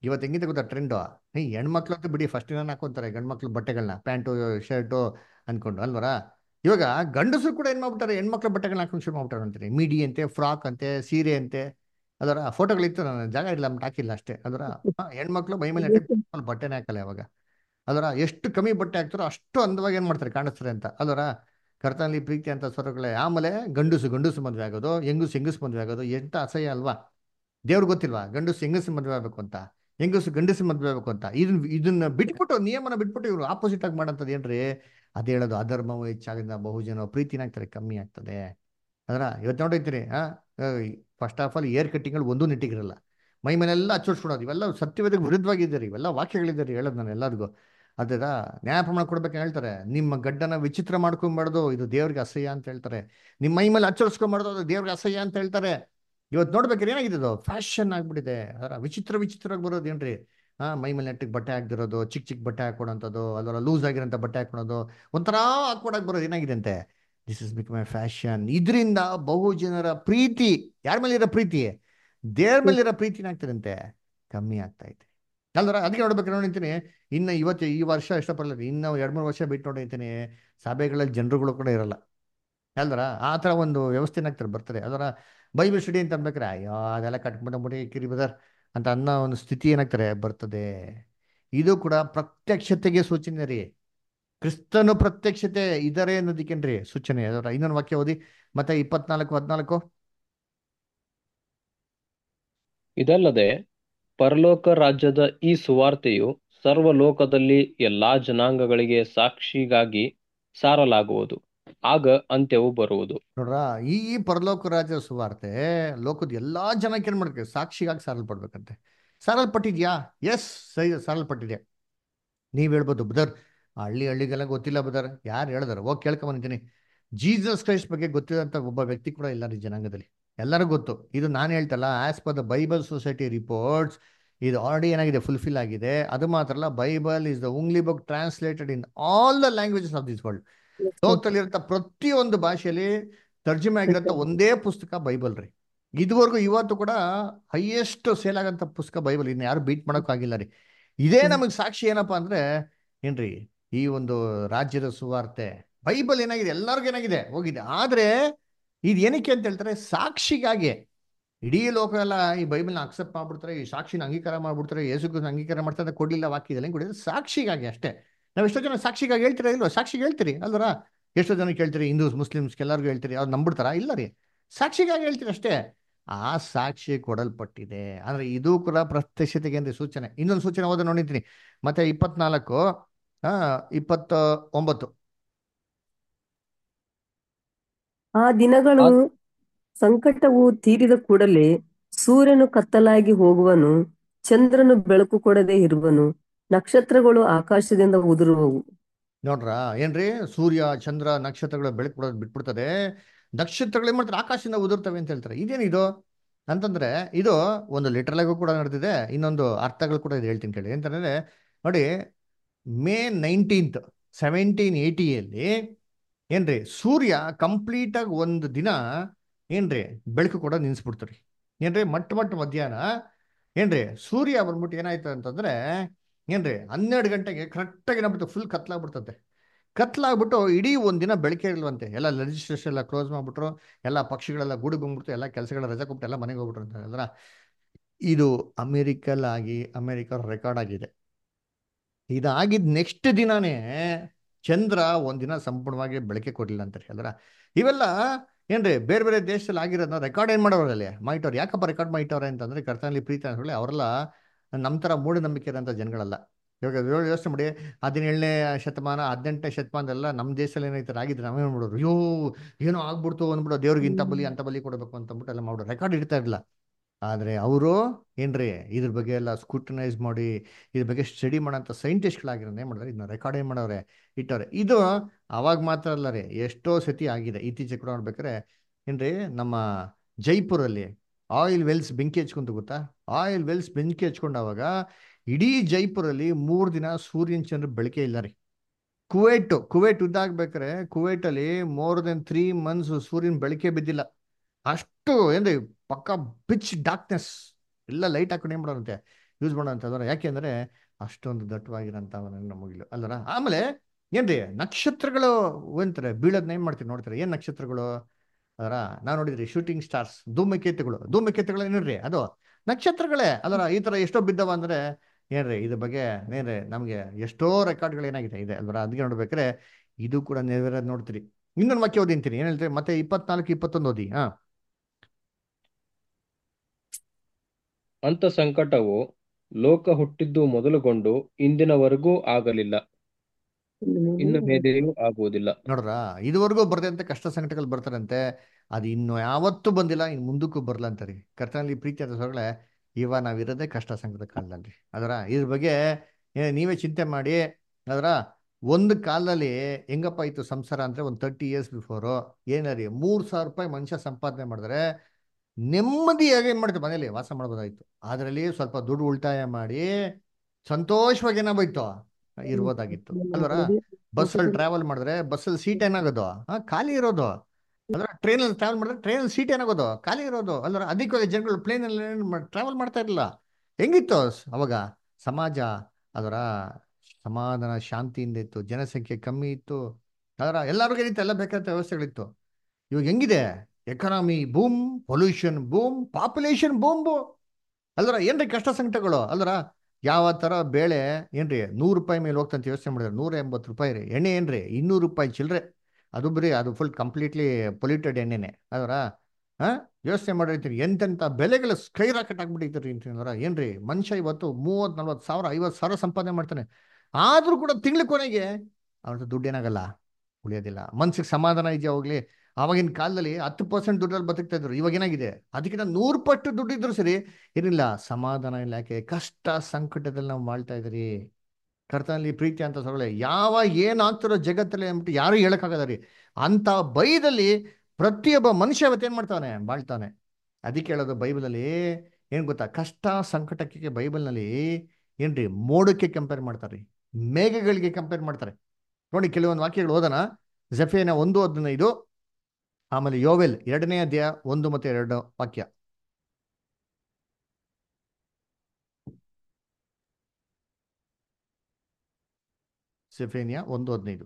ಇವತ್ತು ಹೆಂಗಿದೆ ಗೊತ್ತಾ ಟ್ರೆಂಡು ಈ ಹೆಣ್ಮಕ್ಳು ಅಂತೂ ಬಿಡಿ ಫಸ್ಟ್ ಏನಾರು ಹಾಕೊಂತಾರೆ ಗಂಡ್ಮಕ್ಳು ಬಟ್ಟೆಗಳನ್ನ ಪ್ಯಾಂಟು ಶರ್ಟು ಅನ್ಕೊಂಡು ಅಲ್ವರ ಇವಾಗ ಗಂಡಸರು ಕೂಡ ಏನ್ ಮಾಡ್ಬಿಟ್ಟಾರೆ ಹೆಣ್ಮಕ್ಳು ಬಟ್ಟೆಗಳನ್ನ ಹಾಕೊಂಡು ಶುರು ಮಾಡ್ಬಿಟ್ಟಾರೆ ಅಂತಾರೆ ಮಿಡಿ ಅಂತೆ ಫ್ರಾಕ್ ಅಂತೆ ಸೀರೆ ಅಂತೆ ಅದರ ಫೋಟೋಗಳಿತ್ತು ನನ್ನ ಜಾಗ ಇಲ್ಲ ಅಂತ ಹಾಕಿಲ್ಲ ಅಷ್ಟೇ ಅದರ ಹೆಣ್ಮಕ್ಳು ಮೈ ಮೇಲೆ ನೆಟ್ಟಗೆ ಬಟ್ಟೆನೇ ಹಾಕಲ್ಲ ಯಾವಾಗ ಅದರ ಎಷ್ಟು ಕಮ್ಮಿ ಬಟ್ಟೆ ಹಾಕ್ತಾರೋ ಅಷ್ಟು ಅಂದವಾಗಿ ಏನ್ ಮಾಡ್ತಾರೆ ಕಾಣಿಸ್ತಾರೆ ಅಂತ ಅದರ ಕರ್ತನಲ್ಲಿ ಪ್ರೀತಿ ಅಂತ ಸ್ವರಗಳೇ ಆಮೇಲೆ ಗಂಡಸು ಗಂಡಸು ಮದುವೆ ಆಗೋದು ಹೆಂಗಸು ಹೆಂಗಸು ಮದುವೆ ಆಗೋದು ಎಂತ ಅಸಹ್ಯ ಅಲ್ವಾ ದೇವ್ರಿಗೆ ಗೊತ್ತಿಲ್ವಾ ಗಂಡಸು ಹೆಂಗಸು ಮದುವೆ ಆಗ್ಬೇಕು ಅಂತ ಹೆಂಗಸು ಗಂಡಸು ಮದುವೆ ಆಗ್ಬೇಕು ಅಂತ ಇದನ್ನ ಇದನ್ನ ಬಿಟ್ಬಿಟ್ಟು ನಿಯಮನ ಬಿಟ್ಬಿಟ್ಟು ಇವರು ಆಪೋಸಿಟ್ ಆಗಿ ಮಾಡಂತದ್ದು ಏನ್ರಿ ಅದೇ ಹೇಳೋದು ಅಧರ್ಮವು ಹೆಚ್ಚಾಗಿದ್ದ ಬಹುಜನ ಪ್ರೀತಿನಾಗ್ತಾರೆ ಕಮ್ಮಿ ಆಗ್ತದೆ ಅದರ ಇವತ್ತು ನೋಡಿರ್ತೀರಿ ಆ ಫಸ್ಟ್ ಆಫ್ ಆಲ್ ಏರ್ ಕಟ್ಟಿಂಗ್ಗಳು ಒಂದೂ ನೆಟ್ಟಿಗಿರಲ್ಲ ಮೈ ಮೇಲೆಲ್ಲ ಅಚ್ಚೋಡ್ಸ್ಕೊಡೋದು ಇವೆಲ್ಲ ಸತ್ಯವೇದಕ್ಕೆ ವಿರುದ್ಧವಾಗಿದ್ದಾರೆ ಇವೆಲ್ಲ ವಾಕ್ಯಗಳಿದ್ದಾರೆ ಹೇಳೋದು ನಾನು ಎಲ್ಲರಿಗೂ ಅದರ ನ್ಯಾಯ ಪ್ರಮಾಣ ಕೊಡ್ಬೇಕು ಹೇಳ್ತಾರೆ ನಿಮ್ಮ ಗಡ್ಡನ ವಿಚಿತ್ರ ಮಾಡ್ಕೊಂಬಾರ್ದು ಇದು ದೇವ್ರಿಗೆ ಅಸಹ್ಯ ಅಂತ ಹೇಳ್ತಾರೆ ನಿಮ್ಮ ಮೈ ಮೇಲೆ ಅಚ್ಚೋಡ್ಸ್ಕೊಂಬಾರ್ದು ಅದು ದೇವ್ರಿಗೆ ಅಸಹ್ಯ ಅಂತ ಹೇಳ್ತಾರೆ ಇವತ್ತು ನೋಡ್ಬೇಕಾದ್ರೆ ಏನಾಗಿದೆ ಅದು ಫ್ಯಾಷನ್ ಆಗ್ಬಿಟ್ಟಿದೆ ಅದರ ವಿಚಿತ್ರ ವಿಚಿತ್ರವಾಗಿ ಬರೋದು ಏನ್ರಿ ಹಾ ಮೈ ಮೇಲೆ ನೆಟ್ಟಿಗೆ ಬಟ್ಟೆ ಹಾಕ್ದಿರೋದು ಚಿಕ್ಕ ಚಿಕ್ಕ ಬಟ್ಟೆ ಹಾಕೊಡೋಂಥದ್ದು ಅದರ ಲೂಸ್ ಆಗಿರೋಂಥ ಬಟ್ಟೆ ಹಾಕೊಳೋದು ಒಂಥರ ಹಾಕೊಡಕ್ ಬರೋದು ಏನಾಗಿದೆ ಅಂತೆ this is become a fashion ಇದರಿಂದ ಬಹು ಜನರ ಪ್ರೀತಿ ಯಾರ ಮೇಲೆ ಇರೋ ಪ್ರೀತಿ ದೇವ್ರ ಮೇಲೆ ಇರೋ ಪ್ರೀತಿ ಏನಾಗ್ತದಂತೆ ಕಮ್ಮಿ ಆಗ್ತಾ ಇದೆ ಅಲ್ದ್ರ ಅದಕ್ಕೆ ನೋಡ್ಬೇಕು ನೋಡಿರ್ತೀನಿ ಇನ್ನು ಇವತ್ತು ಈ ವರ್ಷ ಇಷ್ಟಪಡಲ್ಲ ಇನ್ನು ಎರಡು ಮೂರು ವರ್ಷ ಬಿಟ್ಟು ನೋಡಿರ್ತೀನಿ ಸಭೆಗಳಲ್ಲಿ ಜನರುಗಳು ಕೂಡ ಇರಲ್ಲ ಅಲ್ದ್ರ ಆ ಥರ ಒಂದು ವ್ಯವಸ್ಥೆ ಏನಾಗ್ತಾರೆ ಬರ್ತಾರೆ ಅದರ ಬೈಬಲ್ ಸ್ಟಡಿ ಅಂತ ಅನ್ಬೇಕಾರೆ ಅಯ್ಯೋ ಅದೆಲ್ಲ ಕಟ್ಬಿಟ್ಟು ಕಿರಿ ಬದರ್ ಅಂತ ಅನ್ನೋ ಒಂದು ಸ್ಥಿತಿ ಏನಾಗ್ತಾರೆ ಬರ್ತದೆ ಇದು ಕೂಡ ಪ್ರತ್ಯಕ್ಷತೆಗೆ ಸೂಚನೆ ರೀ ಕ್ರಿಸ್ತನು ಪ್ರತ್ಯಕ್ಷತೆ ಇದರೆ ಅನ್ನೋದಕ್ಕೇನ್ರಿ ಸೂಚನೆ ಅದರ ಇನ್ನೊಂದು ವಾಕ್ಯ ಓದಿ ಮತ್ತೆ ಇಪ್ಪತ್ನಾಲ್ಕು ಹದಿನಾಲ್ಕು ಇದಲ್ಲದೆ ಪರಲೋಕ ರಾಜ್ಯದ ಈ ಸುವಾರ್ತೆಯು ಸರ್ವಲೋಕದಲ್ಲಿ ಎಲ್ಲಾ ಜನಾಂಗಗಳಿಗೆ ಸಾಕ್ಷಿಗಾಗಿ ಸಾರಲಾಗುವುದು ಆಗ ಅಂತ್ಯವು ಬರುವುದು ನೋಡ್ರ ಈ ಪರಲೋಕ ರಾಜ್ಯ ಸುವಾರ್ತೆ ಲೋಕದ ಎಲ್ಲಾ ಜನಕ್ಕೆ ಏನ್ ಮಾಡ್ಬೇಕು ಸಾಕ್ಷಿಗಾಗಿ ಸಾರಲ್ಪಡ್ಬೇಕಂತೆ ಸಾರಲ್ಪಟ್ಟಿದ್ಯಾ ಎಸ್ ಸೈ ಸಾರಲ್ಪಟ್ಟಿದೆ ನೀವ್ ಹೇಳ್ಬೋದು ಬದರ್ ಹಳ್ಳಿ ಹಳ್ಳಿಗೆಲ್ಲ ಗೊತ್ತಿಲ್ಲ ಬದರ್ ಯಾರು ಹೇಳಿದಾರೆ ಹೋಗಿ ಕೇಳ್ಕೊಂಬಂದಿದ್ದೀನಿ ಜೀಸಸ್ ಕ್ರೈಸ್ಟ್ ಬಗ್ಗೆ ಗೊತ್ತಿರೋಂಥ ಒಬ್ಬ ವ್ಯಕ್ತಿ ಕೂಡ ಇಲ್ಲ ರೀ ಜನಾಂಗದಲ್ಲಿ ಎಲ್ಲರಿಗೂ ಗೊತ್ತು ಇದು ನಾನು ಹೇಳ್ತಲ್ಲ as per the Bible society reports ಇದು ಆಲ್ರೆಡಿ ಏನಾಗಿದೆ ಫುಲ್ಫಿಲ್ ಆಗಿದೆ ಅದು ಮಾತ್ರ ಅಲ್ಲ Bible is the only book translated in all the languages of this world ಲೋಕದಲ್ಲಿರೋ ಪ್ರತಿಯೊಂದು ಭಾಷೆಯಲ್ಲಿ ತರ್ಜುಮೆ ಆಗಿರೋ ಒಂದೇ ಪುಸ್ತಕ ಬೈಬಲ್ ರೀ ಇದುವರೆಗೂ ಇವತ್ತು ಕೂಡ ಹೈಯೆಸ್ಟ್ ಸೇಲ್ ಆಗಂತ ಪುಸ್ತಕ ಬೈಬಲ್ ಇನ್ನು ಯಾರು ಬೀಟ್ ಮಾಡೋಕ್ಕಾಗಿಲ್ಲ ರೀ ಇದೇ ನಮಗೆ ಸಾಕ್ಷಿ ಏನಪ್ಪಾ ಅಂದ್ರೆ ಏನ್ರಿ ಈ ಒಂದು ರಾಜ್ಯದ ಸುವಾರ್ತೆ ಬೈಬಲ್ ಏನಾಗಿದೆ ಎಲ್ಲರಿಗೂ ಏನಾಗಿದೆ ಹೋಗಿದೆ ಆದ್ರೆ ಇದು ಏನಕ್ಕೆ ಅಂತ ಹೇಳ್ತಾರೆ ಸಾಕ್ಷಿಗಾಗಿ ಇಡೀ ಲೋಕ ಎಲ್ಲ ಈ ಬೈಬಲ್ನ ಅಕ್ಸೆಪ್ಟ್ ಮಾಡ್ಬಿಡ್ತಾರೆ ಈ ಸಾಕ್ಷಿನ ಅಂಗೀಕಾರ ಮಾಡ್ಬಿಡ್ತಾರೆ ಯೇಸುಗೂ ಅಂಗೀಕಾರ ಮಾಡ್ತಾರೆ ಕೊಡ್ಲಿಲ್ಲ ವಾಕ್ಯದಲ್ಲಿ ಕೊಡಿದ್ರೆ ಸಾಕ್ಷಿಗಾಗಿ ಅಷ್ಟೇ ನಾವು ಎಷ್ಟೋ ಜನ ಸಾಕ್ಷಿಗಾಗಿ ಹೇಳ್ತೀರಾ ಇಲ್ವಾ ಸಾಕ್ಷಿಗೆ ಹೇಳ್ತೀರಿ ಅಲ್ವರ ಎಷ್ಟೋ ಜನ ಕೇಳ್ತೀರಿ ಹಿಂದೂಸ್ ಮುಸ್ಲಿಮ್ಸ್ ಎಲ್ಲರಿಗೂ ಹೇಳ್ತೀರಿ ಅವ್ರು ನಂಬಿಡ್ತಾರ ಇಲ್ಲ ರೀ ಸಾಕ್ಷಿಗಾಗಿ ಹೇಳ್ತೀರಿ ಅಷ್ಟೇ ಆ ಸಾಕ್ಷಿ ಕೊಡಲ್ಪಟ್ಟಿದೆ ಅಂದ್ರೆ ಇದು ಕೂಡ ಪ್ರತ್ಯಕ್ಷತೆಗೆ ಅಂದ್ರೆ ಸೂಚನೆ ಇನ್ನೊಂದು ಸೂಚನೆ ಓದ ನೋಡಿದ್ದೀನಿ ಮತ್ತೆ ಇಪ್ಪತ್ನಾಲ್ಕು ಆ ಇಪ್ಪತ್ತ ಒಂಬತ್ತು ಆ ದಿನಗಳು ಸಂಕಟವು ತೀರಿದ ಕೂಡಲೇ ಸೂರ್ಯನು ಕತ್ತಲಾಗಿ ಹೋಗುವನು ಚಂದ್ರನು ಬೆಳಕು ಕೊಡದೆ ಇರುವನು ನಕ್ಷತ್ರಗಳು ಆಕಾಶದಿಂದ ಉದುರುವವು ನೋಡ್ರ ಏನ್ರಿ ಸೂರ್ಯ ಚಂದ್ರ ನಕ್ಷತ್ರಗಳು ಬೆಳಕು ಬಿಡೋದು ಬಿಟ್ಬಿಡ್ತದೆ ನಕ್ಷತ್ರಗಳು ಏನ್ ಮಾಡ್ತಾರೆ ಆಕಾಶದಿಂದ ಉದುರ್ತವೆ ಅಂತ ಹೇಳ್ತಾರೆ ಇದೇನಿದು ಅಂತಂದ್ರೆ ಇದು ಒಂದು ಲಿಟರಲ್ ಆಗು ಕೂಡ ನಡೆದಿದೆ ಇನ್ನೊಂದು ಅರ್ಥಗಳು ಕೂಡ ಇದು ಹೇಳ್ತೀನಿ ಕೇಳಿ ಅಂತಂದ್ರೆ ನೋಡಿ ಮೇ ನೈನ್ಟೀನ್ತ್ ಸೆವೆಂಟೀನ್ ಏಯ್ಟಿಯಲ್ಲಿ ಏನ್ರಿ ಸೂರ್ಯ ಕಂಪ್ಲೀಟ್ ಆಗಿ ಒಂದು ದಿನ ಏನ್ರಿ ಬೆಳಕು ಕೂಡ ನಿನ್ಸ್ಬಿಡ್ತಾರೆ ಏನ್ರಿ ಮಟ್ಟ ಮಟ್ಟ ಮಧ್ಯಾಹ್ನ ಏನ್ರಿ ಸೂರ್ಯ ಬಂದ್ಬಿಟ್ಟು ಏನಾಯ್ತು ಅಂತಂದ್ರೆ ಏನ್ರಿ ಹನ್ನೆರಡು ಗಂಟೆಗೆ ಕರೆಕ್ಟಾಗಿ ಏನಾಗ್ಬಿಟ್ಟು ಫುಲ್ ಕತ್ಲಾಗ್ಬಿಡ್ತದೆ ಕತ್ಲಾಗ್ಬಿಟ್ಟು ಇಡೀ ಒಂದಿನ ಬೆಳಕೆ ಇಲ್ವಂತೆ ಎಲ್ಲ ರಿಜಿಸ್ಟ್ರೇಷನ್ ಎಲ್ಲ ಕ್ಲೋಸ್ ಮಾಡ್ಬಿಟ್ರು ಎಲ್ಲ ಪಕ್ಷಿಗಳೆಲ್ಲ ಗೂಡು ಬಂದ್ಬಿಡ್ತು ಎಲ್ಲ ಕೆಲಸಗಳ ರಜೆ ಕೊಟ್ಬಿಟ್ಟು ಎಲ್ಲ ಮನೆಗೆ ಹೋಗ್ಬಿಟ್ರು ಅಂತ ಹೇಳಿದ್ರ ಇದು ಅಮೆರಿಕಲ್ ಆಗಿ ಅಮೆರಿಕ ರೆಕಾರ್ಡ್ ಆಗಿದೆ ಇದಾಗಿದ್ ನೆಕ್ಸ್ಟ್ ದಿನಾನೇ ಚಂದ್ರ ಒಂದಿನ ಸಂಪೂರ್ಣವಾಗಿ ಬೆಳಕೆ ಕೊಡ್ಲಿಲ್ಲ ಅಂತಾರೆ ಅಲ್ರ ಇವೆಲ್ಲ ಏನ್ರಿ ಬೇರೆ ಬೇರೆ ದೇಶದಲ್ಲಿ ಆಗಿರೋದನ್ನ ರೆಕಾರ್ಡ್ ಏನ್ ಮಾಡೋರಲ್ಲಿ ಮಾಡಿಟ್ಟವ್ರು ಯಾಕಪ್ಪ ರೆಕಾರ್ಡ್ ಮಾಡಿಟ್ಟವ್ರೆ ಅಂತಂದ್ರೆ ಕರ್ತನಲ್ಲಿ ಪ್ರೀತಿ ಅಂತ ಹೇಳಿ ಅವರೆಲ್ಲ ನಮ್ಮ ಥರ ಮೂಢನಂಬಿಕೆ ಇರೋಂಥ ಜನಗಳಲ್ಲ ಇವಾಗ ಇವಾಗ ಯೋಚನೆ ಮಾಡಿ ಹದಿನೇಳನೇ ಶತಮಾನ ಹದಿನೆಂಟನೇ ಶತಮಾನದಲ್ಲ ನಮ್ಮ ದೇಶದಲ್ಲಿ ಏನೈತೆ ಆಗಿದ್ರೆ ನಾವೇ ಮಾಡ್ಬಿಡೋರು ಅಯ್ಯೋ ಏನೋ ಆಗ್ಬಿಡ್ತು ಅಂದ್ಬಿಟ್ಟು ದೇವ್ರಿಗೆ ಇಂಥ ಬಲಿ ಅಂತ ಬಲಿ ಕೊಡಬೇಕು ಅಂತ ಅಂದ್ಬಿಟ್ಟು ಎಲ್ಲ ಮಾಡೋರು ರೆಕಾರ್ಡ್ ಇಡ್ತಾ ಇರಲಿಲ್ಲ ಆದರೆ ಅವರು ಏನ್ರಿ ಇದ್ರ ಬಗ್ಗೆ ಎಲ್ಲ ಸ್ಕೂಟನೈಸ್ ಮಾಡಿ ಇದ್ರ ಬಗ್ಗೆ ಸ್ಟಡಿ ಮಾಡೋಂಥ ಸೈಂಟಿಸ್ಟ್ಗಳಾಗಿರೋದು ಏನು ಮಾಡಿದ್ರೆ ಇದನ್ನ ರೆಕಾರ್ಡ್ ಏನು ಮಾಡವ್ರೆ ಇಟ್ಟವ್ರೆ ಇದು ಅವಾಗ ಮಾತ್ರ ಅಲ್ಲ ರೀ ಎಷ್ಟೋ ಸತಿ ಆಗಿದೆ ಇತ್ತೀಚೆಗೆ ಕೂಡ ನೋಡ್ಬೇಕಾರೆ ಏನ್ರಿ ನಮ್ಮ ಜೈಪುರಲ್ಲಿ ಆಯಿಲ್ ವೆಲ್ಸ್ ಬೆಂಕಿ ಹಚ್ಕೊಂತ ಗೊತ್ತಾ ಆಯಿಲ್ ವೆಲ್ಸ್ ಬೆಂಕಿ ಹಚ್ಕೊಂಡಾಗ ಇಡೀ ಜೈಪುರಲ್ಲಿ ಮೂರು ದಿನ ಸೂರ್ಯನ ಚಂದ್ರ ಬೆಳಕೆ ಇಲ್ಲ ರೀ ಕುವೈಟ್ ಕುವೈಟ್ ಯುದ್ಧ ಆಗ್ಬೇಕಾರೆ ಕುವೈಟಲ್ಲಿ ಮೋರ್ ದೆನ್ ತ್ರೀ ಮಂತ್ಸ್ ಸೂರ್ಯನ ಬೆಳಕೆ ಬಿದ್ದಿಲ್ಲ ಅಷ್ಟು ಏನ್ರಿ ಪಕ್ಕ ಪಿಚ್ ಡಾರ್ಕ್ನೆಸ್ ಎಲ್ಲ ಲೈಟ್ ಹಾಕೊಂಡು ಏನ್ ಮಾಡೋರಂತೆ ಯೂಸ್ ಮಾಡೋ ಅಂತಂದ್ರೆ ಯಾಕೆಂದ್ರೆ ಅಷ್ಟೊಂದು ದಟ್ಟವಾಗಿರೋಂಥ ನಮಗಿಲ್ಲ ಅಲ್ಲರ ಆಮೇಲೆ ಏನ್ರಿ ನಕ್ಷತ್ರಗಳು ಅಂತಾರೆ ಬೀಳೋದನ್ನ ಏನ್ ಮಾಡ್ತೀರಿ ನೋಡ್ತಾರೆ ಏನ್ ನಕ್ಷತ್ರಗಳು ಅದರ ನಾವು ನೋಡಿದ್ರಿ ಶೂಟಿಂಗ್ ಸ್ಟಾರ್ಸ್ ಧೂಮಕೇತುಗಳು ಧೂಮಕೇತುಗಳು ಏನ್ರಿ ಅದು ನಕ್ಷತ್ರಗಳೇ ಅದರ ಈ ತರ ಎಷ್ಟೋ ಬಿದ್ದವ ಅಂದ್ರೆ ಏನ್ರಿ ಇದ್ರ ಬಗ್ಗೆ ಏನ್ರಿ ನಮ್ಗೆ ಎಷ್ಟೋ ರೆಕಾರ್ಡ್ಗಳು ಏನಾಗಿದೆ ಇದೆ ಅಲ್ವರ ಅದಕ್ಕೆ ನೋಡ್ಬೇಕಾದ್ರೆ ಇದು ಕೂಡ ನೆರವೇರೋದು ನೋಡ್ತೀರಿ ಇನ್ನೊಂದು ವಾಕ್ಯ ಓದಿಂತೀನಿ ಏನ್ ಹೇಳ್ತೀರಿ ಮತ್ತೆ ಇಪ್ಪತ್ನಾಲ್ಕು ಇಪ್ಪತ್ತೊಂದು ಓದಿ ಹಾ ಅಂತ ಸಂಕಟವು ಲೋಕ ಹುಟ್ಟಿದ್ದು ಮೊದಲುಗೊಂಡು ಇಂದಿನವರೆಗೂ ಆಗಲಿಲ್ಲ ಇನ್ನು ಮೇಲೆಯೂ ಆಗುವುದಿಲ್ಲ ನೋಡ್ರ ಇದುವರೆಗೂ ಬರ್ದಂತೆ ಕಷ್ಟ ಸಂಕಟಗಳು ಬರ್ತಾರಂತೆ ಅದು ಇನ್ನು ಯಾವತ್ತೂ ಬಂದಿಲ್ಲ ಇನ್ನು ಮುಂದಕ್ಕೂ ಬರಲ್ಲ ಅಂತಾರೆ ಕರ್ತನಲ್ಲಿ ಪ್ರೀತಿ ಅಂತ ಸೊಗಳೆ ಇವ ನಾವಿರೋದೇ ಕಷ್ಟ ಸಂಕಟ ಕಾಲದಲ್ಲಿ ಅದರ ಇದ್ರ ಬಗ್ಗೆ ಏ, ನೀವೇ ಚಿಂತೆ ಮಾಡಿ ಅದರ ಒಂದು ಕಾಲದಲ್ಲಿ ಹೆಂಗಪ್ಪ ಇತ್ತು ಸಂಸಾರ ಅಂದ್ರೆ ಒಂದು ತರ್ಟಿ ಇಯರ್ಸ್ ಬಿಫೋರು ಏನಾರಿ ಮೂರ್ ಸಾವಿರ ರೂಪಾಯಿ ಮನುಷ್ಯ ಸಂಪಾದನೆ ಮಾಡಿದ್ರೆ ನೆಮ್ಮದಿಯಾಗಿ ಏನ್ ಮಾಡ್ತೀವಿ ಮನೇಲಿ ವಾಸ ಮಾಡ್ಬೋದಾಯ್ತು ಅದರಲ್ಲಿ ಸ್ವಲ್ಪ ದುಡ್ಡು ಉಳಿತಾಯ ಮಾಡಿ ಸಂತೋಷವಾಗಿ ಏನಾಗೋಯ್ತು ಇರ್ಬೋದಾಗಿತ್ತು ಅಲ್ವರ ಬಸ್ಸಲ್ಲಿ ಟ್ರಾವೆಲ್ ಮಾಡಿದ್ರೆ ಬಸ್ಸಲ್ಲಿ ಸೀಟ್ ಏನಾಗೋದು ಹಾ ಖಾಲಿ ಇರೋದು ಅಲ್ರ ಟ್ರೈನಲ್ಲಿ ಟ್ರಾವೆಲ್ ಮಾಡಿದ್ರೆ ಟ್ರೈನಲ್ಲಿ ಸೀಟ್ ಏನಾಗೋದು ಖಾಲಿ ಇರೋದು ಅಲ್ರ ಅದಕ್ಕೆ ಜನಗಳು ಪ್ಲೇನಲ್ಲಿ ಟ್ರಾವೆಲ್ ಮಾಡ್ತಾ ಇರಲಿಲ್ಲ ಹೆಂಗಿತ್ತು ಸ್- ಅವಾಗ ಸಮಾಜ ಅದರ ಸಮಾಧಾನ ಶಾಂತಿಯಿಂದ ಇತ್ತು ಜನಸಂಖ್ಯೆ ಕಮ್ಮಿ ಇತ್ತು ಅದರ ಎಲ್ಲರಿಗೂ ಏನಿತ್ತು ಎಲ್ಲ ಬೇಕಾದ ವ್ಯವಸ್ಥೆಗಳಿತ್ತು ಇವಾಗ ಹೆಂಗಿದೆ economy boom pollution boom population boom ಅಲ್ರ ಏನ್ರಿ ಕಷ್ಟ ಸಂಕಟಗಳು ಅಲ್ರ ಯಾವ ತರ ಬೇಳೆ ಏನ್ರಿ ನೂರು ರೂಪಾಯಿ ಮೇಲೆ ಹೋಗ್ತಂತ ಯೋಚನೆ ಮಾಡಿದ್ರೆ ನೂರ ಎಂಬತ್ತು ರೂಪಾಯಿ ರೀ ಎಣ್ಣೆ ಏನ್ರಿ ಇನ್ನೂರು ರೂಪಾಯಿ ಚಿಲ್ಲರೆ ಅದು ಬರೀ ಅದು ಫುಲ್ ಕಂಪ್ಲೀಟ್ಲಿ ಪೊಲ್ಯೂಟೆಡ್ ಎಣ್ಣೆನೆ ಅದರ ಹಾ ಯೋಚನೆ ಮಾಡಿರ್ತೀರಿ ಎಂತೆಂಥ ಬೆಲೆಗಳು ಸ್ಕೈ ರಾಕೆಟ್ ಆಗ್ಬಿಟ್ಟಿರ್ತೀರಿ ಅಂತಂದ್ರ ಏನ್ರಿ ಮನುಷ್ಯ ಇವತ್ತು ಮೂವತ್ ನಲ್ವತ್ತು ಸಾವಿರ ಐವತ್ತು ಸಾವಿರ ಸಂಪಾದನೆ ಮಾಡ್ತಾನೆ ಆದ್ರೂ ಕೂಡ ತಿಂಗಳ ಕೊನೆಗೆ ಅವ್ರದ್ದು ದುಡ್ಡು ಏನಾಗಲ್ಲ ಉಳಿಯೋದಿಲ್ಲ ಮನ್ಸಿಗೆ ಸಮಾಧಾನ ಇದೆಯಾ ಹೋಗ್ಲಿ ಆವಾಗಿನ ಕಾಲದಲ್ಲಿ ಹತ್ತು ಪರ್ಸೆಂಟ್ ದುಡ್ಡಲ್ಲಿ ಬದುಕ್ತಾ ಇದ್ರು ಇವಾಗ ಏನಾಗಿದೆ ಅದಕ್ಕಿಂತ ನೂರು ಪಟ್ಟು ದುಡ್ಡು ಇದ್ರು ಸರಿ ಏನಿಲ್ಲ ಸಮಾಧಾನ ಇಲ್ಲ ಯಾಕೆ ಕಷ್ಟ ಸಂಕಟದಲ್ಲಿ ನಾವು ಮಾಡ್ತಾ ಇದ್ರಿ ಕರ್ತನಲ್ಲಿ ಪ್ರೀತಿ ಅಂತ ಸೊಗಳೆ ಯಾವ ಏನಾಗ್ತಿರೋ ಜಗತ್ತಲ್ಲಿ ಅಂದ್ಬಿಟ್ಟು ಯಾರು ಹೇಳಕ್ಕಾಗಲ್ಲ ರೀ ಅಂತ ಬೈದಲ್ಲಿ ಪ್ರತಿಯೊಬ್ಬ ಮನುಷ್ಯ ಅವತ್ತೇನ್ ಮಾಡ್ತಾನೆ ಬಾಳ್ತಾನೆ ಅದಕ್ಕೆ ಹೇಳೋದು ಬೈಬಲಲ್ಲಿ ಏನ್ ಗೊತ್ತಾ ಕಷ್ಟ ಸಂಕಟಕ್ಕೆ ಬೈಬಲ್ನಲ್ಲಿ ಏನ್ರಿ ಮೋಡಕ್ಕೆ ಕಂಪೇರ್ ಮಾಡ್ತಾರೆ ಮೇಘಗಳಿಗೆ ಕಂಪೇರ್ ಮಾಡ್ತಾರೆ ನೋಡಿ ಕೆಲವೊಂದು ವಾಕ್ಯಗಳು ಓದೋಣ ಜಫೇನ ಒಂದು ಹದಿನೈದು ಆಮೇಲೆ ಯೋವೆಲ್ ಎರಡನೇ ಅಧ್ಯಾಯ ಒಂದು ಮತ್ತೆ ಎರಡು ವಾಕ್ಯ ಸೆಫೇನಿಯಾ ಒಂದು ಹದಿನೈದು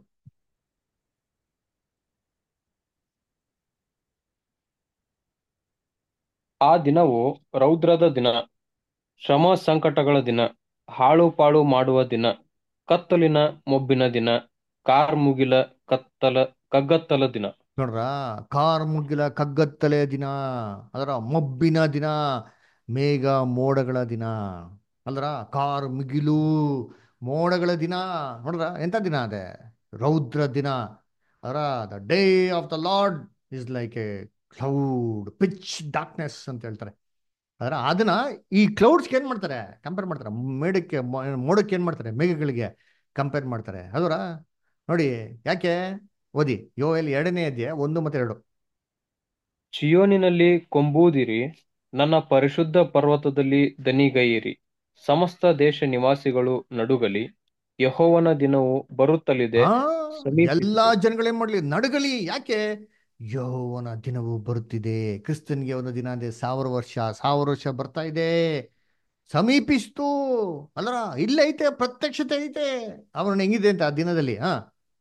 ಆ ದಿನವು ರೌದ್ರದ ದಿನ ಶ್ರಮ ಸಂಕಟಗಳ ದಿನ ಹಾಳು ಪಾಳು ಮಾಡುವ ದಿನ ಕತ್ತಲಿನ ಮೊಬ್ಬಿನ ದಿನ ಕಾರ್ಮುಗಿಲ ಕತ್ತಲ ಕಗ್ಗತ್ತಲ ದಿನ ನೋಡ್ರ ಕಾರ್ ಮುಗಿಲ ಕಗ್ಗತ್ತಲೆ ದಿನ ಅದರ ಮೊಬ್ಬಿನ ದಿನ ಮೇಘ ಮೋಡಗಳ ದಿನ ಅಲ್ರ ಕಾರ್ ಮುಗಿಲು ಮೋಡಗಳ ದಿನ ನೋಡ್ರ ಎಂತ ದಿನ ಅದೇ ರೌದ್ರ ದಿನ ಅದರ the day of the Lord is like a cloud pitch darkness ಅಂತ ಹೇಳ್ತಾರೆ ಅದರ ಅದನ್ನ ಈ ಕ್ಲೌಡ್ಸ್ಗೆ ಏನ್ ಮಾಡ್ತಾರೆ ಕಂಪೇರ್ ಮಾಡ್ತಾರೆ ಮೇಡಕ್ಕೆ ಮೋ- ಮೋಡಕ್ಕೆ ಏನ್ ಮಾಡ್ತಾರೆ ಮೇಘಗಳಿಗೆ ಕಂಪೇರ್ ಮಾಡ್ತಾರೆ ಅದರ ನೋಡಿ ಯಾಕೆ ಓದಿ ಯೋಎಲ್ ಎರಡನೇ ಅಧ್ಯಾಯ ಒಂದು ಮತ್ತೆ ಎರಡು ಚಿಯೋನಿನಲ್ಲಿ ಕೊಂಬೂದಿರಿ ನನ್ನ ಪರಿಶುದ್ಧ ಪರ್ವತದಲ್ಲಿ ದನಿಗೈಯಿರಿ ಸಮಸ್ತ ದೇಶ ನಿವಾಸಿಗಳು ನಡುಗಲಿ ಯೆಹೋವನ ದಿನವು ಬರುತ್ತಲಿದೆ ಆ ಸಮೀಪಿಸಿದೆ. ಎಲ್ಲಾ ಜನಗಳೇನ್ ಮಾಡ್ಲಿ ನಡುಗಲಿ ಯಾಕೆ ಯೌವನ ದಿನವು ಬರುತ್ತಿದೆ ಕ್ರಿಸ್ತನ್ಗೆ ಒಂದು ದಿನ ಅಂದ್ರೆ ಸಾವಿರ ವರ್ಷ ಸಾವಿರ ವರ್ಷ ಬರ್ತಾ ಇದೆ ಸಮೀಪಿಸ್ತು ಅಲ್ಲರ ಇಲ್ಲೇ ಐತೆ ಪ್ರತ್ಯಕ್ಷತೆ ಐತೆ ಅವನ ಹೆಂಗಿದೆ ಅಂತ ಆ ದಿನದಲ್ಲಿ ಹಾ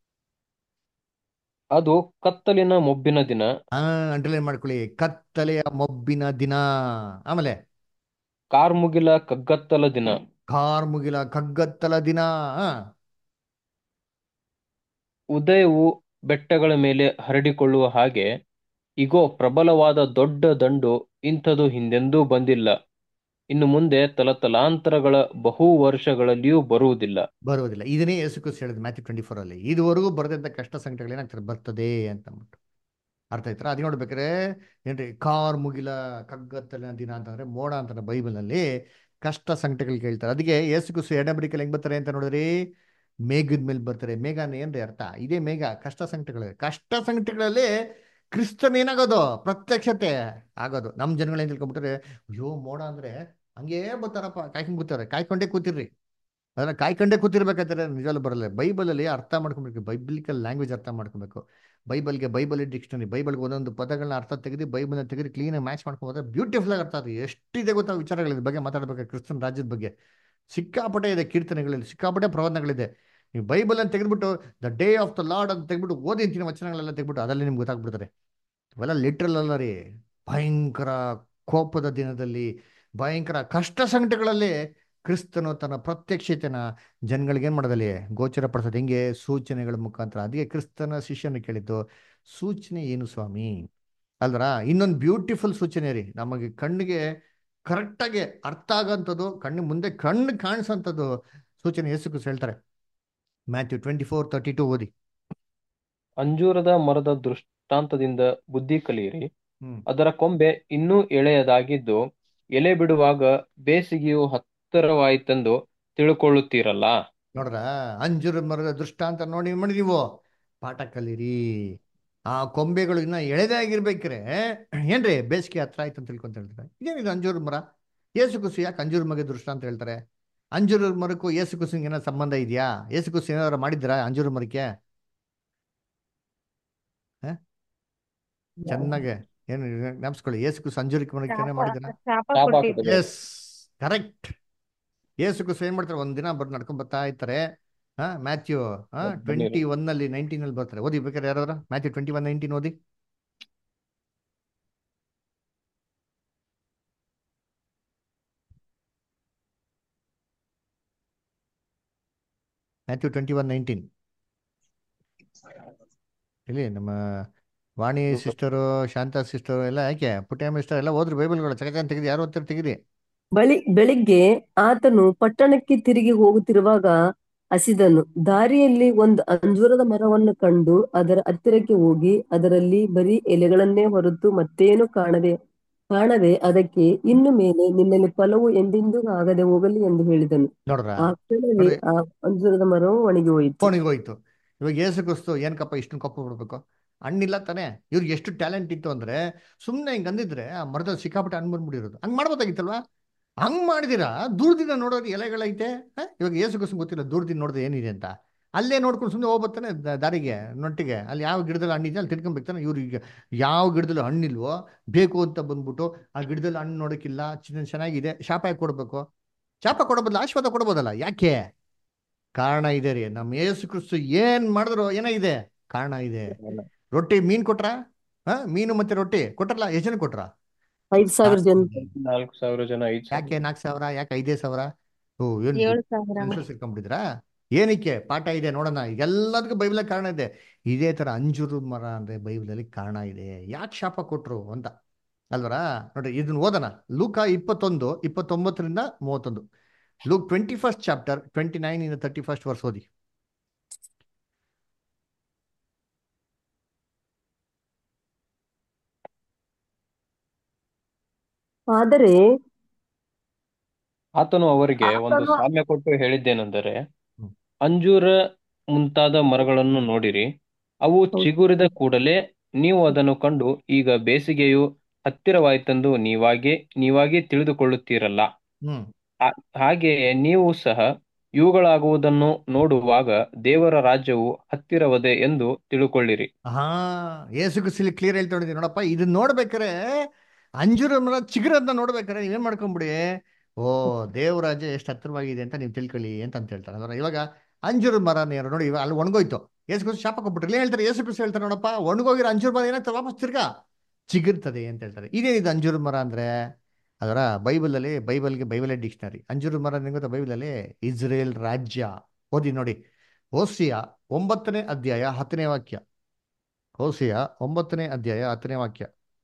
ಅದು ಕತ್ತಲಿನ ಮೊಬ್ಬಿನ ದಿನ ಹಾ ಅಂಡರ್ಲೈನ್ ಮಾಡ್ಕೊಳ್ಳಿ ಕತ್ತಲೆಯ ಮೊಬ್ಬಿನ ದಿನ ಆಮೇಲೆ ಕಾರ್ಮುಗಿಲ ಕಗ್ಗತ್ತಲ ದಿನ ಕಾರ್ಮುಗಿಲ ಕಗ್ಗತ್ತಲ ದಿನ ಹಾ ಉದಯವು ಬೆಟ್ಟಗಳ ಮೇಲೆ ಹರಡಿಕೊಳ್ಳುವ ಹಾಗೆ ಇಗೋ ಪ್ರಬಲವಾದ ದೊಡ್ಡ ದಂಡು ಇಂಥದು ಹಿಂದೆಂದೂ ಬಂದಿಲ್ಲ ಇನ್ನು ಮುಂದೆ ತಲತಲಾಂತರಗಳ ಬಹು ವರ್ಷಗಳಲ್ಲಿಯೂ ಬರುವುದಿಲ್ಲ ಬರುವುದಿಲ್ಲ ಇದನ್ನೇ ಯೇಸು ಕ್ರಿಸ್ತ ಹೇಳಿದ ಮ್ಯಾಥ್ಯೂ ಟ್ವೆಂಟಿ ಫೋರ್ ಅಲ್ಲಿ ಇದುವರೆಗೂ ಬರದಂತ ಕಷ್ಟ ಸಂಕಟಗಳು ಏನಾಗ್ತಾರೆ ಬರ್ತದೆ ಅಂತ ಅಂದ್ಬಿಟ್ಟು ಅರ್ಥ ಆಯ್ತಾ ಅದು ನೋಡ್ಬೇಕಾದ್ರೆ ಏನ್ರಿ ಕಾರ್ ಮುಗಿಲ ಕಗ್ಗತ್ತಲಿನ ದಿನ ಅಂತಂದ್ರೆ ಮೋಡ ಅಂತಾರೆ ಬೈಬಲ್ನಲ್ಲಿ ಕಷ್ಟ ಸಂಕಟಗಳು ಕೇಳ್ತಾರೆ ಅದಕ್ಕೆ ಯೇಸು ಕ್ರಿಸ್ತು ಎಡಬರಿಕಲ್ಲಿ ಹೆಂಗ್ ಬರ್ತಾರೆ ಅಂತ ನೋಡಿದ್ರಿ ಮೇಘದ ಮೇಲೆ ಬರ್ತಾರೆ ಮೇಘ ಅಂದ್ರೆ ಏನ್ರಿ ಅರ್ಥ ಇದೇ ಮೇಘ ಕಷ್ಟ ಸಂಕಟಗಳು ಕಷ್ಟ ಸಂಕಟಗಳಲ್ಲಿ ಕ್ರಿಸ್ತನ್ ಏನಾಗೋದು ಪ್ರತ್ಯಕ್ಷತೆ ಆಗೋದು ನಮ್ಮ ಜನಗಳು ಏನ್ ತಿಳ್ಕೊಂಡ್ಬಿಟ್ರೆ ಅಯ್ಯೋ ಮೋಡ ಅಂದ್ರೆ ಹಂಗೇ ಬರ್ತಾರಪ್ಪ ಕಾಯ್ಕೊಂಡ್ ಕೂತಾರೆ ಕಾಯ್ಕೊಂಡೇ ಕೂತಿರ್ರಿ ಅದನ್ನ ಕಾಯ್ಕೊಂಡೇ ಕೂತಿರ್ಬೇಕಾದ್ರೆ ನಿಜವಲ್ಲೂ ಬರಲ್ಲ ಬೈಬಲಲ್ಲಿ ಅರ್ಥ ಮಾಡ್ಕೊಬೇಕು ಬೈಬಲಿಕಲ್ ಲ್ಯಾಂಗ್ವೇಜ್ ಅರ್ಥ ಮಾಡ್ಕೊಬೇಕು ಬೈಬಲ್ಗೆ ಬೈಬಲ್ ಡಿಕ್ಷನರಿ ಬೈಬಲ್ಗೆ ಒಂದೊಂದು ಪದಗಳನ್ನ ಅರ್ಥ ತೆಗೆದು ಬೈಬಲ್ನ ತೆಗೆದು ಕ್ಲೀನಾಗಿ ಮ್ಯಾಚ್ ಮಾಡ್ಕೊಂಡ್ರೆ ಬ್ಯೂಟಿಫುಲ್ ಆಗಿ ಅರ್ಥ ಆಗುತ್ತೆ ಎಷ್ಟಿದೆ ಗೊತ್ತಾ ವಿಚಾರಗಳ ಬಗ್ಗೆ ಮಾತಾಡ್ಬೇಕು ಕ್ರಿಸ್ತನ್ ರಾಜ್ಯದ ಬಗ್ಗೆ ಸಿಕ್ಕಾಪಟ್ಟೆ ಇದೆ ಕೀರ್ತನೆಗಳಲ್ಲಿ ಸಿಕ್ಕಾಪಟ್ಟೆ ಪ್ರವಚನಗಳಿದೆ ನೀವು ಬೈಬಲ್ ಅಂತ ತೆಗೆದ್ಬಿಟ್ಟು the day of the Lord ಅಂತ ತೆಗೆದ್ಬಿಟ್ಟು ಓದಿ ಅಂತಿನ ವಚನಗಳೆಲ್ಲ ತೆಗೆದ್ಬಿಟ್ಟು ಅದರಲ್ಲಿ ನಿಮ್ಗೆ ಗೊತ್ತಾಗ್ಬಿಡ್ತಾರೆ ಇವೆಲ್ಲ ಲಿಟ್ರಲ್ ಅಲ್ಲ ರೀ ಭಯಂಕರ ಕೋಪದ ದಿನದಲ್ಲಿ ಭಯಂಕರ ಕಷ್ಟ ಸಂಕಟಗಳಲ್ಲಿ ಕ್ರಿಸ್ತನು ತನ್ನ ಪ್ರತ್ಯಕ್ಷತೆನ ಜನಗಳಿಗೆ ಏನು ಮಾಡೋದಲ್ಲಿ ಗೋಚರ ಪಡಿಸೋದು ಹೆಂಗೆ ಸೂಚನೆಗಳ ಮುಖಾಂತರ ಅದಕ್ಕೆ ಕ್ರಿಸ್ತನ ಶಿಷ್ಯನ ಕೇಳಿದ್ದು ಸೂಚನೆ ಏನು ಸ್ವಾಮಿ ಅಲ್ದ್ರ ಇನ್ನೊಂದು ಬ್ಯೂಟಿಫುಲ್ ಸೂಚನೆ ರೀ ನಮಗೆ ಕಣ್ಣಿಗೆ ಕರೆಕ್ಟಾಗಿ ಅರ್ಥ ಆಗೋಂಥದ್ದು ಕಣ್ಣು ಮುಂದೆ ಕಣ್ಣು ಕಾಣಿಸೋಂಥದ್ದು ಸೂಚನೆ ಯೇಸು ಕ್ರಿಸ್ತ ಹೇಳ್ತಾರೆ Matthew twenty four thirty two ಓದಿ ಅಂಜೂರದ ಮರದ ದೃಷ್ಟಾಂತದಿಂದ ಬುದ್ಧಿ ಕಲಿಯಿರಿ ಹ್ಮ್ ಅದರ ಕೊಂಬೆ ಇನ್ನೂ ಎಳೆಯದಾಗಿದ್ದು ಎಲೆ ಬಿಡುವಾಗ ಬೇಸಿಗೆಯು ಹತ್ತಿರವಾಯಿತೆಂದು ತಿಳ್ಕೊಳ್ಳುತ್ತೀರಲ್ಲ ನೋಡ್ರ ಅಂಜೂರ ಮರದ ದೃಷ್ಟಾಂತ ನೋಡಿ ಮಾಡಿ ನೀವು ಪಾಠ ಕಲೀರಿ ಆ ಕೊಂಬೆಗಳು ಇನ್ನ ಎಳೆದಾಗಿರ್ಬೇಕ್ರೆ ಏನ್ರಿ ಬೇಸಿಗೆ ಹತ್ರ ಆಯ್ತು ಅಂತ ತಿಳ್ಕೊಂತ ಹೇಳ್ತಾರೆ ಇದೇನಿದು ಅಂಜೂರ ಮರ ಏಸು ಕುಸು ಯಾಕೆ ಅಂಜೂರ ಮಗೆ ದೃಷ್ಟಾಂತ ಹೇಳ್ತಾರೆ ಅಂಜೂರ ಮರಕ್ಕೂ ಏಸು ಕುಸಿಗೆ ಏನೋ ಸಂಬಂಧ ಇದೆಯಾ ಏಸು ಕುಸು ಏನಾದ್ರು ಮಾಡಿದ್ರಾ ಅಂಜೂರ ಮರಕ್ಕೆ ಹ? ಚೆನ್ನಾಗೆ ಏನು ನೆನ್ಸ್ಕೊಳ್ಳಿ ಏಸು ಕುಸು ಅಂಜೂರಕ್ಕೆ ಮರಕ್ಕೆ ಏನೋ ಮಾಡಿದ್ರ ಶಾಪ ಶಾಪ ಕೊಟ್ಟಿದ್ರು ಕೊಟ್ಟಿದ್ರು. ಎಸ್ ಕರೆಕ್ಟ್ ಏಸು ಕುಸು ಏನ್ ಮಾಡ್ತಾರೆ ಒಂದಿನ ಬರ್ ನಡ್ಕೊಂಡ್ ಬರ್ತಾ ಇರ್ತಾರೆ ಹಾ ಮ್ಯಾಥ್ಯೂ ಹಾ ಬನ್ನಿ. ಟ್ವೆಂಟಿ ಒನ್ ಅಲ್ಲಿ ನೈನ್ಟೀನ್ ಅಲ್ಲಿ ಬರ್ತಾರೆ ಓದಿ ಬೇಕಾದ್ರೆ ಯಾರಾದ್ರ ಮ್ಯಾಥ್ಯೂ ಟ್ವೆಂಟಿ ಒನ್ ನೈನ್ಟೀನ್ ಓದಿ ಮ್ಯಾಥ್ಯೂ ಟ್ವೆಂಟಿ ಒನ್ ನೈನ್ಟೀನ್ ಇಲ್ಲಿ ನಮ್ಮ ವಾಣಿ ಸಿಸ್ಟರು ಶಾಂತಾ ಸಿಸ್ಟರು ಎಲ್ಲ ಯಾಕೆ ಪುಟ್ಯಮ್ಮ ಸಿಸ್ಟರ್ ಎಲ್ಲ ಓದ್ರಿ ಬೈಬಲ್ಗಳು ಚಕಚಕ ತೆಗೆದು ಯಾರು ಓದ್ತಾರೆ ತೆಗೀರಿ ಬಳಿ ಬೆಳಿಗ್ಗೆ ಆತನು ಪಟ್ಟಣಕ್ಕೆ ತಿರುಗಿ ಹೋಗುತ್ತಿರುವಾಗ ಹಸಿದನು ದಾರಿಯಲ್ಲಿ ಒಂದು ಅಂಜೂರದ ಮರವನ್ನು ಕಂಡು ಅದರ ಹತ್ತಿರಕ್ಕೆ ಹೋಗಿ ಅದರಲ್ಲಿ ಬರೀ ಎಲೆಗಳನ್ನೇ ಹೊರತು ಮತ್ತೇನು ಕಾಣದೆ ಕಾಣದೆ ಅದಕ್ಕೆ ಇನ್ನು ಮೇಲೆ ನಿನ್ನಲ್ಲಿ ಫಲವು ಎಂದೆಂದೂ ಆಗದೆ ಹೋಗಲಿ ಎಂದು ಹೇಳಿದನು ನೋಡ್ರ ಆ ಕ್ಷಣವೇ ನೋಡ್ರಿ. ಆ ಅಂಜೂರದ ಮರವು ಒಣಗಿ ಹೋಯಿತು ಫೋನಿಗೆ ಹೋಯ್ತು ಇವಾಗ ಏಸು ಕ್ರಿಸ್ತು ಏನ್ ಕಪ್ಪ ಇಷ್ಟೊಂದು ಕಪ್ಪು ಬಿಡ್ಬೇಕು ಹಣ್ಣಿಲ್ಲ ತಾನೆ ಇವ್ರಿಗೆ ಎಷ್ಟು ಟ್ಯಾಲೆಂಟ್ ಇತ್ತು ಅಂದ್ರೆ ಸುಮ್ಮನೆ ಹಿಂಗ್ ಅಂದಿದ್ರೆ ಆ ಮರದಲ್ಲಿ ಸಿಕ್ಕಾಪಟ್ಟೆ ಹಣ್ಣು ಬಂದ್ಬಿಟ್ಟಿರೋದು ಹಂಗ್ ಮಾಡ್ಬೋದಾಗಿತ್ತಲ್ವಾ ಹಂಗ್ ಮಾಡಿದಿರಾ ದೂರದಿಂದ ನೋಡೋದು ಎಲೆಗಳೈತೆ ಹ? ಇವಾಗ ಏಸು ಕ್ರಿಸ್ತು ಗೊತ್ತಿಲ್ಲ ದೂರದಿಂದ ನೋಡಿದ್ರೆ ಏನಿದೆ ಅಂತ ಅಲ್ಲೇ ನೋಡ್ಕೊಂಡು ಸುಮ್ಮನೆ ಹೋಗ್ಬರ್ತಾನೆ ದ- ದಾರಿಗೆ ನೊಟ್ಟಿಗೆ ಅಲ್ಲಿ ಯಾವ ಗಿಡದಲ್ಲಿ ಹಣ್ಣಿದೆ ಅಲ್ಲಿ ತಿಳ್ಕೊಂಬೇಕಾನೆ ಇವ್ರಿಗೆ ಯಾವ ಗಿಡದಲ್ಲಿ ಹಣ್ಣಿಲ್ವೋ ಬೇಕು ಅಂತ ಬಂದ್ಬಿಟ್ಟು ಆ ಗಿಡದಲ್ಲಿ ಹಣ್ಣು ನೋಡೋಕ್ಕಿಲ್ಲ ಚಿನ್ನ ಚೆನ್ನಾಗಿದೆ ಶಾಪ ಯಾಕೆ ಕೊಡ್ಬೇಕು ಶಾಪ ಕೊಡೋ ಬದಲು ಆಶೀರ್ವಾದ ಕೊಡ್ಬೋದಲ್ಲ ಯಾಕೆ ಕಾರಣ ಇದೆ ರೀ ನಮ್ಮ ಯೇಸು ಕ್ರಿಸ್ತು ಏನ್ ಮಾಡಿದ್ರು ಏನಾಗಿದೆ ಕಾರಣ ಇದೆ ರೊಟ್ಟಿ ಮೀನ್ ಕೊಟ್ರ ಹಾ ಮೀನು ಮತ್ತೆ ರೊಟ್ಟಿ ಕೊಟ್ರಲ್ಲ ಎಷ್ಟು ಜನ ಕೊಟ್ರ ಐದು ಸಾವಿರ ಜನ ನಾಲ್ಕು ಸಾವಿರ ಜನ ಐದು ಸಾವಿರ ಯಾಕೆ ನಾಲ್ಕು ಸಾವಿರ ಯಾಕೆ ಐದೇ ಸಾವಿರ ಓ ಏನು ಏಳು ಸಾವಿರ ಸೆನ್ಸಸ್ ಇಟ್ಕೊಂಡ್ಬಿಟ್ಟಿದ್ರಾ ಏನಕ್ಕೆ ಪಾಠ ಇದೆ ನೋಡೋಣ ಎಲ್ಲದಕ್ಕೂ ಬೈಬಲ್ ಕಾರಣ ಇದೆ ಇದೇ ತರ ಅಂಜೂರು ಮರ ಅಂದ್ರೆ ಬೈಬಲಲ್ಲಿ ಕಾರಣ ಇದೆ ಯಾಕೆ ಶಾಪ ಕೊಟ್ರು ಅಂತ ಅಲ್ವರಾ ನೋಡ್ರಿ ಇದನ್ನ ಓದೋಣ ಲೂಕ ಇಪ್ಪತ್ತೊಂದು ಇಪ್ಪತ್ತೊಂಬತ್ತರಿಂದ ಮೂವತ್ತೊಂದು Luke twenty first chapter twenty nine ಇಂದ ತರ್ಟಿ ಫಸ್ಟ್ ವರ್ಷ ಓದಿ ಆದರೆ ಆತನು ಅವರಿಗೆ ಒಂದು ಆತನು- ಸಾಮ್ಯ ಕೊಟ್ಟು ಹೇಳಿದ್ದೇನೆಂದರೆ ಹ್ಮ್. ಅಂಜೂರ ಮುಂತಾದ ಮರಗಳನ್ನು ನೋಡಿರಿ ಅವು ಚಿಗುರಿದ ಕೂಡಲೇ ನೀವು ಅದನ್ನು ಕಂಡು ಈಗ ಬೇಸಿಗೆಯು ಹತ್ತಿರವಾಯಿತೆಂದು ನೀವಾಗೆ ನೀವಾಗೆ ತಿಳಿದುಕೊಳ್ಳುತ್ತೀರಲ್ಲ ಹ್ಮ್ ಹಾ- ಹಾಗೆಯೇ ನೀವು ಸಹ ಇವುಗಳಾಗುವುದನ್ನು ನೋಡುವಾಗ ದೇವರ ರಾಜ್ಯವು ಹತ್ತಿರವದೆ ಎಂದು ತಿಳುಕೊಳ್ಳಿರಿ ಹಾ ಏಸು ಕುಸಿಲಿ ಕ್ಲಿಯರ್ ಹೇಳ್ತಾ ನೋಡಿದ್ವಿ ನೋಡಪ್ಪ ಇದನ್ನ ನೋಡ್ಬೇಕಾರೆ ಅಂಜೂರ ಮರ ಚಿಗುರನ್ನ ನೋಡ್ಬೇಕಾರೆ ನೀವೇನ್ ಮಾಡ್ಕೊಂಬಿಡಿ ಓ ದೇವರಾಜ್ಯ ಎಷ್ಟು ಹತ್ತಿರವಾಗಿದೆ ಅಂತ ನೀವು ತಿಳ್ಕೊಳ್ಳಿ ಅಂತ ಅಂತ ಹೇಳ್ತಾರೆ ಅಂದ್ರೆ ಇವಾಗ ಅಂಜೂರ ಮರ ನೇರ ನೋಡಿ ಇವಾಗ ಅಲ್ಲಿ ಒಣಗೋಯ್ತು ಏಸು ಕುಸಿ ಶಾಪ ಕೊಟ್ಬಿಟ್ರು ಇಲ್ಲಿ ಹೇಳ್ತಾರೆ ಏಸು ಕುಸಿ ಹೇಳ್ತಾರೆ ನೋಡಪ್ಪ ಒಣಗೋಗಿರೋ ಅಂಜೂರ ಮರ ಏನಾಗ್ತದೆ ವಾಪಸ್ ತಿರ್ಗಾ ಚಿಗುರ್ತದೆ ಅಂತ ಹೇಳ್ತಾರೆ ಇದೇನಿದು ಅಂಜೂರ ಮರ ಅಂದ್ರೆ ಅದರ ಬೈಬಲಲ್ಲಿ ಬೈಬಲ್ಗೆ ಬೈಬಲೇ ಡಿಕ್ಷನರಿ ಅಂಜೂರ ಮರ ನಿಮ್ಗೆ ಗೊತ್ತಾ ಬೈಬಲಲ್ಲಿ ಇಸ್ರೇಲ್ ರಾಜ್ಯ ಓದಿ ನೋಡಿ ಓಸಿಯ ಒಂಬತ್ತನೇ ಅಧ್ಯಾಯ ಹತ್ತನೇ ವಾಕ್ಯ ಹೋಸಿಯ ಒಂಬತ್ತನೇ ಅಧ್ಯಾಯ ಹತ್ತನೇ ವಾಕ್ಯ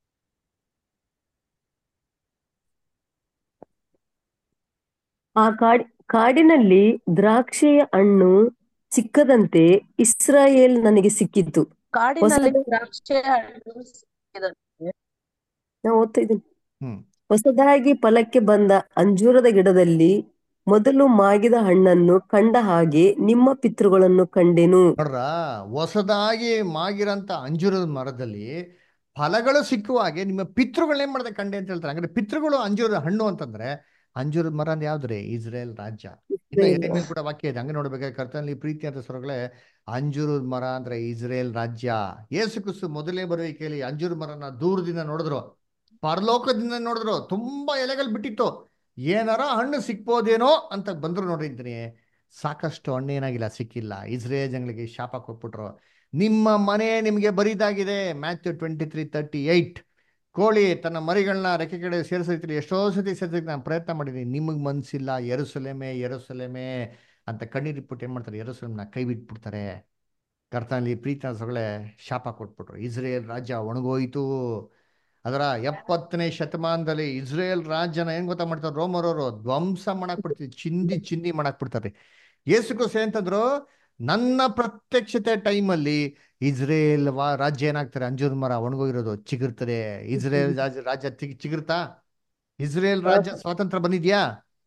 ಆ ಕಾಡಿ ಕಾಡಿನಲ್ಲಿ ದ್ರಾಕ್ಷಿಯ ಹಣ್ಣು ಸಿಕ್ಕದಂತೆ ಇಸ್ರಾಯೇಲ್ ನನಗೆ ಸಿಕ್ಕಿತು ಕಾಡಿನಲ್ಲಿ ಹೊಸದು- ದ್ರಾಕ್ಷಿ ಹಣ್ಣು ಸಿಕ್ಕಿದಂತೆ ನಾವು ಓದ್ತಾ ಇದ್ದೀನಿ ಹ್ಮ್ ಹೊಸದಾಗಿ ಫಲಕ್ಕೆ ಬಂದ ಅಂಜೂರದ ಗಿಡದಲ್ಲಿ ಮೊದಲು ಮಾಗಿದ ಹಣ್ಣನ್ನು ಕಂಡ ಹಾಗೆ ನಿಮ್ಮ ಪಿತೃಗಳನ್ನು ಕಂಡೆನು ನೋಡ್ರ ಹೊಸದಾಗಿ ಮಾಗಿರಂತ ಅಂಜೂರದ ಮರದಲ್ಲಿ ಫಲಗಳು ಸಿಕ್ಕುವ ಹಾಗೆ ನಿಮ್ಮ ಪಿತೃಗಳನ್ನ ಏನ್ ಮಾಡಿದೆ ಕಂಡೆ ಅಂತ ಹೇಳ್ತಾರೆ ಹಂಗಾದ್ರೆ ಪಿತೃಗಳು ಅಂಜೂರದ ಹಣ್ಣು ಅಂತಂದ್ರೆ ಅಂಜೂರದ ಮರ ಅಂದ್ರೆ ಯಾವ್ದ್ರಿ ಇಸ್ರೇಲ್ ರಾಜ್ಯ ಇನ್ನು ಎರೆಮೀನ್ ಕೂಡ ವಾಕ್ಯ ಇದೆ ಹಂಗೆ ನೋಡ್ಬೇಕಾದ್ರೆ ಕರ್ತನಲ್ಲಿ ಪ್ರೀತಿ ಅಂತ ಸ್ವರಗಳೇ ಅಂಜೂರದ ಮರ ಅಂದ್ರೆ ಇಸ್ರೇಲ್ ರಾಜ್ಯ ಯೇಸು ಕ್ರಿಸ್ತು ಮೊದಲೇ ಬರುವಿಕೆಯಲ್ಲಿ ಅಂಜೂರ ಮರನ ದೂರದಿಂದ ನೋಡಿದ್ರು ಪರಲೋಕದಿಂದ ನೋಡಿದ್ರು ತುಂಬಾ ಎಲೆಗಳು ಬಿಟ್ಟಿತ್ತು ಏನಾರ ಹಣ್ಣು ಸಿಕ್ಬೋದೇನೋ ಅಂತ ಬಂದ್ರು ನೋಡಿದ್ದೀನಿ ಸಾಕಷ್ಟು ಹಣ್ಣು ಏನಾಗಿಲ್ಲ ಸಿಕ್ಕಿಲ್ಲ ಇಸ್ರೇಲ್ ಜನಗಳಿಗೆ ಶಾಪ ಕೊಟ್ಬಿಟ್ರು ನಿಮ್ಮ ಮನೆ ನಿಮಗೆ ಬರಿದಾಗಿದೆ Matthew twenty three thirty eight ಕೋಳಿ ತನ್ನ ಮರಿಗಳನ್ನ ರೆಕ್ಕೆ ಕಡೆ ಸೇರಿಸೈತ್ರಿ ಎಷ್ಟೋ ಸತಿ ಸೇರ್ಸಕ್ಕೆ ನಾನು ಪ್ರಯತ್ನ ಮಾಡಿದ್ದೀನಿ ನಿಮಗೆ ಮನ್ಸಿಲ್ಲ ಎರಸಲೆಮೆ ಎರಸಲೆಮೆ ಅಂತ ಕಣ್ಣೀರಿಟ್ಬಿಟ್ಟು ಏನು ಮಾಡ್ತಾರೆ ಎರಸಲೆಮ್ನ ಕೈ ಬಿಟ್ಬಿಡ್ತಾರೆ ಕರ್ತನಲ್ಲಿ ಪ್ರೀತಿನ ಸೊಗಳೆ ಶಾಪ ಕೊಟ್ಬಿಟ್ರು ಇಸ್ರೇಲ್ ರಾಜ್ಯ ಒಣಗೋಯ್ತು ಅದರ ಎಪ್ಪತ್ತನೇ ಶತಮಾನದಲ್ಲಿ ಇಸ್ರೇಲ್ ರಾಜ್ಯನ ಏನ್ ಗೊತ್ತಾ ಮಾಡ್ತಾರೆ ರೋಮರವರು ಧ್ವಂಸ ಮಾಡಕ್ ಬಿಡ್ತೀವಿ ಚಿಂದಿ ಚಿಂದಿ ಮಾಡಕ್ ಬಿಡ್ತಾರೆ ಯೇಸು ಕ್ರಿಸ್ತು ಅಂತಂದ್ರು ನನ್ನ ಪ್ರತ್ಯಕ್ಷತೆ ಟೈಮಲ್ಲಿ ಇಸ್ರೇಲ್ ವಾ ರಾಜ್ಯ ಏನಾಗ್ತಾರೆ ಅಂಜೂರ್ ಮರ ಒಣಗೋಗಿರೋದು ಚಿಗುರ್ತದೆ ಇಸ್ರೇಲ್ ರಾಜ್ಯ ರಾಜ್ಯ ಚಿಗ್- ಚಿಗುರ್ತಾ ಇಸ್ರೇಲ್ ರಾಜ್ಯ ಸ್ವಾತಂತ್ರ್ಯ ಬಂದಿದ್ಯಾ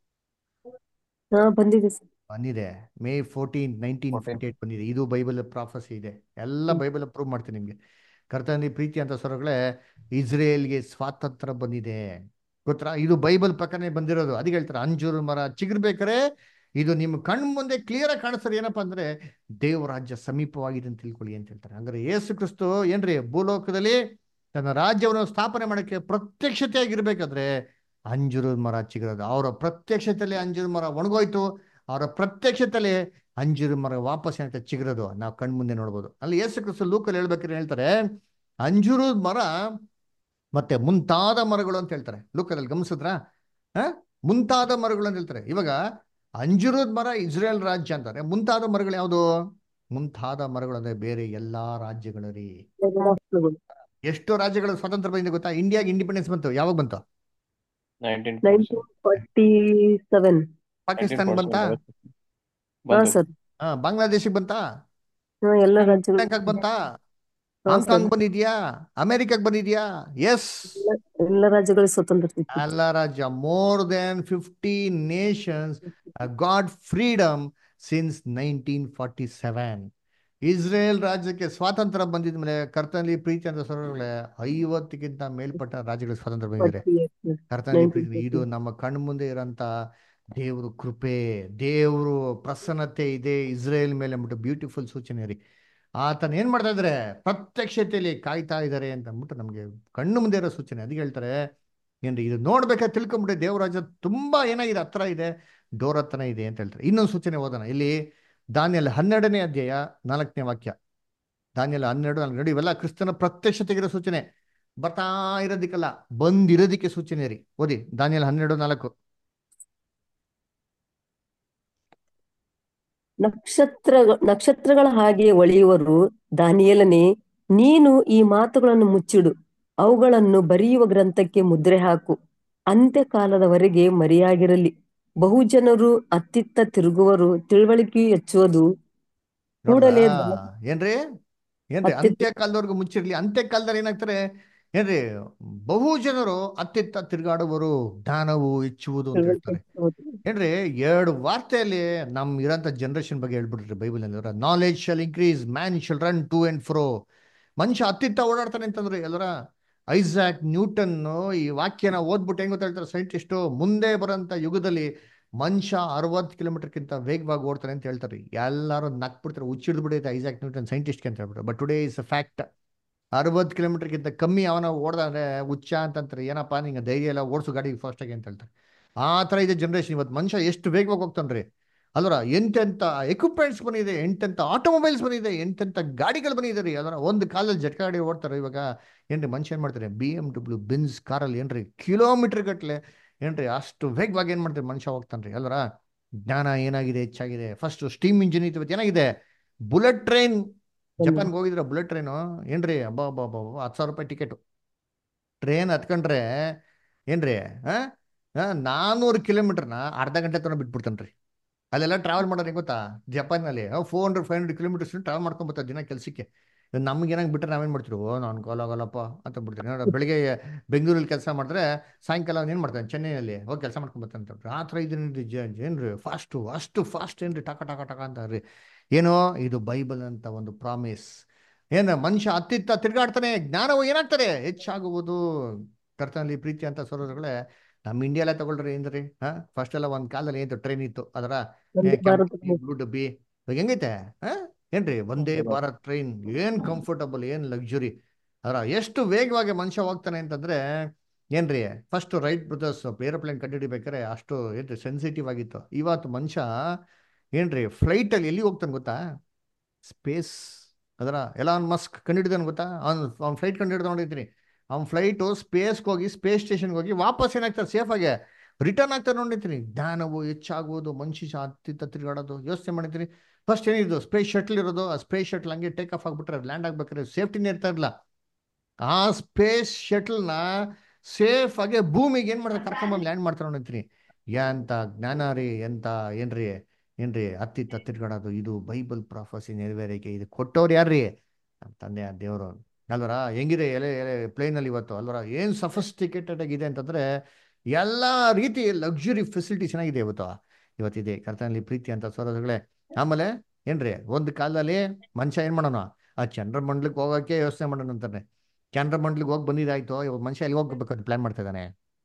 ಹಾ ಬಂದಿದೆ ಸರ್ ಬಂದಿದೆ May fourteen nineteen fifty eight ಬಂದಿದೆ ಇದು ಬೈಬಲ್ ಪ್ರಾಫಸಿ ಇದೆ ಎಲ್ಲ ಬೈಬಲ್ ಪ್ರೂವ್ ಮಾಡ್ತೀನಿ ನಿಮ್ಗೆ ಕರ್ತನಲ್ಲಿ ಪ್ರೀತಿ ಅಂತ ಸ್ವರಗಳೇ ಇಸ್ರೇಲ್ಗೆ ಸ್ವಾತಂತ್ರ್ಯ ಬಂದಿದೆ ಗೊತ್ತಾ ಇದು ಬೈಬಲ್ ಪ್ರಕಾರನೇ ಬಂದಿರೋದು ಅದಕ್ಕೆ ಹೇಳ್ತಾರೆ ಅಂಜೂರು ಮರ ಚಿಗುರ್ಬೇಕಾರೆ ಇದು ನಿಮ್ಮ ಕಣ್ ಮುಂದೆ ಕ್ಲಿಯರ್ ಆಗಿ ಕಾಣಿಸ್ತಾರೆ ಏನಪ್ಪಾ ಅಂದ್ರೆ ದೇವ ರಾಜ್ಯ ಸಮೀಪವಾಗಿದೆ ಅಂತ ತಿಳ್ಕೊಳ್ಳಿ ಅಂತ ಹೇಳ್ತಾರೆ ಅಂದ್ರೆ ಯೇಸು ಕ್ರಿಸ್ತು ಏನ್ರಿ ಭೂಲೋಕದಲ್ಲಿ ತನ್ನ ರಾಜ್ಯವನ್ನು ಸ್ಥಾಪನೆ ಮಾಡಕ್ಕೆ ಪ್ರತ್ಯಕ್ಷತೆಯಾಗಿರ್ಬೇಕಾದ್ರೆ ಅಂಜೂರು ಮರ ಚಿಗುರೋದು ಅವರ ಪ್ರತ್ಯಕ್ಷತೆಯಲ್ಲಿ ಅಂಜೂರು ಮರ ಒಣಗೋಯ್ತು ಅವರ ಪ್ರತ್ಯಕ್ಷತೆಯಲ್ಲಿ ಅಂಜೂರು ಮರ ವಾಪಸ್ ಏನಂತ ಚಿಗುರೋದು ನಾವು ಕಣ್ ಮುಂದೆ ನೋಡ್ಬೋದು ಅಲ್ಲಿ ಯೇಸು ಕ್ರಿಸ್ತು ಲೂಕಲ್ಲಿ ಹೇಳ್ಬೇಕಾದ್ರೆ ಹೇಳ್ತಾರೆ ಅಂಜೂರು ಮರ ಮತ್ತೆ ಮುಂತಾದ ಮರಗಳು ಅಂತ ಹೇಳ್ತಾರೆ ಲೂಕದಲ್ಲಿ ಗಮನಿಸಿದ್ರಾ ಹ ಮುಂತಾದ ಮರಗಳು ಅಂತ ಹೇಳ್ತಾರೆ ಇವಾಗ ಅಂಜೂರದ ಮರ ಇಸ್ರೇಲ್ ರಾಜ್ಯ ಅಂತಾರೆ ಮುಂತಾದ ಮರಗಳು ಯಾವುದು ಮುಂತಾದ ಮರಗಳು ಅಂದ್ರೆ ಬೇರೆ ಎಲ್ಲಾ ರಾಜ್ಯಗಳು ರೀ ಎಷ್ಟು ರಾಜ್ಯಗಳ ಸ್ವಾತಂತ್ರ್ಯ ಬಂದಿದೆ ಗೊತ್ತಾ ಇಂಡಿಯಾಗೆ ಇಂಡಿಪೆಂಡೆನ್ಸ್ ಬಂತು ಯಾವಾಗ ಬಂತು nineteen nineteen forty seven Pakistan ಬಂತಾ ಹಾ ಸರ್ ಹಾ ಬಾಂಗ್ಲಾದೇಶಕ್ಕೆ ಬಂತಾ ಹಾ ಎಲ್ಲ ರಾಜ್ಯಗಳು ಶ್ರೀಲಂಕಾಗ್ ಬಂತಾ ಹಾ ಸರ್ ಹಾಂಗ್ಕಾಂಗ್ ಬಂದಿದ್ಯಾ ಅಮೆರಿಕಕ್ಕೆ ಬಂದಿದ್ಯಾ ಎಸ್ ಎಲ್ಲ ರಾಜ್ಯಗಳಿಗೆ ಸ್ವತಂತ್ರ ಸಿಕ್ಕಿತ್ತು ಎಲ್ಲ ರಾಜ್ಯ more than fifty nations God freedom since nineteen forty seven Israel ರಾಜ್ಯಕ್ಕೆ ಸ್ವಾತಂತ್ರ್ಯ ಬಂದಿದ ಮೇಲೆ ಕರ್ತನಲ್ಲಿ ಪ್ರೀತಿ ಅಂತ ಸ್ವರಗಳೇ ಐವತ್ತಕ್ಕಿಂತ ಮೇಲ್ಪಟ್ಟ ರಾಜ್ಯಗಳಿಗೆ ಸ್ವಾತಂತ್ರ್ಯ ಬಂದಿದೆ ಕರ್ತನಲ್ಲಿ ಪ್ರೀತಿ ಇದು ನಮ್ಮ ಕಣ್ಣು ಮುಂದೆ ಇರೋಂಥ ದೇವರು ಕೃಪೆ ದೇವರು ಪ್ರಸನ್ನತೆ ಇದೆ ಇಸ್ರೇಲ್ ಮೇಲೆ ಅಂದ್ಬಿಟ್ಟು ಬ್ಯೂಟಿಫುಲ್ ಸೂಚನೆ ರೀ ಆತನ ಏನ್ ಮಾಡ್ತಾ ಇದಾರೆ ಪ್ರತ್ಯಕ್ಷತೆಯಲ್ಲಿ ಕಾಯ್ತಾ ಇದ್ದಾರೆ ಅಂತ ಅಂದ್ಬಿಟ್ಟು ನಮ್ಗೆ ಕಣ್ಣು ಮುಂದೆ ಇರೋ ಸೂಚನೆ ಅದಕ್ಕೆ ಹೇಳ್ತಾರೆ ಏನ್ರಿ ಇದು ನೋಡ್ಬೇಕಾದ್ರೆ ತಿಳ್ಕೊಂಬಿಟ್ಟು ದೇವರಾಜ ತುಂಬಾ ಏನಾಗಿದೆ ಹತ್ರ ಇದೆ ಡೋರ್ ಹತ್ರನೇ ಇದೆ ಅಂತ ಹೇಳ್ತಾರೆ ಇನ್ನೊಂದು ಸೂಚನೆ ಓದೋಣ ಇಲ್ಲಿ ದಾನಿಯಲ್ಲಿ ಹನ್ನೆರಡನೇ ಅಧ್ಯಾಯ ನಾಲ್ಕನೇ ವಾಕ್ಯ ದಾನಿಯಲ್ಲಿ ಹನ್ನೆರಡು ನಾಲ್ಕು ನೋಡಿ ಇವೆಲ್ಲ ಕ್ರಿಸ್ತನ ಪ್ರತ್ಯಕ್ಷತೆಗಿರೋ ಸೂಚನೆ ಬರ್ತಾ ಇರೋದಕ್ಕಲ್ಲ ಬಂದಿರೋದಕ್ಕೆ ಸೂಚನೆ ರೀ ಓದಿ ದಾನಿಯಲ್ಲಿ ಹನ್ನೆರಡು ನಾಲ್ಕು ನಕ್ಷತ್ರ ನಕ್ಷತ್ರಗಳ ಹಾಗೆ ಒಳೆಯುವರು ದಾನಿಯೇಲನೇ ನೀನು ಈ ಮಾತುಗಳನ್ನು ಮುಚ್ಚಿಡು ಅವುಗಳನ್ನು ಬರೆಯುವ ಗ್ರಂಥಕ್ಕೆ ಮುದ್ರೆ ಹಾಕು ಅಂತ್ಯಕಾಲದವರೆಗೆ ಮರೆಯಾಗಿರಲಿ ಬಹುಜನರು ಅತ್ತಿತ್ತ ತಿರುಗುವರು ತಿಳುವಳಿಕೆಯು ಹೆಚ್ಚುವುದು ಕೂಡಲೇ ನೋಡ್ರಾ? ಏನ್ರಿ ಏನ್ರಿ ಅತ್ತಿ- ಅಂತ್ಯ ಕಾಲದವರೆಗೂ ಮುಚ್ಚಿರ್ಲಿ ಅಂತ್ಯ ಕಾಲದಲ್ಲಿ ಏನಾಗ್ತಾರೆ ಏನ್ರಿ ಬಹು ಜನರು ಅತ್ತಿತ್ತ ತಿರುಗಾಡುವರು ಜ್ಞಾನವು ಹೆಚ್ಚುವುದು ಅಂತ ಹೇಳ್ತಾರೆ ಏನ್ರಿ ಎರಡು ವಾರ್ತೆಯಲ್ಲಿ ನಮ್ ಇರೋಂಥ ಜನರೇಷನ್ ಬಗ್ಗೆ ಹೇಳ್ಬಿಟ್ರಿ ಬೈಬಲ್ ಅಲ್ಲಿ knowledge shall increase man shall run to and fro ಮನುಷ್ಯ ಅತ್ತಿತ್ತ ಓಡಾಡ್ತಾನೆ ಅಂತಂದ್ರೆ ಎಲ್ಲರ ಐಸಾಕ್ ನ್ಯೂಟನ್ ಈ ವಾಕ್ಯನ ಓದ್ಬಿಟ್ಟು ಹೆಂಗ್ ಗೊತ್ತಾ ಹೇಳ್ತಾರೆ ಸೈಂಟಿಸ್ಟು ಮುಂದೆ ಬರೋಂಥ ಯುಗದಲ್ಲಿ ಮನುಷ್ಯ ಅರವತ್ತು ಕಿಲೋಮೀಟರ್ಗಿಂತ ವೇಗವಾಗಿ ಓಡ್ತಾನೆ ಅಂತ ಹೇಳ್ತಾರೆ ಎಲ್ಲರೂ ನಕ್ಬಿಡ್ತಾರೆ ಹುಚ್ಚಿಡ್ದು ಬಿಡೈತೆ ಐಸಾಕ್ ನ್ಯೂಟನ್ ಸೈಂಟಿಸ್ಟ್ಗೆ ಅಂತ ಹೇಳ್ಬಿಟ್ಟು but today is a fact ಅರವತ್ತು ಕಿಲೋಮೀಟರ್ಗಿಂತ ಕಮ್ಮಿ ಅವನ ಓಡ್ದಂದ್ರೆ ಹುಚ್ಚ ಅಂತಂತಾರೆ ಏನಪ್ಪ ನಿಂಗೆ ಧೈರ್ಯ ಎಲ್ಲ ಓಡಿಸು ಗಾಡಿ ಫಾಸ್ಟಾಗಿ ಅಂತ ಹೇಳ್ತಾರೆ ಆ ಥರ ಇದೆ ಜನ್ರೇಷನ್ ಇವತ್ತು ಮನುಷ್ಯ ಎಷ್ಟು ವೇಗವಾಗಿ ಹೋಗ್ತಾನ್ರಿ ಅಲ್ವರ ಎಂತೆಂಥ ಎಕ್ವಿಪ್ಮೆಂಟ್ಸ್ ಬಂದಿದೆ ಎಂತೆಂಥ ಆಟೋಮೊಬೈಲ್ಸ್ ಬಂದಿದೆ ಎಂತೆಂಥ ಗಾಡಿಗಳು ಬಂದಿದೆ ರೀ ಅದರ ಒಂದು ಕಾಲದಲ್ಲಿ ಜಟ್ಕ ಗಾಡಿ ಓಡ್ತಾರೆ ಇವಾಗ ಏನ್ರಿ ಮನುಷ್ಯ ಏನು ಮಾಡ್ತಾರೆ ಬಿ ಎಮ್ ಡಬ್ಲ್ಯೂ ಬಿನ್ಸ್ ಕಾರಲ್ಲಿ ಏನ್ರಿ ಕಿಲೋಮೀಟರ್ ಗಟ್ಟಲೆ ಏನ್ರಿ ಅಷ್ಟು ವೇಗವಾಗಿ ಏನು ಮಾಡ್ತಾರೆ ಮನುಷ್ಯ ಹೋಗ್ತಾನ್ರಿ ಅಲ್ವರ ಜ್ಞಾನ ಏನಾಗಿದೆ ಹೆಚ್ಚಾಗಿದೆ ಫಸ್ಟ್ ಸ್ಟೀಮ್ ಇಂಜಿನ್ ಇತ್ತು ಇವತ್ತು ಏನಾಗಿದೆ ಬುಲೆಟ್ ಟ್ರೈನ್ ಜಪಾನ್ಗೆ ಹೋಗಿದ್ರೆ ಬುಲೆಟ್ ಟ್ರೈನು ಏನ್ರಿ ಅಬ್ಬಾ ಅಬ್ಬಾ ಅಬ್ಬಾ ಅಬ್ಬಾ, ಹತ್ತು ಸಾವಿರ ರೂಪಾಯಿ ಟಿಕೆಟು ಟ್ರೈನ್ ಹತ್ಕೊಂಡ್ರೆ ಏನ್ರಿ ಆ ಆ, ನಾನ್ನೂರು ಕಿಲೋಮೀಟರ್ನ ಅರ್ಧ ಗಂಟೆ ತನಕ ಬಿಟ್ಬಿಡ್ತಾನ್ರಿ ಅಲ್ಲೆಲ್ಲ ಟ್ರಾವೆಲ್ ಮಾಡೋದು ಹೆಂಗ್ ಗೊತ್ತಾ ಜಪಾನ್ನಲ್ಲಿ four hundred five hundred kilometres travel ಮಾಡ್ಕೊಂಡ್ ಬರ್ತಾರೆ ದಿನ ಕೆಲಸಕ್ಕೆ ನಮ್ಗೆ ಏನಾಗಿ ಬಿಟ್ಟರೆ ನಾವೇನು ಮಾಡ್ತೀವಿ ಓ ನಾನು ಕಾಲಾಗಲ್ಲಪ್ಪ ಅಂತ ಬಿಡ್ತೀನಿ ನೋಡ ಬೆಳಿಗ್ಗೆ ಬೆಂಗಳೂರಲ್ಲಿ ಕೆಲಸ ಮಾಡಿದ್ರೆ ಸಾಯಂಕಾಲ ಏನು ಮಾಡ್ತಾನೆ ಚೆನ್ನೈನಲ್ಲಿ ಹೋಗಿ ಕೆಲಸ ಮಾಡ್ಕೊಂಡ್ ಬರ್ತಾನೆ ಅಂತ ಆ ಥರ ಇದನ್ರಿ ಏನ್ರಿ ಫಾಸ್ಟು ಅಷ್ಟು ಫಾಸ್ಟ್ ಏನ್ರಿ ಟಕ ಟಕ ಟಕ ಅಂತ ರೀ ಏನೋ ಇದು ಬೈಬಲ್ ಅಂತ ಒಂದು ಪ್ರಾಮಿಸ್ ಏನು ಮನುಷ್ಯ ಅತ್ತಿತ್ತ ತಿರುಗಾಡ್ತಾನೆ ಜ್ಞಾನವು ಏನಾಗ್ತಾರೆ ಹೆಚ್ಚಾಗುವುದು ಕರ್ತನಲ್ಲಿ ಪ್ರೀತಿ ಅಂತ ಸರೋದಗಳೇ ನಮ್ಮ ಇಂಡಿಯಾಲೇ ತಗೊಳ್ರಿ ಏನ್ರಿ ಹಾ ಫಸ್ಟ್ ಎಲ್ಲ ಒಂದ್ ಕಾಲದಲ್ಲಿ ಏನಿತ್ತು ಟ್ರೈನ್ ಇತ್ತು ಅದರ ಒಂದೇ ಭಾರತ ಬ್ಲೂ ಡಬ್ಬಿ ಇವಾಗ ಹೆಂಗೈತೆ ಹಾ ಏನ್ರಿ ಒಂದೇ ಭಾರತ್ ಟ್ರೈನ್ ಏನ್ ಕಂಫರ್ಟಬಲ್ ಏನ್ ಲಕ್ಸುರಿ ಅದರ ಎಷ್ಟು ವೇಗವಾಗಿ ಮನುಷ್ಯ ಹೋಗ್ತಾನೆ ಅಂತಂದ್ರೆ ಏನ್ರಿ ಫಸ್ಟ್ ರೈಟ್ ಬ್ರದರ್ಸ್ ಏರೋಪ್ಲೇನ್ ಕಂಡುಹಿಡಿಬೇಕಾರೆ ಅಷ್ಟು ಏನ್ರಿ ಸೆನ್ಸಿಟಿವ್ ಆಗಿತ್ತು ಇವತ್ತು ಮನುಷ್ಯ ಏನ್ರಿ ಫ್ಲೈಟ್ ಅಲ್ಲಿ ಎಲ್ಲಿ ಹೋಗ್ತಾನೆ ಗೊತ್ತಾ ಸ್ಪೇಸ್ ಅದರ ಎಲಾನ್ ಮಸ್ಕ್ ಕಂಡುಹಿಡಿದಾನೆ ಗೊತ್ತಾ ಅವ್ನು ಅವ್ನ ಫ್ಲೈಟ್ ಕಂಡುಹಿಡ್ದು ನೋಡಿದ್ದೀನಿ ಅವ್ನ ಫ್ಲೈಟು ಸ್ಪೇಸ್ಗೆ ಹೋಗಿ ಸ್ಪೇಸ್ ಸ್ಟೇಷನ್ಗೆ ಹೋಗಿ ವಾಪಸ್ ಏನಾಗ್ತಾರೆ ಸೇಫಾಗಿ ರಿಟರ್ನ್ ಆಗ್ತಾರೆ ನೋಡಿರ್ತೀನಿ ಜ್ಞಾನವು ಹೆಚ್ಚಾಗುವುದು ಮನುಷ್ಯ ಹತ್ತಿತ್ತ ತಿರುಗಾಡೋದು ಯೋಚನೆ ಮಾಡಿದ್ದೀನಿ ಫಸ್ಟ್ ಏನಿದು ಸ್ಪೇಸ್ ಶಟ್ಲ್ ಇರೋದು ಆ ಸ್ಪೇಸ್ ಶಟ್ಲ್ ಹಂಗೆ ಟೇಕ್ ಆಫ್ ಆಗ್ಬಿಟ್ರೆ ಲ್ಯಾಂಡ್ ಆಗ್ಬೇಕಾದ್ರೆ ಸೇಫ್ಟಿನೇ ಇರ್ತಾ ಇರಲಿಲ್ಲ ಆ ಸ್ಪೇಸ್ ಶಟ್ಲ್ನ ಸೇಫ್ ಆಗಿ ಭೂಮಿಗೆ ಏನ್ ಮಾಡ್ತಾರೆ ಕರ್ಕೊಂಬಂದು ಲ್ಯಾಂಡ್ ಮಾಡ್ತಾರೆ ನೋಡಿರ್ತೀನಿ ಎಂತ ಜ್ಞಾನ ರೀ ಎಂತ ಏನ್ರಿ ಏನ್ರಿ ಹತ್ತಿತ್ತ ತಿರ್ಗಾಡೋದು ಇದು ಬೈಬಲ್ ಪ್ರಾಫಸಿ ನೆರವೇರಿಕೆ ಇದು ಕೊಟ್ಟವ್ರು ಯಾರ್ರಿ ನಮ್ಮ ತಂದೆ ಆ ದೇವರು ಅಲ್ವರ ಹೆಂಗಿದೆ ಎಲೆ ಎಲೆ ಪ್ಲೇನಲ್ಲಿ ಇವತ್ತು ಅಲ್ವರ ಏನು ಸಫಿಸ್ಟಿಕೇಟೆಡ್ ಆಗಿದೆ ಅಂತಂದ್ರೆ ಎಲ್ಲ ರೀತಿ ಲಕ್ಸುರಿ ಫೆಸಿಲಿಟಿ ಚೆನ್ನಾಗಿದೆ ಇವತ್ತು ಇವತ್ತಿದೆ ಕರ್ತನಲ್ಲಿ ಪ್ರೀತಿ ಅಂತ ಸೋದರಗಳೇ ಆಮೇಲೆ ಏನ್ರಿ ಒಂದು ಕಾಲದಲ್ಲಿ ಮನುಷ್ಯ ಏನ್ ಮಾಡೋಣ ಆ ಚಂದ್ರಮಂಡಲಕ್ಕೆ ಹೋಗೋಕೆ ಯೋಚನೆ ಮಾಡೋಣ ಅಂತಾನೆ ಚಂದ್ರಮಂಡಲಕ್ಕೆ ಹೋಗಿ ಬಂದಿದ್ದಾಯ್ತು ಇವಾಗ ಮನುಷ್ಯ ಎಲ್ಲಿ ಹೋಗ್ಬೇಕು ಪ್ಲಾನ್ ಮಾಡ್ತಾ ಇದ್ದಾನೆ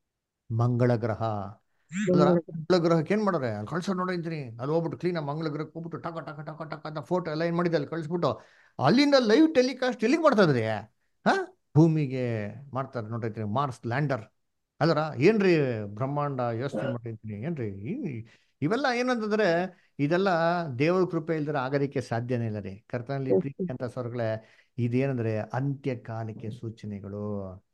ಮಂಗಳ ಗ್ರಹ ಅಲ್ವರ ಮಂಗಳ ಗ್ರಹಕ್ಕೆ ಏನ್ ಮಾಡೋರೆ ಅಲ್ಲಿ ಕಳ್ಸೋ ನೋಡಿದ್ದೀನಿ ಅಲ್ಲಿ ಹೋಗ್ಬಿಟ್ಟು ಕ್ಲೀನ್ ಮಂಗಳ ಗ್ರಹಕ್ಕೆ ಹೋಗ್ಬಿಟ್ಟು ಟಕ ಟಕ ಟಕ ಟಕ ಅಂತ ಫೋಟೋ ಎಲ್ಲ ಏನ್ ಮಾಡಿದೆ ಅಲ್ಲಿ ಕಳಿಸ್ಬಿಟ್ಟು ಅಲ್ಲಿಂದ ಲೈವ್ ಟೆಲಿಕಾಸ್ಟ್ ಎಲ್ಲಿಗೆ ಮಾಡ್ತಾ ಇದ್ರಿ ಹಾ ಭೂಮಿಗೆ ಮಾಡ್ತಾರೆ ನೋಡಿರ್ತೀನಿ ಮಾರ್ಸ್ ಲ್ಯಾಂಡರ್ ಅಲ್ವರ ಏನ್ರಿ ಬ್ರಹ್ಮಾಂಡ ಯೋಚನೆ ಮಾಡಿರ್ತೀನಿ ಏನ್ರಿ ಈ- ಇವೆಲ್ಲ ಏನಂತಂದ್ರೆ ಇದೆಲ್ಲ ದೇವರ ಕೃಪೆ ಇಲ್ದ್ರೆ ಆಗೋದಕ್ಕೆ ಸಾಧ್ಯನೇ ಇಲ್ಲ ರೀ ಕರ್ತನಲ್ಲಿ ಪ್ರೀತಿ ಅಂತ ಸ್ವರ್ಗಳೇ ಇದೇನಂದ್ರೆ ಅಂತ್ಯಕಾಲಕ್ಕೆ ಸೂಚನೆಗಳು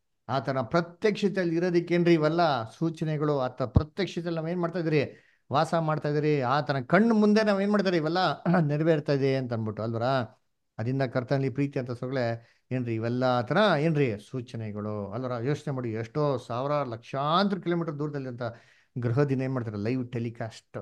ಆತನ ಪ್ರತ್ಯಕ್ಷತೆಯಲ್ಲಿ ಇರೋದಕ್ಕೇನ್ರಿ ಇವೆಲ್ಲ ಸೂಚನೆಗಳು ಆತ ಪ್ರತ್ಯಕ್ಷತೆಯಲ್ಲಿ ನಾವ್ ಏನ್ ಮಾಡ್ತಾ ಇದ್ರಿ ವಾಸ ಮಾಡ್ತಾ ಇದ್ರಿ ಆತನ ಕಣ್ಣು ಮುಂದೆ ನಾವ್ ಏನ್ ಮಾಡ್ತಾರೆ ಇವೆಲ್ಲ ನೆರವೇರ್ತಾ ಇದೆ ಅಂತ ಅನ್ಬಿಟ್ಟು ಅಲ್ವರ ಅದರಿಂದ ಕರ್ತನಲ್ಲಿ ಪ್ರೀತಿ ಅಂತ ಸೊಗಳೆ ಏನ್ರಿ ಇವೆಲ್ಲ ಆತನ ಏನ್ರಿ ಸೂಚನೆಗಳು ಅಲ್ವರ ಯೋಚನೆ ಮಾಡಿ ಎಷ್ಟೋ ಸಾವಿರ ಲಕ್ಷಾಂತರ ಕಿಲೋಮೀಟರ್ ದೂರದಲ್ಲಿ ಅಂತ ಗ್ರಹದಿಂದ ಏನ್ ಮಾಡ್ತಾರೆ ಲೈವ್ ಟೆಲಿಕಾಸ್ಟ್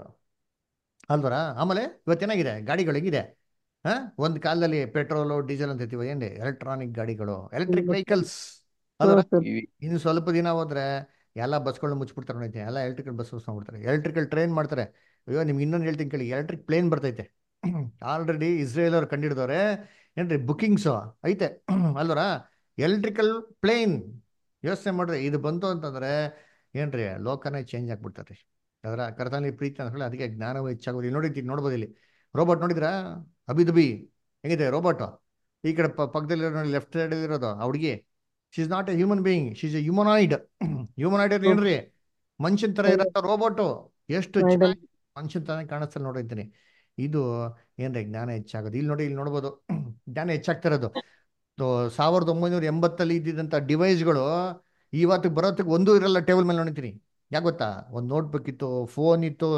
ಅಲ್ವರ ಆಮೇಲೆ ಇವತ್ತೇನಾಗಿದೆ ಗಾಡಿಗಳು ಹೆಂಗಿದೆ ಹಾ ಒಂದ್ ಕಾಲದಲ್ಲಿ ಪೆಟ್ರೋಲು ಡೀಸೆಲ್ ಅಂತ ಇರ್ತೀವಿ ಏನ್ರಿ ಎಲೆಕ್ಟ್ರಾನಿಕ್ ಗಾಡಿಗಳು ಎಲೆಕ್ಟ್ರಿಕ್ ವೆಹಿಕಲ್ಸ್ ಅಲ್ವರ ಇನ್ನು ಸ್ವಲ್ಪ ದಿನ ಹೋದ್ರೆ ಎಲ್ಲ ಬಸ್ಗಳು ಮುಚ್ಚಿಬಿಡ್ತಾರೆ ನೋಡೈತೆ ಎಲ್ಲ ಎಲೆಕ್ಟ್ರಿಕಲ್ ಬಸ್ ಮಾಡ್ಬಿಡ್ತಾರೆ ಎಲೆಕ್ಟ್ರಿಕಲ್ ಟ್ರೈನ್ ಮಾಡ್ತಾರೆ ಅಯ್ಯೋ ನಿಮ್ಗೆ ಇನ್ನೊಂದು ಹೇಳ್ತೀನಿ ಕೇಳಿ ಎಲೆಕ್ಟ್ರಿಕ್ ಪ್ಲೇನ್ ಬರ್ತೈತೆ ಆಲ್ರೆಡಿ ಇಸ್ರೇಲ್ ಅವ್ರು ಕಂಡಿಡಿದವ್ರೆ ಏನ್ರಿ ಬುಕಿಂಗ್ಸು ಐತೆ ಅಲ್ವರ ಎಲೆಕ್ಟ್ರಿಕಲ್ ಪ್ಲೇನ್ ಯೋಚನೆ ಮಾಡ್ರಿ ಇದು ಬಂತು ಅಂತಂದ್ರೆ ಏನ್ರಿ ಲೋಕನೇ ಚೇಂಜ್ ಆಗ್ಬಿಡ್ತಾರೆ ಅದರ ಕರ್ತನಲ್ಲಿ ಪ್ರೀತಿ ಅಂತ ಹೇಳಿ ಅದಕ್ಕೆ ಜ್ಞಾನವು ಹೆಚ್ಚಾಗೋದು ಇಲ್ಲಿ ನೋಡಿದ್ದೀನಿ ನೋಡ್ಬೋದು ಇಲ್ಲಿ ರೋಬೋಟ್ ನೋಡಿದ್ರಾ ಅಬಿದುಬಿ ಹೆಂಗಿದೆ ರೋಬೋಟ್ ಈ ಕಡೆ ಪ- ಪಕ್ಕದಲ್ಲಿ ನೋಡಿ ಲೆಫ್ಟ್ ಸೈಡ್ ಇರೋದು ಆ ಹುಡುಗಿ she is not a human being she is a humanoid humanoid ಏನ್ರಿ ಮನುಷ್ಯನ್ ತರ ಇರತ್ತ ರೋಬೋಟ್ ಎಷ್ಟು Right. ಚೆನ್ನಾಗಿ ಮನುಷ್ಯನ್ ತರ ಕಾಣಿಸ್ತಲ್ಲ ನೋಡಿದ್ದೀನಿ ಇದು ಏನ್ರಿ ಜ್ಞಾನ ಹೆಚ್ಚಾಗೋದು ಇಲ್ಲಿ ನೋಡಿ ಇಲ್ಲಿ ನೋಡ್ಬೋದು ಜ್ಞಾನ ಹೆಚ್ಚಾಗ್ತಾ ಇರೋದು ಸೊ, ಸಾವಿರದ ಒಂಬೈನೂರ ಎಂಬತ್ತಲ್ಲಿ ಇದ್ದಿದ್ದಂಥ ಡಿವೈಸ್ಗಳು ಇವತ್ತು ಬರೋದಕ್ಕೆ ಒಂದೂ ಇರಲ್ಲ ಟೇಬಲ್ ಮೇಲೆ ನೋಡಿತೀನಿ ಯಾಕೆ ಗೊತ್ತಾ ಒಂದು ನೋಟ್ಬುಕ್ ಇತ್ತು ಫೋನ್ ಇತ್ತು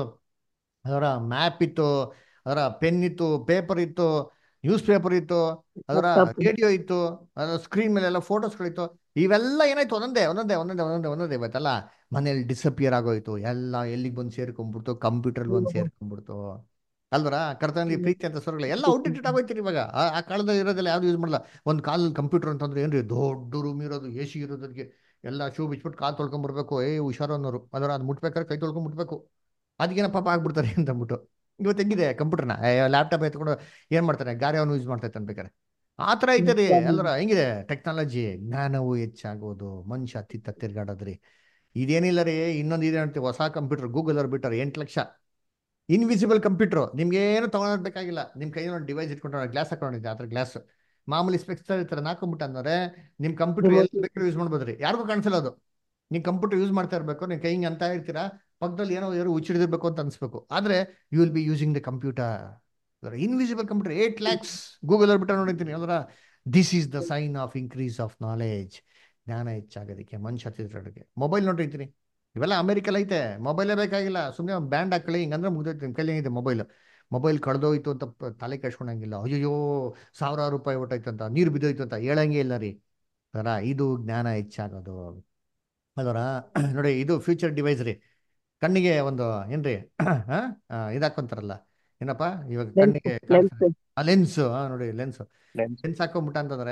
ಅದರ ಮ್ಯಾಪ್ ಇತ್ತು ಅದರ ಪೆನ್ ಇತ್ತು ಪೇಪರ್ ಇತ್ತು ನ್ಯೂಸ್ ಪೇಪರ್ ಇತ್ತು ಅದರ Laptop. ರೇಡಿಯೋ ಇತ್ತು ಅದರ ಸ್ಕ್ರೀನ್ ಮೇಲೆ ಎಲ್ಲ ಫೋಟೋಸ್ಗಳಿತ್ತು ಇವೆಲ್ಲ ಏನಾಯ್ತು ಒಂದೊಂದೇ ಒಂದೊಂದೇ ಒಂದೊಂದೇ ಒಂದೊಂದೇ ಒಂದೊಂದೇ ಇವತ್ತಲ್ಲ ಮನೇಲಿ ಡಿಸಪಿಯರ್ ಆಗೋಯ್ತು ಎಲ್ಲ ಎಲ್ಲಿಗೆ ಬಂದು ಸೇರ್ಕೊಂಡ್ಬಿಡ್ತು ಕಂಪ್ಯೂಟರ್ ಬಂದು ಸೇರ್ಕೊಂಡ್ಬಿಡ್ತು ಅಲ್ವರ ಕರ್ತನಲ್ಲಿ ಪ್ರೀತಿ ಅಂತ ಸ್ವರ್ಗಳ ಎಲ್ಲ ಔಟ್ಡೇಟೆಡ್ ಆಗೋಯ್ತು ಇವಾಗ ಆ ಆ ಕಾಲದಲ್ಲಿ ಇರೋದೆಲ್ಲ ಯಾವ್ದು ಯೂಸ್ ಮಾಡಲ್ಲ ಒಂದು ಕಾಲದಲ್ಲಿ ಕಂಪ್ಯೂಟರ್ ಅಂತಂದ್ರೆ ಏನ್ರಿ ದೊಡ್ಡ ರೂಮ್ ಇರೋದು ಎ ಸಿ ಇರೋದಕ್ಕೆ ಎಲ್ಲ ಶೂ ಬಿಚ್ಬಿಟ್ಟು ಕಾಲು ತೊಳ್ಕೊಂಡ್ಬರ್ಬೇಕು ಏ ಹುಷಾರು ಅನ್ನೋರು ಅದರ ಅದು ಮುಟ್ಬೇಕಾದ್ರೆ ಕೈ ತೊಳ್ಕೊಂಡ್ ಮುಟ್ಬೇಕು ಅದಕ್ಕೇನ ಪಾಪ ಆಗ್ಬಿಡ್ತಾರೆ ಅಂತ ಅಂದ್ಬಿಟ್ಟು ಇವತ್ತು ಹೆಂಗಿದೆ ಕಂಪ್ಯೂಟರ್ನ ಲ್ಯಾಪ್ಟಾಪ್ ಎತ್ಕೊಂಡು ಏನ್ ಮಾಡ್ತಾರೆ ಗಾಡಿ ಅವನು ಯೂಸ್ ಮಾಡ್ತೈತೆ ಅನ್ಬೇಕಾರೆ ಆ ಥರ ಐತೆ ರೀ ಅಲ್ವರ ಹೆಂಗಿದೆ ಟೆಕ್ನಾಲಜಿ ಜ್ಞಾನವು ಹೆಚ್ಚಾಗೋದು ಮನುಷ್ಯ ತಿತ್ತ ತಿರ್ಗಾಡೋದ್ರಿ ಇದೇನಿಲ್ಲ ರೀ ಇನ್ನೊಂದು ಇದೆ ಅಂತೀವಿ ಹೊಸ ಕಂಪ್ಯೂಟರ್ ಗೂಗಲ್ ಅವ್ರು ಬಿಟ್ಟಾರೆ ಎಂಟು ಲಕ್ಷ ಇನ್ವಿಸಿಬಲ್ ಕಂಪ್ಯೂಟರ್ ನಿಮ್ಗೆ ಏನು ತಗೊಳಬೇಕಾಗಿಲ್ಲ ನಿಮ್ ಕೈಯಲ್ಲಿ ಒಂದು ಡಿವೈಸ್ ಇಟ್ಕೊಂಡ್ರೆ ಗ್ಲಾಸ್ ಹಾಕೊಂಡಿದ್ದೆ ಆ ಥರ ಗ್ಲಾಸ್ ಮಾಮೂಲಿ ಸ್ಪೆಕ್ಸ್ ಇರ್ತಾರೆ ನಾಕೊಂಬಿಟ್ಟು ಅಂದ್ರೆ ನಿಮ್ ಕಂಪ್ಯೂಟರ್ ಎಲ್ಲಿ ಬೇಕಾದ್ರೂ ಯೂಸ್ ಮಾಡ್ಬೋದ್ರಿ ಯಾರಿಗೂ ಕಾಣಿಸಲ್ಲ ಅದು ನೀವು ಕಂಪ್ಯೂಟರ್ ಯೂಸ್ ಮಾಡ್ತಾ ಇರಬೇಕು ನೀವು ಕೈ ಹಿಂಗೆ ಅಂತ ಇರ್ತೀರಾ ಪಕ್ಕದಲ್ಲಿ ಏನೋ ಯಾರು ಹುಚ್ಚಿಡಿದಿರ್ಬೇಕು ಅಂತ ಅನ್ಸ್ಬೇಕು ಆದ್ರೆ you will be using the computer invisible computer ಏಟ್ ಲ್ಯಾಕ್ಸ್ ಗೂಗಲ್ ಅವ್ರು ಬಿಟ್ಟು ನೋಡಿರ್ತೀನಿ ಅದರ this is the sign of increase of knowledge ಜ್ಞಾನ ಹೆಚ್ಚಾಗೋದಕ್ಕೆ ಮನುಷ್ಯ ತಿರುಗಾಡೋದಕ್ಕೆ ಮೊಬೈಲ್ ನೋಡಿರ್ತೀನಿ ಇವೆಲ್ಲ ಅಮೆರಿಕಲ್ ಐತೆ ಮೊಬೈಲೇ ಬೇಕಾಗಿಲ್ಲ ಸುಮ್ಮನೆ ಬ್ಯಾಂಡ್ ಹಾಕೊಳ್ಳಿ ಹಿಂಗಂದ್ರೆ ಮುಗ್ದೈತೆ ನಿಮ್ಮ ಕೈಲಿ ಏನಿದೆ ಮೊಬೈಲ್ ಮೊಬೈಲ್ ಕಳೆದೋಯ್ತು ಅಂತ ಪ- ತಲೆ ಕೆಡ್ಸ್ಕೊಂಡಂಗಿಲ್ಲ ಅಯ್ಯೋ ಸಾವಿರಾರು ರೂಪಾಯಿ ಹೊಟ್ಟೋಯ್ತು ಅಂತ ನೀರು ಬಿದ್ದೋಯ್ತು ಅಂತ ಹೇಳಂಗೆ ಇಲ್ಲ ರೀ ಅದರ ಇದು ಜ್ಞಾನ ಹೆಚ್ಚಾಗೋದು ಅಲ್ವರ ನೋಡಿ ಇದು ಫ್ಯೂಚರ್ ಡಿವೈಸ್ ರೀ ಕಣ್ಣಿಗೆ ಒಂದು ಏನ್ರಿ ಹಾ ಇದಾಕೊಂತಾರಲ್ಲ ಏನಪ್ಪ ಇವಾಗ ಕಣ್ಣಿಗೆ ಲೆನ್ಸ್ ಆ ಲೆನ್ಸ್ ನೋಡಿ ಲೆನ್ಸ್ ಲೆನ್ಸ್ ಲೆನ್ಸ್ ಹಾಕೊಂಡ್ಬಿಟ್ಟ ಅಂತಂದ್ರೆ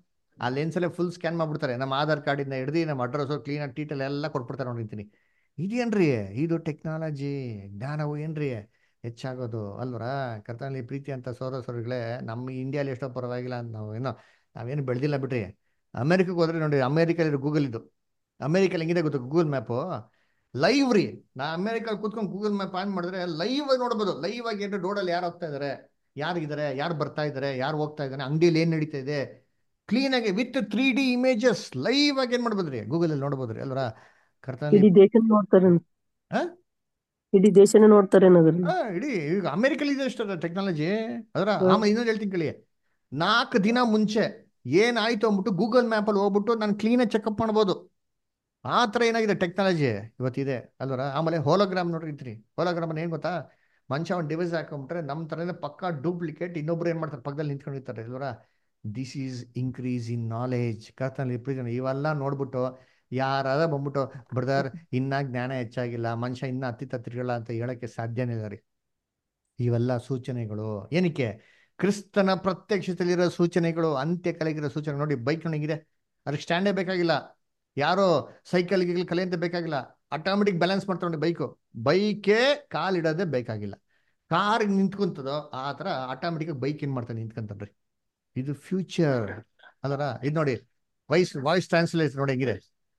ಆ ಲೆನ್ಸ್ ಅಲ್ಲೇ ಫುಲ್ ಸ್ಕ್ಯಾನ್ ಮಾಡ್ಬಿಡ್ತಾರೆ ನಮ್ಮ ಆಧಾರ್ ಕಾರ್ಡಿಂದ ಹಿಡ್ದು ನಮ್ಮ ಅಡ್ರೆಸ್ ಕ್ಲೀನ್ ಆಗಿ ಟೀಟಲ್ ಎಲ್ಲ ಕೊಟ್ಬಿಡ್ತಾರೆ ನೋಡಿರ್ತೀನಿ ಇದೇನ್ರಿ ಇದು ಟೆಕ್ನಾಲಜಿ ಜ್ಞಾನವು ಏನ್ರಿ ಹೆಚ್ಚಾಗೋದು ಅಲ್ವರ ಕರ್ತನಲ್ಲಿ ಪ್ರೀತಿ ಅಂತ ಸೋದರ ಸೋದರಿಗಳೇ ನಮ್ಮ ಇಂಡಿಯಾಲಿ ಎಷ್ಟೋ ಪರವಾಗಿಲ್ಲ ಅಂತ ನಾವು ಏನೋ ನಾವೇನು ಬೆಳೆದಿಲ್ಲ ಬಿಡ್ರಿ ಅಮೆರಿಕಕ್ಕೆ ಹೋದ್ರೆ ನೋಡಿ ಅಮೆರಿಕಲ್ಲಿ ಗೂಗಲ್ ಇದು ಅಮೆರಿಕಲ್ಲಿ ಹೆಂಗಿದೆ ಗೊತ್ತು ಗೂಗಲ್ ಮ್ಯಾಪು ಲೈವ್ ರೀ ನಾ ಅಮೆರಿಕ ಕೂತ್ಕೊಂಡು ಗೂಗಲ್ ಮ್ಯಾಪ್ ಆನ್ ಮಾಡಿದ್ರೆ ಲೈವ್ ಆಗಿ ನೋಡ್ಬೋದು ಲೈವ್ ಆಗಿ ಏನ್ರಿ ರೋಡಲ್ಲಿ ಯಾರು ಹೋಗ್ತಾ ಇದಾರೆ ಯಾರಿದ್ದಾರೆ ಯಾರು ಬರ್ತಾ ಇದಾರೆ ಯಾರು ಹೋಗ್ತಾ ಇದಾರೆ ಅಂಗಡಿಯಲ್ಲಿ ಏನ್ ನಡೀತಾ ಇದೆ ಕ್ಲೀನ್ ಆಗಿ with three D images live ಆಗಿ ಏನ್ ಮಾಡ್ಬೋದ್ರಿ ಗೂಗಲ್ ಅಲ್ಲಿ ನೋಡ್ಬೋದ್ರಿ ಅಲ್ವರ ಕರ್ತನಲ್ಲಿ ಇಡೀ ದೇಶ ನೋಡ್ತಾರೆ ಹಾ? ಇಡೀ ದೇಶನ ನೋಡ್ತಾರೆ ಅದ್ರಲ್ಲಿ ಹಾ ಇಡೀ ಈಗ ಅಮೆರಿಕಲ್ಲಿ ಇದೆ ಅಷ್ಟು ಟೆಕ್ನಾಲಜಿ ಅದರ ಹ್ಮ್. ಆಮೇಲೆ ಇನ್ನೊಂದು ಹೇಳ್ತೀನಿ ಕೇಳಿ ನಾಲ್ಕು ದಿನ ಮುಂಚೆ ಏನಾಯ್ತು ಅಂದ್ಬಿಟ್ಟು ಗೂಗಲ್ ಮ್ಯಾಪಲ್ಲಿ ಹೋಗ್ಬಿಟ್ಟು ನಾನು ಕ್ಲೀನಾಗಿ ಚೆಕಪ್ ಮಾಡ್ಬೋದು ಆ ಥರ ಏನಾಗಿದೆ ಟೆಕ್ನಾಲಜಿ ಇವತ್ತಿದೆ ಅಲ್ವರ ಆಮೇಲೆ ಹೋಲೋಗ್ರಾಮ್ ನೋಡಿರ್ತೀರಿ ಹೋಲೋಗ್ರಾಮ್ ಏನು ಗೊತ್ತಾ ಮನುಷ್ಯ ಒಂದು ಡಿವೈಸ್ ಹಾಕೊಂಡ್ಬಿಟ್ರೆ ನಮ್ಮ ಥರನೇ ಪಕ್ಕಾ ಡೂಪ್ಲಿಕೇಟ್ ಇನ್ನೊಬ್ರು ಏನು ಮಾಡ್ತಾರೆ ಪಕ್ಕದಲ್ಲಿ ನಿಂತ್ಕೊಂಡಿರ್ತಾರೆ ಅಲ್ವರ this is increase in knowledge ಕರ್ತನಲ್ಲಿ ಪ್ರೀತಿ ಇವೆಲ್ಲ ನೋಡ್ಬಿಟ್ಟು ಯಾರಾದ ಬಂದ್ಬಿಟ್ಟು ಬ್ರದರ್ ಇನ್ನ ಜ್ಞಾನ ಹೆಚ್ಚಾಗಿಲ್ಲ ಮನುಷ್ಯ ಇನ್ನ ಹತ್ತಿತ್ತ ತಿರ್ಗಲ್ಲ ಅಂತ ಹೇಳಕ್ಕೆ ಸಾಧ್ಯನೇ ಇಲ್ಲ ರೀ ಇವೆಲ್ಲ ಸೂಚನೆಗಳು ಏನಕ್ಕೆ ಕ್ರಿಸ್ತನ ಪ್ರತ್ಯಕ್ಷತೆಯಲ್ಲಿರೋ ಸೂಚನೆಗಳು ಅಂತ್ಯ ಕಲೆಗಿರೋ ಸೂಚನೆ ನೋಡಿ ಬೈಕ್ ನನಗಿದೆ ಅದಕ್ಕೆ ಸ್ಟ್ಯಾಂಡೇ ಬೇಕಾಗಿಲ್ಲ ಯಾರೋ ಸೈಕಲ್ ಗಿಲ್ ಕಲೆ ಅಂತ ಬೇಕಾಗಿಲ್ಲ ಆಟೋಮೆಟಿಕ್ ಬ್ಯಾಲೆನ್ಸ್ ಮಾಡ್ತಾರೆ ನೋಡಿ ಬೈಕು ಬೈಕೇ ಕಾಲಿಡೋದೇ ಬೇಕಾಗಿಲ್ಲ ಕಾರ್ ನಿಂತ್ಕೊಂತದೋ ಆ ಥರ ಆಟೋಮೆಟಿಕ್ ಬೈಕ್ ಏನು ಮಾಡ್ತಾರೆ ನಿಂತ್ಕೊಂತಾನ್ರಿ ಇದು ಫ್ಯೂಚರ್ ಅಲ್ಲರ ಇದು ನೋಡಿ ವಾಯ್ಸ್ ವಾಯ್ಸ್ ಟ್ರಾನ್ಸ್ಲೇಟ್ ನೋಡಿ ಹೆಂಗಿದೆ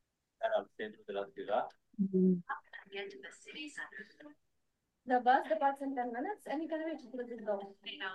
The bus departs in ten minutes and you can reach it with go.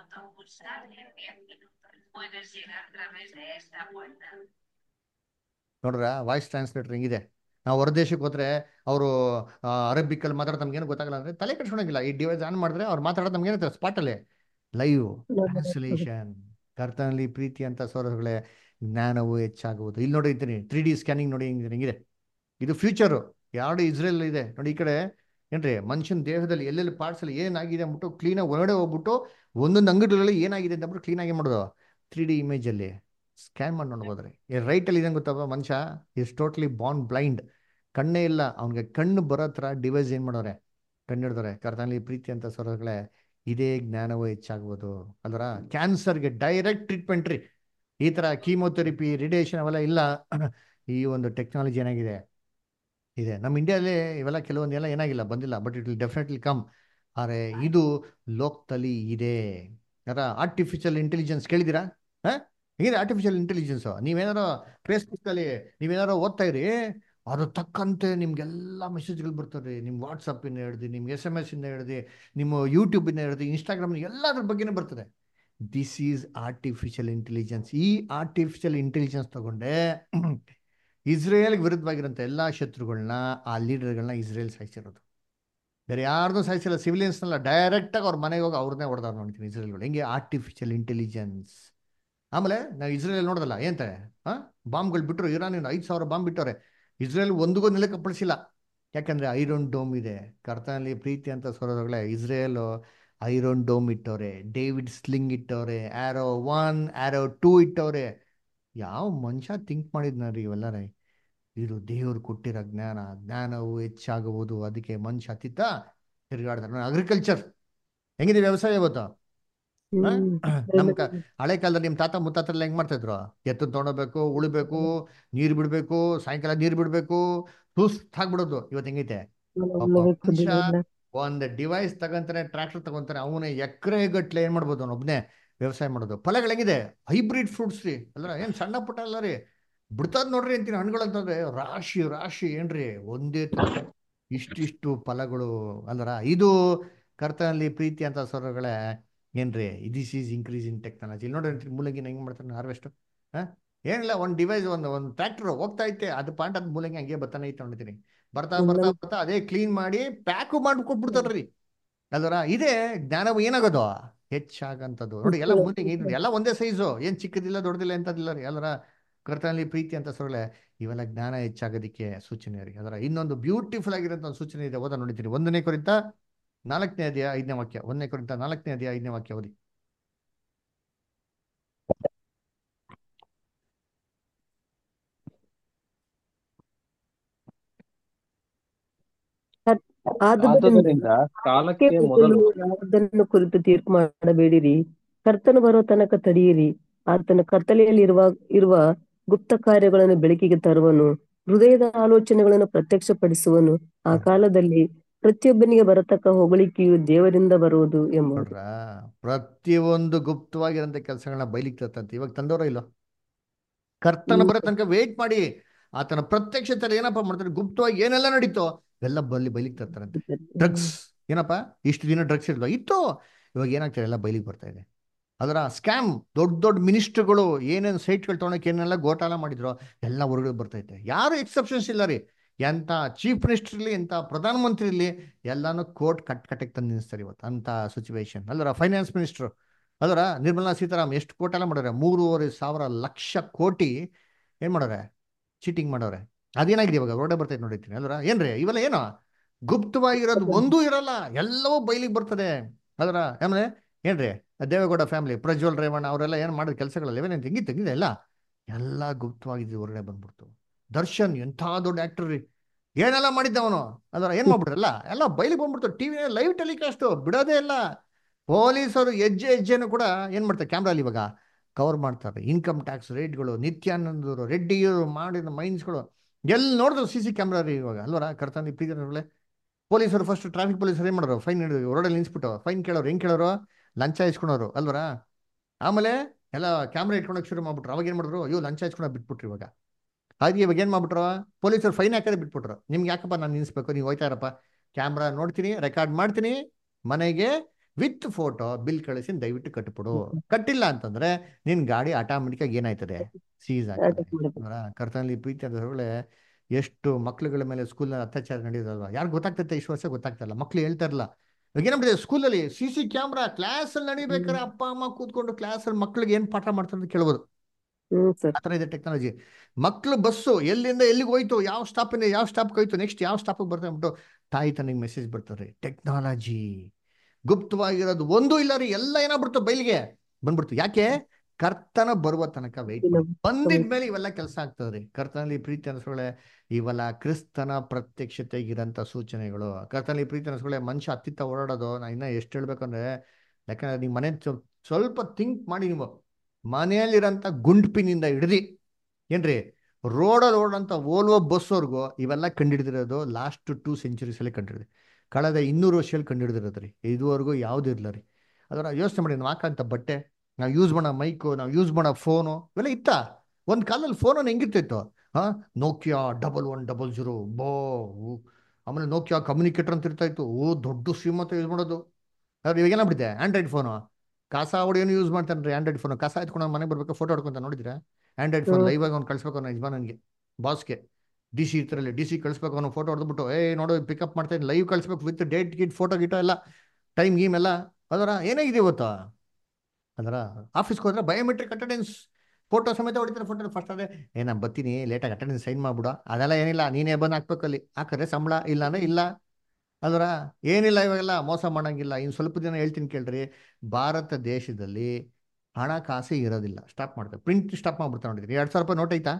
ನೋಡ್ರ ವಾಯ್ಸ್ ಟ್ರಾನ್ಸ್ಲೇಟರ್ ಹೆಂಗಿದೆ ನಾವು ಹೊರದೇಶಕ್ಕೆ ಹೋದ್ರೆ ಅವರು ಅರಬಿಕಲ್ಲಿ ಮಾತಾಡೋದು ನಮ್ಗೇನು ಗೊತ್ತಾಗಲ್ಲ ಅಂದ್ರೆ ತಲೆ ಕೆಡ್ಸ್ಕೊಳಂಗಿಲ್ಲ ಈ ಡಿವೈಸ್ ಆನ್ ಮಾಡಿದ್ರೆ ಅವ್ರು ಮಾತಾಡೋದು ನಮ್ಗೆ ಏನಿದೆ ಸ್ಪಾಟಲ್ಲಿ ಲೈವ್ ಟ್ರಾನ್ಸ್ಲೇಷನ್ ಕರ್ತನಲ್ಲಿ ಪ್ರೀತಿ ಅಂತ ಸೌರಗಳೇ ಜ್ಞಾನವು ಹೆಚ್ಚಾಗುವುದು ಇಲ್ಲಿ ನೋಡಿ ಇದ್ದೀನಿ ತ್ರೀ ಡಿ ಸ್ಕ್ಯಾನಿಂಗ್ ನೋಡಿ ಹೆಂಗಿದೆ ಹೆಂಗಿದೆ ಇದು ಫ್ಯೂಚರು ಯಾವುದು ಇಸ್ರೇಲ್ ಇದೆ ನೋಡಿ ಈ ಕಡೆ ಏನ್ರಿ ಮನುಷ್ಯನ ದೇಹದಲ್ಲಿ ಎಲ್ಲೆಲ್ಲಿ ಪಾರ್ಟ್ಸ್ ಅಲ್ಲಿ ಏನಾಗಿದೆ ಅಂದ್ಬಿಟ್ಟು ಕ್ಲೀನಾಗಿ ಒಳಗಡೆ ಹೋಗ್ಬಿಟ್ಟು ಒಂದೊಂದು ಅಂಗಡಿಗಳಲ್ಲಿ ಏನಾಗಿದೆ ಅಂತ ಅಂದ್ಬಿಟ್ಟು ಕ್ಲೀನಾಗಿ ಮಾಡೋದು ತ್ರೀ ಡಿ ಇಮೇಜಲ್ಲಿ ಸ್ಕ್ಯಾನ್ ಮಾಡಿ ನೋಡ್ಬೋದ್ರಿ ರೈಟ್ ಅಲ್ಲಿ ಇದೆ ಗೊತ್ತಪ್ಪ ಮನುಷ್ಯ ಇಸ್ ಟೋಟ್ಲಿ ಬಾನ್ ಬ್ಲೈಂಡ್ ಕಣ್ಣೇ ಇಲ್ಲ ಅವನಿಗೆ ಕಣ್ಣು ಬರೋ ಥರ ಡಿವೈಸ್ ಏನು ಮಾಡೋರೆ ಕಣ್ಣು ಹಿಡ್ದವ್ರೆ ಕರ್ತನಲ್ಲಿ ಪ್ರೀತಿ ಅಂತ ಸರೋಗಳೇ ಇದೇ ಜ್ಞಾನವೂ ಹೆಚ್ಚಾಗ್ಬೋದು ಅಲ್ವರ ಕ್ಯಾನ್ಸರ್ಗೆ ಡೈರೆಕ್ಟ್ ಟ್ರೀಟ್ಮೆಂಟ್ ರೀ ಈ ಥರ ಕೀಮೋಥೆರಪಿ ರೇಡಿಯೇಷನ್ ಅವೆಲ್ಲ ಇಲ್ಲ ಈ ಒಂದು ಟೆಕ್ನಾಲಜಿ ಏನಾಗಿದೆ ಇದೆ ನಮ್ಮ ಇಂಡಿಯಾದಲ್ಲಿ ಇವೆಲ್ಲ ಕೆಲವೊಂದು ಎಲ್ಲ ಏನಾಗಿಲ್ಲ ಬಂದಿಲ್ಲ but it will definitely come ಆದರೆ ಇದು ಲೋಕದಲ್ಲಿ ಇದೆ ಯಾರ ಆರ್ಟಿಫಿಷಿಯಲ್ ಇಂಟೆಲಿಜೆನ್ಸ್ ಕೇಳಿದ್ದೀರಾ ಹಾ ಹೇಗಿದೆ ಆರ್ಟಿಫಿಷಿಯಲ್ ಇಂಟೆಲಿಜೆನ್ಸು ನೀವೇನಾರೋ ಫೇಸ್ಬುಕ್ಕಲ್ಲಿ ನೀವೇನಾರೋ ಓದ್ತಾ ಇರಿ ಅದು ತಕ್ಕಂತೆ ನಿಮ್ಗೆಲ್ಲ ಮೆಸೇಜ್ಗಳು ಬರ್ತದೆ ನಿಮ್ಮ ವಾಟ್ಸಪ್ಪಿಂದ ಹಿಡ್ದು ನಿಮ್ಗೆ ಎಸ್ ಎಮ್ ಎಸ್ ಇಂದ ಹಿಡ್ದು ನಿಮ್ಮ ಯೂಟ್ಯೂಬಿಂದ ಹಿಡ್ದು ಇನ್ಸ್ಟಾಗ್ರಾಮ್ ಎಲ್ಲದ್ರ ಬಗ್ಗೆನೇ ಬರ್ತದೆ ದಿಸ್ ಈಸ್ ಆರ್ಟಿಫಿಷಿಯಲ್ ಇಂಟೆಲಿಜೆನ್ಸ್ ಈ ಆರ್ಟಿಫಿಷಿಯಲ್ ಇಂಟೆಲಿಜೆನ್ಸ್ ತಗೊಂಡೆ ಇಸ್ರೇಲ್ಗೆ ವಿರುದ್ಧವಾಗಿರೋಂಥ ಎಲ್ಲ ಶತ್ರುಗಳನ್ನ ಆ ಲೀಡರ್ಗಳನ್ನ ಇಸ್ರೇಲ್ ಸಾಯಿಸಿರೋದು ಬೇರೆ ಯಾರ್ದು ಸಾಯಿಸಿಲ್ಲ ಸಿವಿಲಿಯನ್ಸ್ನೆಲ್ಲ ಡೈರೆಕ್ಟಾಗಿ ಅವ್ರ ಮನೆಗೆ ಹೋಗಿ ಅವ್ರನ್ನೇ ಹೊಡೆದಾರ ನೋಡ್ತೀನಿ ಇಸ್ರೇಲ್ಗಳು ಹೆಂಗೆ ಆರ್ಟಿಫಿಷಿಯಲ್ ಇಂಟೆಲಿಜೆನ್ಸ್ ಆಮೇಲೆ ನಾವು ಇಸ್ರೇಲ್ ನೋಡೋದಲ್ಲ ಏನಂತಾರೆ ಹಾಂ ಬಾಂಬ್ಗಳು ಬಿಟ್ಟರು ಇರಾನಿನ ಐದು ಸಾವಿರ ಬಾಂಬ್ ಬಿಟ್ಟವ್ರೆ ಇಸ್ರೇಲ್ ಒಂದಿಗೂ ನೆಲಕ್ಕೆ ಅಪ್ಪಳಿಸಿಲ್ಲ ಯಾಕಂದ್ರೆ ಐರನ್ ಡೋಮ್ ಇದೆ ಕರ್ತನಲ್ಲಿ ಪ್ರೀತಿ ಅಂತ ಸೋರೋದ್ರೊಳಗೆ ಇಸ್ರೇಲು ಐರನ್ ಡೋಮ್ ಇಟ್ಟವ್ರೆ ಡೇವಿಡ್ ಸ್ಲಿಂಗ್ ಇಟ್ಟವ್ರೆ ಆ್ಯರೋ ಒನ್ ಆ್ಯರೋ ಟೂ ಇಟ್ಟವ್ರೆ ಯಾವ ಮನುಷ್ಯ ಥಿಂಕ್ ಮಾಡಿದ್ನಾರಿ ಇವೆಲ್ಲ ರೀ ಇದು ದೇವರು ಕೊಟ್ಟಿರೋ ಜ್ಞಾನ ಜ್ಞಾನವು ಹೆಚ್ಚಾಗುವುದು ಅದಕ್ಕೆ ಮನುಷ್ಯ ಅತಿತ್ತ ತಿರುಗಾಡ್ತಾರೆ ಅಗ್ರಿಕಲ್ಚರ್ ಹೆಂಗಿದೆ ವ್ಯವಸಾಯ ಇವತ್ತು ನಮ್ ಕ ಹಳೆ ಕಾಲದಲ್ಲಿ ನಿಮ್ ತಾತ ಮುತ್ತಾತೆಲ್ಲ ಹೆಂಗ್ ಮಾಡ್ತಾ ಇದ್ರು ಎತ್ತು ತೊಗೊಳ್ಬೇಕು ಉಳ್ಬೇಕು ನೀರ್ ಬಿಡ್ಬೇಕು ಸಾಯಂಕಾಲ ನೀರ್ ಬಿಡ್ಬೇಕು ಸುಸ್ತಾಗ್ಬಿಡೋದು ಇವತ್ತು ಹೆಂಗೈತೆ ಪಾಪ ಮನುಷ್ಯ ಒಂದ್ ಡಿವೈಸ್ ತಗೊಂತಾನೆ ಟ್ರಾಕ್ಟರ್ ತಗೊಂತಾನೆ ಅವನೇ ಎಕರೆ ಗಟ್ಲೆ ಏನ್ ಮಾಡ್ಬೋದು ಅವ್ನು ಒಬ್ನೇ ವ್ಯವಸಾಯ ಮಾಡೋದು ಫಲಗಳು ಹೆಂಗಿದೆ ಹೈಬ್ರಿಡ್ ಫ್ರೂಟ್ಸ್ ರೀ ಅಲ್ಲ ಏನ್ ಸಣ್ಣ ಪುಟ್ಟ ಅಲ್ಲ ರೀ ಬಿಡ್ತದ್ ನೋಡ್ರಿ ಅಂತೀನಿ ಹಣ್ಣುಗಳು ಅಂತಂದ್ರೆ ರಾಶಿ ರಾಶಿ ಏನ್ರಿ ಒಂದೇ ತರ ಇಷ್ಟಿಷ್ಟು ಫಲಗಳು ಅಲ್ಲರ ಇದು ಕರ್ತನಲ್ಲಿ ಪ್ರೀತಿ ಅಂತ ಸ್ವರಗಳೇ ಏನ್ರಿ this is increase in technology ಇಲ್ಲಿ ನೋಡ್ರಿ ಮೂಲಂಗಿನ ಹೆಂಗ್ ಮಾಡ್ತಾರೆ ಹಾರ್ವೆಸ್ಟ್ ಹಾ ಏನಿಲ್ಲ ಒಂದು ಡಿವೈಸ್ ಒಂದು ಒಂದು ಟ್ರ್ಯಾಕ್ಟರ್ ಹೋಗ್ತಾ ಐತೆ ಅದು ಪಾಯಿಂಟ್ ಅದು ಮೂಲಂಗಿ ಹಂಗೆ ಬರ್ತಾನೆ ಐತೆ ನೋಡಿದ್ದೀನಿ ಬರ್ತಾ ಬರ್ತಾ ಬರ್ತಾ ಅದೇ ಕ್ಲೀನ್ ಮಾಡಿ ಪ್ಯಾಕು ಮಾಡಿ ಕೊಟ್ಬಿಡ್ತಾರ್ರಿ ಅಲ್ವರ ಇದೇ ಜ್ಞಾನವು ಏನಾಗೋದು ಹೆಚ್ಚಾಗಂತದ್ದು ನೋಡಿ ಎಲ್ಲ ಮುಂದೆ ಎಲ್ಲ ಒಂದೇ ಸೈಜು ಏನ್ ಚಿಕ್ಕದಿಲ್ಲ ದೊಡ್ಡದಿಲ್ಲ ಎಂತದಿಲ್ಲ ರೀ ಅಲ್ವರ ಕರ್ತನಲ್ಲಿ ಪ್ರೀತಿ ಅಂತ ಸೊರಳೆ ಇವೆಲ್ಲ ಜ್ಞಾನ ಹೆಚ್ಚಾಗೋದಿಕ್ಕೆ ಸೂಚನೆ ರೀ ಅದರ ಇನ್ನೊಂದು ಬ್ಯೂಟಿಫುಲ್ ಆಗಿರೋಂಥ ಒಂದು ಸೂಚನೆ ಇದೆ ಓದ ನೋಡಿದ್ದೀನಿ ಒಂದನೇ ಕುರಿತ ನಾಲ್ಕನೇ ಅಧ್ಯಾಯ ಐದನೇ ವಾಕ್ಯ ಒಂದನೇ ಕುರಿತ ನಾಲ್ಕನೇ ಅಧ್ಯಾಯ ಐದನೇ ವಾಕ್ಯ ಓದಿ ಆದುದರಿಂದ ಕಾಲಕ್ಕೆ ಮೊದಲು ಯಾವುದನ್ನು ಕುರಿತು ತೀರ್ಪು ಮಾಡಬೇಡಿರಿ ಕರ್ತನು ಬರೋ ತನಕ ತಡೆಯಿರಿ ಆತನ ಕತ್ತಲೆಯಲ್ಲಿ ಇರುವ ಇರುವ ಗುಪ್ತ ಕಾರ್ಯಗಳನ್ನು ಬೆಳಕಿಗೆ ತರುವನು ಹೃದಯದ ಆಲೋಚನೆಗಳನ್ನು ಪ್ರತ್ಯಕ್ಷಪಡಿಸುವನು ಆ ಕಾಲದಲ್ಲಿ ಪ್ರತಿಯೊಬ್ಬನಿಗೆ ಬರತಕ್ಕ ಹೊಗಳಿಕೆಯು ದೇವರಿಂದ ಬರುವುದು ಎಂಬುದು ನೋಡ್ರ ಪ್ರತಿಯೊಂದು ಗುಪ್ತವಾಗಿರೋಂಥ ಕೆಲಸಗಳನ್ನ ಬಯಲಿಗೆ ತರ್ತಂತೆ ಇವಾಗ ತಂದವರ ಇಲ್ಲ ಕರ್ತನ ಬರೋ ತನಕ ವೇಟ್ ಮಾಡಿ ಆತನ ಪ್ರತ್ಯಕ್ಷತೆ ಏನಪ್ಪ ಮಾಡ್ತಾರೆ ಗುಪ್ತವಾಗಿ ಏನೆಲ್ಲ ನಡೀತೋ ಎಲ್ಲ ಬಲ್ಲಿ ಬೈಲಿಗೆ ತರ್ತಾರಂತೆ ಡ್ರಗ್ಸ್ ಏನಪ್ಪ ಇಷ್ಟು ದಿನ ಡ್ರಗ್ಸ್ ಇರಲ್ಲ ಇತ್ತು ಇವಾಗ ಏನಾಗ್ತದೆ ಎಲ್ಲ ಬೈಲಿಗೆ ಬರ್ತಾ ಇದೆ ಅದರ ಸ್ಕ್ಯಾಮ್ ದೊಡ್ಡ ದೊಡ್ಡ ಮಿನಿಸ್ಟ್ರುಗಳು ಏನೇನು ಸೈಟ್ಗಳು ತೊಗೊಳಕ್ಕೆ ಏನೆಲ್ಲ ಗೋಟಾಲ ಮಾಡಿದ್ರು ಎಲ್ಲ ಹೊರಗಡೆ ಬರ್ತೈತೆ ಯಾರು ಎಕ್ಸೆಪ್ಷನ್ಸ್ ಇಲ್ಲ ರೀ ಎಂಥ ಚೀಫ್ ಮಿನಿಸ್ಟರ್ ಇರಲಿ ಎಂಥ ಪ್ರಧಾನಮಂತ್ರಿ ಇರಲಿ ಎಲ್ಲಾನು ಕೋರ್ಟ್ ಕಟ್ ಕಟ್ಟಕ್ಕೆ ತಂದು ನಿಲ್ಲಿಸ್ತಾರೆ ಇವತ್ತು ಅಂಥ ಸಿಚುವೇಶನ್ ಅಲ್ವರ ಫೈನಾನ್ಸ್ ಮಿನಿಸ್ಟ್ರು ಅದರ ನಿರ್ಮಲಾ ಸೀತಾರಾಮ್ ಎಷ್ಟು ಕೋಟೆಲ್ಲ ಮಾಡೋರೆ ಮೂರುವರೆ ಸಾವಿರ ಲಕ್ಷ ಕೋಟಿ ಏನು ಮಾಡೋರೆ ಚೀಟಿಂಗ್ ಮಾಡೋರೆ ಅದೇನಾಗಿದೆ ಇವಾಗ ಹೊರಡೆ ಬರ್ತೈತೆ ನೋಡಿರ್ತೀನಿ ಅಲ್ವರ ಏನ್ರಿ ಇವೆಲ್ಲ ಏನು ಗುಪ್ತವಾಗಿರೋದು ಒಂದೂ ಇರಲ್ಲ ಎಲ್ಲವೂ ಬಯಲಿಗೆ ಬರ್ತದೆ ಅದರ ಆಮೇಲೆ ಏನ್ರಿ ದೇವೇಗೌಡ ಫ್ಯಾಮಿಲಿ ಪ್ರಜ್ವಲ್ ರೇವಣ್ಣ ಅವರೆಲ್ಲ ಏನು ಮಾಡಿದ ಕೆಲಸಗಳಲ್ಲಿ ಏನೇನು ತೆಗಿ ತೆಗಿದೆ ಎಲ್ಲ ಎಲ್ಲ ಗುಪ್ತವಾಗಿದ್ದು ಹೊರಗಡೆ ಬಂದ್ಬಿಡ್ತು ದರ್ಶನ್ ಎಂಥ ದೊಡ್ಡ ಆಕ್ಟರ್ ರೀ ಏನೆಲ್ಲ ಮಾಡಿದ್ದವನು ಅದರ ಏನ್ ಮಾಡ್ಬಿಟ್ರಲ್ಲ ಎಲ್ಲ ಬಯಲಿಗೆ ಬಂದ್ಬಿಡ್ತು ಟಿವಿ ಲೈವ್ ಟೆಲಿಕಾಸ್ಟ್ ಬಿಡೋದೇ ಇಲ್ಲ ಪೊಲೀಸರು ಹೆಜ್ಜೆ ಹೆಜ್ಜೆನು ಕೂಡ ಏನ್ ಮಾಡ್ತಾರೆ ಕ್ಯಾಮ್ರಲ್ಲಿ ಇವಾಗ ಕವರ್ ಮಾಡ್ತಾರೆ ಇನ್ಕಮ್ ಟ್ಯಾಕ್ಸ್ ರೇಟ್ಗಳು ನಿತ್ಯಾನಂದರು ರೆಡ್ಡಿಯವರು ಮಾಡಿದ ಮೈನ್ಸ್ಗಳು ಎಲ್ಲಿ ನೋಡಿದ್ರು ಸಿ ಸಿ ಕ್ಯಾಮ್ರಾ ರೀ ಇವಾಗ ಅಲ್ವರ ಕರ್ತಂದಿ ಪ್ರೀತಿಗಳೇ ಪೊಲೀಸರು ಫಸ್ಟ್ ಟ್ರಾಫಿಕ್ ಪೊಲೀಸರು ಏನು ಮಾಡೋರು ಫೈನ್ ಹಿಡಿದು ರೋಡಲ್ಲಿ ನಿಲ್ಸ್ಬಿಟ್ಟು ಫೈನ್ ಕೇಳೋರು ಹೆಂಗ್ ಕೇಳೋರು ಲಂಚ ಇಸ್ಕೊಳೋರು ಅಲ್ವರ ಆಮೇಲೆ ಎಲ್ಲ ಕ್ಯಾಮ್ರಾ ಇಟ್ಕೊಳಕ್ ಶುರು ಮಾಡ್ಬಿಟ್ರು ಅವಾಗ ಏನು ಮಾಡಿದ್ರು ಅಯ್ಯೋ ಲಂಚ ಇಸ್ಕೊಳಕ್ ಬಿಟ್ಬಿಟ್ರು ಇವಾಗ ಹಾಗೆ ಇವಾಗ ಏನು ಮಾಡ್ಬಿಟ್ರು ಪೊಲೀಸರು ಫೈನ್ ಹಾಕೋದೇ ಬಿಟ್ಬಿಟ್ರು ನಿಮ್ಗೆ ಯಾಕಪ್ಪ ನಾನು ನಿಲ್ಲಿಸ್ಬೇಕು ನೀವು ಹೋಯ್ತಾ ಇರಪ್ಪ ಕ್ಯಾಮ್ರಾ ನೋಡ್ತೀನಿ ರೆಕಾರ್ಡ್ ಮಾಡ್ತೀನಿ ಮನೆಗೆ ವಿತ್ ಫೋಟೋ ಬಿಲ್ ಕಳಿಸಿ ದಯವಿಟ್ಟು ಕಟ್ಬಿಡು ಕಟ್ಟಿಲ್ಲ ಅಂತಂದ್ರೆ ನಿನ್ ಗಾಡಿ ಆಟೋಮೆಟಿಕ್ ಆಗಿ ಏನಾಯ್ತದೆ ಸೀಸ್ ಆಗ್ತದೆ ಕರ್ತನಲ್ಲಿ ಪ್ರೀತಿ ಅಂದ್ರೆ ಎಷ್ಟು ಮಕ್ಳುಗಳ ಮೇಲೆ ಸ್ಕೂಲ್ನಲ್ಲಿ ಅತ್ಯಾಚಾರ ನಡೆಯೋದಲ್ವಾ ಯಾರು ಗೊತ್ತಾಗ್ತೈತೆ ಇಷ್ಟು ವರ್ಷ ಗೊತ್ತಾಗ್ತಲ್ಲ ಮಕ್ಳು ಹೇಳ್ತಾ ಇರಲ್ಲ ಇವಾಗ ಏನಾಗ್ಬಿಟ್ಟಿದೆ ಸ್ಕೂಲಲ್ಲಿ ಸಿ ಸಿ ಕ್ಯಾಮ್ರಾ ಕ್ಲಾಸಲ್ಲಿ ನಡಿಬೇಕಾದ್ರೆ ಅಪ್ಪ ಅಮ್ಮ ಕೂತ್ಕೊಂಡು ಕ್ಲಾಸಲ್ಲಿ ಮಕ್ಳಿಗೆ ಏನು ಪಾಠ ಮಾಡ್ತಾರೆ ಅಂತ ಕೇಳ್ಬೋದು ಹ್ಮ್ ಸರ್ ಆ ಥರ ಇದೆ ಟೆಕ್ನಾಲಜಿ ಮಕ್ಳು ಬಸ್ಸು ಎಲ್ಲಿಂದ ಎಲ್ಲಿಗೆ ಹೋಯ್ತು ಯಾವ ಸ್ಟಾಪಿಂದ ಯಾವ ಸ್ಟಾಪ್ಗೆ ಹೋಯ್ತು ನೆಕ್ಸ್ಟ್ ಯಾವ ಸ್ಟಾಪಿಗೆ ಬರ್ತಾ ಅಂದ್ಬಿಟ್ಟು ತಾಯಿ ತನಗೆ ಮೆಸೇಜ್ ಬರ್ತಾರೆ ಟೆಕ್ನಾಲಜಿ ಗುಪ್ತವಾಗಿರೋದು ಒಂದು ಇಲ್ಲ ರೀ ಎಲ್ಲ ಏನಾಗ್ಬಿಡ್ತು ಬಯಲಿಗೆ ಬಂದ್ಬಿಡ್ತು ಯಾಕೆ ಕರ್ತನ ಬರುವ ತನಕ ವೆಯ್ಟ್ ಬಂದಿದ್ಮೇಲೆ ಇವೆಲ್ಲ ಕೆಲಸ ಆಗ್ತದ್ರಿ ಕರ್ತನಲ್ಲಿ ಪ್ರೀತಿ ಅನ್ಸ್ಕೊಳ್ಳೆ ಇವೆಲ್ಲ ಕ್ರಿಸ್ತನ ಪ್ರತ್ಯಕ್ಷತೆಗಿರಂತ ಸೂಚನೆಗಳು ಕರ್ತನಲ್ಲಿ ಪ್ರೀತಿ ಅನ್ಸ್ಕೊಳ್ಳೆ ಮನುಷ್ಯ ಅತ್ತಿತ್ತ ಓಡಾಡೋದು ನಾ ಇನ್ನ ಎಷ್ಟು ಹೇಳ್ಬೇಕಂದ್ರೆ ಯಾಕಂದ್ರೆ ನೀವು ಮನೆ ಸ್ವ- ಸ್ವಲ್ಪ ಥಿಂಕ್ ಮಾಡಿ ನೀವು ಮನೆಯಲ್ಲಿರೋಂಥ ಗುಂಡ್ಪಿನಿಂದ ಹಿಡ್ದು ಏನ್ರಿ ರೋಡಲ್ಲಿ ಓಡೋಂಥ ಓಲ್ವೋ ಬಸ್ವರೆಗೂ ಇವೆಲ್ಲ ಕಂಡಿಡಿದಿರೋದು ಲಾಸ್ಟ್ ಟೂ ಸೆಂಚುರೀಸಲ್ಲಿ ಕಂಡಿಡಿದೆ ಕಳೆದ ಇನ್ನೂರು ವರ್ಷದಲ್ಲಿ ಕಂಡುಹಿಡಿದಿರೋದು ರೀ ಇದುವರೆಗೂ ಯಾವ್ದು ಇರಲ್ಲ ರೀ ಅದರ ಯೋಚನೆ ಮಾಡಿ ನಾವು ಹಾಕಂತ ಬಟ್ಟೆ ನಾವು ಯೂಸ್ ಮಾಡೋ ಮೈಕು ನಾವು ಯೂಸ್ ಮಾಡೋ ಫೋನು ಇವೆಲ್ಲ ಇತ್ತ ಒಂದು ಕಾಲದಲ್ಲಿ ಫೋನನ್ನು ಹೆಂಗಿರ್ತಿತ್ತು ಹಾ Nokia double one double zero ಬೋ ಊ. ಆಮೇಲೆ ನೋಕಿಯಾ ಕಮ್ಯುನಿಕೇಟರ್ ಅಂತ ಇರ್ತಾ ಇತ್ತು ಓ ದೊಡ್ಡ ಶ್ರೀಮಂತ ಯೂಸ್ ಮಾಡೋದು ಆದ್ರೆ ಇವಾಗ ಏನಾಗ್ಬಿಟ್ಟಿದೆ ಆಂಡ್ರಾಯ್ಡ್ ಫೋನು ಕಾಸ ಏನು ಯೂಸ್ ಮಾಡ್ತಾನೆ ರೀ ಆಂಡ್ರಾಯ್ಡ್ ಫೋನು ಕಸ ಎತ್ಕೊಂಡು ಮನೆಗೆ ಬರ್ಬೇಕು ಫೋಟೋ ಹೊಡ್ಕೊಂತ ನೋಡಿದ್ರೆ ಆಂಡ್ರಾಯ್ಡ್ ಫೋನ್ ಹ್ಮ್. ಲೈವ್ ಆಗಿ ಅವ್ನು ಕಳಿಸ್ಬೇಕು ಅವ್ನ ಯಜಮಾನನಿಗೆ ಬಾಸ್ಗೆ ಡಿ ಸಿ ಇರ್ತಾರಲ್ಲಿ ಡಿ ಸಿ ಕಳಿಸ್ಬೇಕು ಅವನು ಫೋಟೋ ಹೊಡೆದ್ಬಿಟ್ಟು ಏ ನೋಡು ಪಿಕಪ್ ಮಾಡ್ತಾ ಲೈವ್ ಕಳಿಸ್ಬೇಕು ವಿತ್ ಡೇಟ್ ಗಿಟ್ ಫೋಟೋ ಗಿಟೋ ಎಲ್ಲ ಟೈಮ್ ಗೀಮ್ ಎಲ್ಲ ಅದರ ಏನಾಗಿದೆ ಇವತ್ತು ಅದರ ಆಫೀಸ್ಗೆ ಹೋದ್ರೆ ಬಯೋಮೆಟ್ರಿಕ್ ಅಟೆಂಡೆನ್ಸ್ ಫೋಟೋ ಸಮೇತ ಹೊಡಿತಾರೆ ಫೋಟೋ ಫಸ್ಟ್ ಅದೇ ಏ ನಾನು ಬರ್ತೀನಿ ಲೇಟಾಗಿ ಅಟೆಂಡೆನ್ಸ್ ಸೈನ್ ಮಾಡ್ಬಿಡು ಅದೆಲ್ಲ ಏನಿಲ್ಲ ನೀನೇ ಬಂದು ಹಾಕ್ಬೇಕು ಅಲ್ಲಿ ಹಾಕಿದ್ರೆ ಸಂಬಳ ಇಲ್ಲ ಅಂದ್ರೆ ಇಲ್ಲ ಅದರ ಏನಿಲ್ಲ ಇವಾಗೆಲ್ಲ ಮೋಸ ಮಾಡಂಗಿಲ್ಲ ಇನ್ನು ಸ್ವಲ್ಪ ದಿನ ಹೇಳ್ತೀನಿ ಕೇಳ್ರಿ ಭಾರತ ದೇಶದಲ್ಲಿ ಹಣಕಾಸು ಇರೋದಿಲ್ಲ ಸ್ಟಾಪ್ ಮಾಡ್ತಾರೆ ಪ್ರಿಂಟ್ ಸ್ಟಾಪ್ ಮಾಡ್ಬಿಡ್ತಾರೆ ನೋಡಿದ್ರಿ ಎರಡು ಸಾವಿರ ರೂಪಾಯಿ ನೋಟ್ ಐತಾ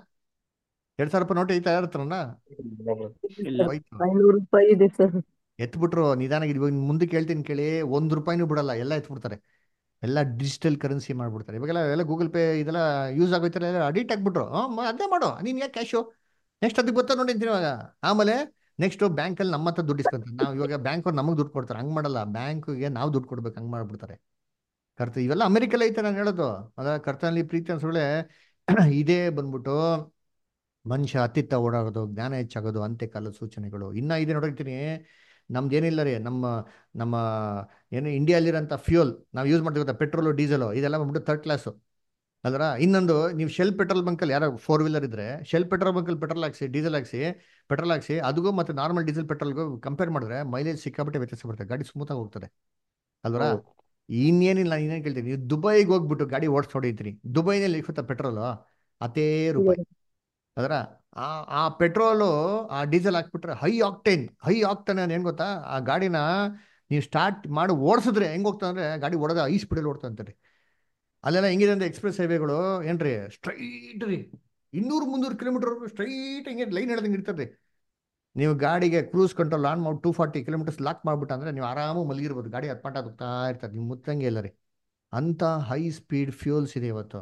ಎರಡು ಸಾವಿರ ರೂಪಾಯಿ ನೋಟ್ ಐತಾ ಯಾರ ಹತ್ರನ ಇಲ್ಲ ಹೋಯ್ತು ಐನೂರು ರೂಪಾಯಿ ಇದೆ ಸರ್ ಎತ್ಬಿಟ್ರು ನಿಧಾನಾಗಿ ಇವಾಗ ಮುಂದಕ್ಕೆ ಹೇಳ್ತೀನಿ ಕೇಳಿ ಒಂದು ರೂಪಾಯಿನೂ ಬಿಡಲ್ಲ ಎಲ್ಲ ಎತ್ಬಿಡ್ತಾರೆ ಎಲ್ಲ ಡಿಜಿಟಲ್ ಕರೆನ್ಸಿ ಮಾಡ್ಬಿಡ್ತಾರೆ ಇವಾಗೆಲ್ಲ ಎಲ್ಲ ಗೂಗಲ್ ಪೇ ಇದೆಲ್ಲ ಯೂಸ್ ಆಗೋಯ್ತಾರೆ ಎಲ್ಲ ಅಡಿಟ್ ಆಗ್ಬಿಟ್ರು ಹ್ಮ್, ಮ- ಅದೇ ಮಾಡು ನೀನು ಯಾಕೆ ಕ್ಯಾಶು ನೆಕ್ಸ್ಟ್ ಅದಕ್ಕೆ ಗೊತ್ತಾ ನೋಡಿ ಅಂತೀನಿ ಇವಾಗ ಆಮೇಲೆ ನೆಕ್ಸ್ಟ್ ಬ್ಯಾಂಕಲ್ಲಿ ನಮ್ಮ ಹತ್ರ ದುಡ್ಡು ಇಸ್ಕೊಂತಾರೆ ನಾವು ಇವಾಗ ಬ್ಯಾಂಕ್ ಅವ್ರು ನಮಗೆ ದುಡ್ಡು ಕೊಡ್ತಾರೆ ಹಂಗೆ ಮಾಡಲ್ಲ ಬ್ಯಾಂಕ್ಗೆ ನಾವು ದುಡ್ಡು ಕೊಡ್ಬೇಕು ಹಂಗೆ ಮಾಡ್ಬಿಡ್ತಾರೆ ಕರ್ತ ಇವೆಲ್ಲ ಅಮೆರಿಕಲ್ಲಿ ಐತೆ ನಾನು ಹೇಳೋದು ಅದ ಕರ್ತನಲ್ಲಿ ಪ್ರೀತಿ ಅನ್ಸೊಳ್ಳೆ ಇದೇ ಬಂದ್ಬಿಟ್ಟು ಮನುಷ್ಯ ಅತ್ತಿತ್ತ ಓಡಾಡೋದು ಜ್ಞಾನ ಹೆಚ್ಚಾಗೋದು ಅಂತ್ಯಕಾಲದ ಸೂಚನೆಗಳು ಇನ್ನ ಇದೆ ನೋಡಿರ್ತೀನಿ ನಮ್ದು ಏನಿಲ್ಲ ರೀ ನಮ್ಮ ನಮ್ಮ ಏನು ಇಂಡಿಯಾಲಿರೋಂಥ ಫ್ಯೂಯಲ್ ನಾವು ಯೂಸ್ ಮಾಡ್ತೀವಿ ಗೊತ್ತಾ ಪೆಟ್ರೋಲು ಡೀಸೆಲು ಇದೆಲ್ಲ ಬಂದ್ಬಿಟ್ಟು ಥರ್ಡ್ ಕ್ಲಾಸು ಅದರ ಇನ್ನೊಂದು ನೀವು ಶೆಲ್ ಪೆಟ್ರೋಲ್ ಬಂಕಲ್ಲಿ ಯಾರೋ ಫೋರ್ ವೀಲರ್ ಇದ್ರೆ ಶೆಲ್ ಪೆಟ್ರೋಲ್ ಬಂಕಲ್ಲಿ ಪೆಟ್ರೋಲ್ ಹಾಕ್ಸಿ ಡೀಸೆಲ್ ಹಾಕ್ಸಿ ಪೆಟ್ರೋಲ್ ಹಾಕ್ಸಿ ಅದಕ್ಕೂ ಮತ್ತು ನಾರ್ಮಲ್ ಡೀಸೆಲ್ ಪೆಟ್ರೋಲ್ಗೂ ಕಂಪೇರ್ ಮಾಡಿದ್ರೆ ಮೈಲೇಜ್ ಸಿಕ್ಕಾಪಟ್ಟೆ ವ್ಯತ್ಯಾಸ ಬರುತ್ತೆ ಗಾಡಿ ಸ್ಮೂತಾಗಿ ಹೋಗ್ತದೆ ಅಲ್ವರ ಹೌದು. ಇನ್ನೇನಿಲ್ಲ ಇನ್ನೇನು ಕೇಳ್ತೀನಿ ನೀವು ದುಬೈಗೆ ಹೋಗ್ಬಿಟ್ಟು ಗಾಡಿ ಓಡಿಸ್ ಹೊಡಿತೀರಿ ದುಬೈನಲ್ಲಿ ಇಪ್ಪತ್ತ ಪೆಟ್ರೋಲು ಅದೇ ರೂಪಾಯಿ ಅದರ ಆ ಆ ಪೆಟ್ರೋಲು ಆ ಡೀಸೆಲ್ ಹಾಕ್ಬಿಟ್ರೆ ಹೈ ಆಕ್ಟೇನ್ ಹೈ ಆಕ್ಟೇನ್ ಏನು ಗೊತ್ತಾ ಆ ಗಾಡಿನ ನೀವು ಸ್ಟಾರ್ಟ್ ಮಾಡಿ ಓಡಿಸಿದ್ರೆ ಹೆಂಗ್ ಹೋಗ್ತಾ ಅಂದ್ರೆ ಗಾಡಿ ಓಡೋದ ಐ ಸ್ಪೀಡಲ್ಲಿ ಓಡ್ತಾ ಅಂತಾರೆ ಅಲ್ಲೆಲ್ಲ ಹೆಂಗಿದೆ ಅಂದ್ರೆ ಎಕ್ಸ್ಪ್ರೆಸ್ ಹೈವೇಗಳು ಏನ್ರಿ ಸ್ಟ್ರೈಟ್ ರೀ ಇನ್ನೂರು ಮುನ್ನೂರು ಕಿಲೋಮೀಟರ್ ಸ್ಟ್ರೈಟ್ ಹಿಂಗೆ ಲೈನ್ ಹೇಳ್ದಂಗೆ ಇರ್ತದೆ ನೀವು ಗಾಡಿಗೆ ಕ್ರೂಸ್ ಕಂಟ್ರೋಲ್ ಆನ್ ಮಾಡಿ ಟೂ ಫಾರ್ಟಿ ಕಿಲೋಮೀಟರ್ಸ್ ಲಾಕ್ ಮಾಡ್ಬಿಟ್ಟು ಅಂದ್ರೆ ನೀವು ಆರಾಮಾಗಿ ಮಲಗಿರ್ಬೋದು ಗಾಡಿ ಹತ್ಪಾಟ ಹೋಗ್ತಾ ಇರ್ತಾರೆ ನೀವು ಮುತ್ತಂಗೆ ಇಲ್ಲ ರೀ ಅಂತ ಹೈ ಸ್ಪೀಡ್ ಫ್ಯೂಲ್ಸ್ ಇದೆ ಇವತ್ತು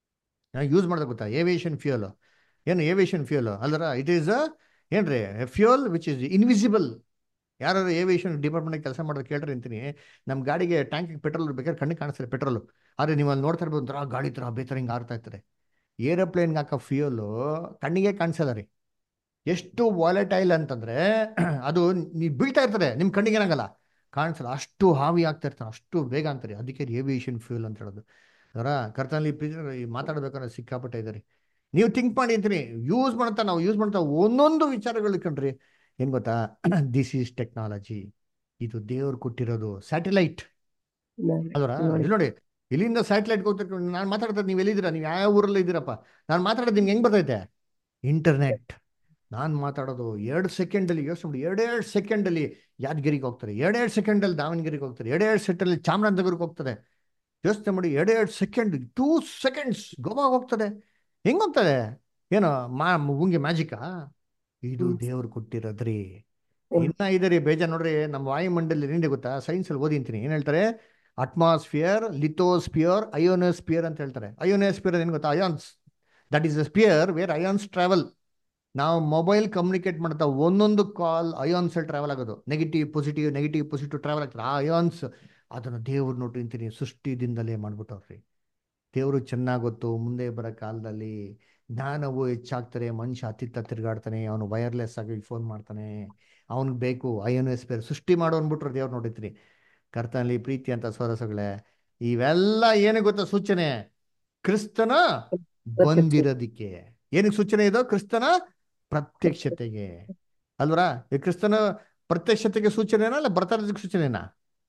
ಯೂಸ್ ಮಾಡೋದು ಗೊತ್ತಾ ಏವಿಯೇಷನ್ ಫ್ಯೂಯಲ್ ಏನು ಏವಿಯೇಷನ್ ಫ್ಯೂಯಲ್ ಅಲ್ಲರ ಇಟ್ ಈಸ್ ಏನ್ರಿ ಫ್ಯೂಯಲ್ ವಿಚ್ ಇಸ್ ಇನ್ವಿಸಿಬಲ್ ಯಾರು ಏವಿಯೇಷನ್ ಡಿಪಾರ್ಟ್ಮೆಂಟ್ ಕೆಲಸ ಮಾಡೋದು ಕೇಳ್ರಿ ಅಂತೀನಿ ನಮ್ಮ ಗಾಡಿಗೆ ಟ್ಯಾಂಕಿಗೆ ಪೆಟ್ರೋಲ್ ಬೇಕಾದ್ರೆ ಕಣ್ಣಿಗೆ ಕಾಣಿಸ್ತಾರೆ ಪೆಟ್ರೋಲ್ ಆದರೆ ನೀವು ಅಲ್ಲಿ ನೋಡ್ತಾ ಇರ್ಬೋದು ಒಂಥರ ಗಾಡಿ ಥರ ಬೇತರ ಹಿಂಗೆ ಆರ್ತಾ ಇರ್ತಾರೆ ಏರೋಪ್ಲೇನ್ಗೆ ಹಾಕೋ ಫ್ಯೂಯಲು ಕಣ್ಣಿಗೆ ಕಾಣಿಸಲ್ಲ ರೀ ಎಷ್ಟು ವಾಲೆಟೈಲ್ ಅಂತಂದ್ರೆ ಅದು ನೀವು ಬೀಳ್ತಾ ಇರ್ತಾರೆ ನಿಮ್ಮ ಕಣ್ಣಿಗೆ ಏನಾಗಲ್ಲ ಕಾಣಿಸಲ್ಲ ಅಷ್ಟು ಹಾವಿ ಆಗ್ತಾ ಇರ್ತಾರೆ ಅಷ್ಟು ಬೇಗ ಅಂತಾರೆ ಅದಕ್ಕೆ ಏವಿಯೇಷನ್ ಫ್ಯೂಲ್ ಅಂತ ಹೇಳೋದು ಅವರ ಕರ್ತನಲ್ಲಿ ಮಾತಾಡ್ಬೇಕಾದ್ರೆ ಸಿಕ್ಕಾಪಟ್ಟೆ ಇದ್ದಾರೆ ನೀವು ಥಿಂಕ್ ಮಾಡಿ ಅಂತೀನಿ ಯೂಸ್ ಮಾಡ್ತಾ ನಾವು ಯೂಸ್ ಮಾಡ್ತಾ ಒಂದೊಂದು ವಿಚಾರಗಳು ಕಂಡ್ರಿ ಏನ್ ಗೊತ್ತಾ ದಿಸ್ ಈಸ್ ಟೆಕ್ನಾಲಜಿ ಇದು ದೇವ್ರು ಕೊಟ್ಟಿರೋದು ಸ್ಯಾಟಲೈಟ್ ಅಲ್ವರ ನೋಡಿ. ಇಲ್ಲಿ ನೋಡಿ ಇಲ್ಲಿಂದ ಸ್ಯಾಟಲೈಟ್ ಹೋಗ್ತಿರ್ಕೊಂಡು ನಾನು ಮಾತಾಡ್ತಾರೆ ನೀವು ಎಲ್ಲಿದ್ದೀರಾ ನೀವು ಯಾವ ಊರಲ್ಲಿ ಇದ್ದೀರಪ್ಪ ನಾನು ಮಾತಾಡೋದು ನಿಮ್ಗೆ ಹೆಂಗ್ ಬರ್ತೈತೆ ಇಂಟರ್ನೆಟ್ ನಾನು ಮಾತಾಡೋದು ಎರಡು ಸೆಕೆಂಡಲ್ಲಿ ಯೋಚನೆ ಮಾಡಿ ಎರಡೆರಡು ಸೆಕೆಂಡಲ್ಲಿ ಯಾದಗಿರಿಗೆ ಹೋಗ್ತಾರೆ ಎರಡೆರಡು ಸೆಕೆಂಡಲ್ಲಿ ದಾವಣಗೆರೆಗೆ ಹೋಗ್ತಾರೆ ಎರಡೆರಡು ಸೆಕೆಂಡಲ್ಲಿ ಚಾಮರಾಜನಗರಕ್ಕೆ ಹೋಗ್ತದೆ ಯೋಚನೆ ಮಾಡಿ ಎರಡೆರಡು ಸೆಕೆಂಡ್ ಟೂ ಸೆಕೆಂಡ್ಸ್ ಗೋವಾಗ ಹೋಗ್ತದೆ ಹೆಂಗ್ ಹೋಗ್ತದೆ ಏನೋ ಮಾ ಮುಂಗೆ ಮ್ಯಾಜಿಕಾ ಇದು ಹ್ಮ್. ದೇವ್ರು ಕೊಟ್ಟಿರೋದ್ರಿ ಹ್ಮ್. ಇನ್ನ ಇದೆ ರೀ ಬೇಜಾರ್ ನೋಡ್ರಿ ನಮ್ಮ ವಾಯುಮಂಡಲ ಏನಿದೆ ಗೊತ್ತಾ ಸೈನ್ಸ್ ಅಲ್ಲಿ ಓದಿಂತೀನಿ ಏನ್ ಹೇಳ್ತಾರೆ ಅಟ್ಮಾಸ್ಫಿಯರ್ ಲಿಥೋಸ್ಪಿಯರ್ ಅಯೋನೋಸ್ಪಿಯರ್ ಅಂತ ಹೇಳ್ತಾರೆ ಅಯೋನೋಸ್ಪಿಯರ್ ಏನ್ ಗೊತ್ತಾ ions that is a sphere where ions travel ನಾವು ಮೊಬೈಲ್ ಕಮ್ಯುನಿಕೇಟ್ ಮಾಡ್ತಾ ಒಂದೊಂದು ಕಾಲ್ ಅಯಾನ್ಸ್ ಅಲ್ಲಿ ಟ್ರಾವೆಲ್ ಆಗೋದು negative positive negative positive travel ಆಗ್ತದೆ ಆ ಅಯಾನ್ಸ್ ಅದನ್ನು ದೇವ್ರು ನೋಡಿರ್ತೀನಿ ಸೃಷ್ಟಿದಿಂದಲೇ ಮಾಡ್ಬಿಟ್ಟವ್ರಿ ದೇವರು ಚೆನ್ನಾಗಿ ಗೊತ್ತು ಮುಂದೆ ಬರೋ ಕಾಲದಲ್ಲಿ ಜ್ಞಾನವು ಹೆಚ್ಚಾಗ್ತಾರೆ ಮನುಷ್ಯ ಅತ್ತಿತ್ತ ತಿರುಗಾಡ್ತಾನೆ ಅವನು ವೈರ್ಲೆಸ್ ಆಗಿ ಫೋನ್ ಮಾಡ್ತಾನೆ ಅವನಿಗೆ ಬೇಕು ಅಯೋನಸ್ ಬೇರೆ ಸೃಷ್ಟಿ ಮಾಡೋ ಅಂದ್ಬಿಟ್ರು ದೇವ್ರು ನೋಡಿರ್ತೀನಿ ಕರ್ತನಲ್ಲಿ ಪ್ರೀತಿ ಅಂತ ಸ್ವರಸಗಳೇ ಇವೆಲ್ಲ ಏನು ಗೊತ್ತಾ ಸೂಚನೆ ಕ್ರಿಸ್ತನ ಬಂದಿರೋದಿಕ್ಕೆ ಏನಕ್ಕೆ ಸೂಚನೆ ಇದು ಕ್ರಿಸ್ತನ ಪ್ರತ್ಯಕ್ಷತೆಗೆ ಅಲ್ವರಾ ಈ ಕ್ರಿಸ್ತನ ಪ್ರತ್ಯಕ್ಷತೆಗೆ ಸೂಚನೆನಾ ಅಲ್ಲ ಬರ್ತಾ ಇರೋದಕ್ಕೆ ಸೂಚನೆನಾ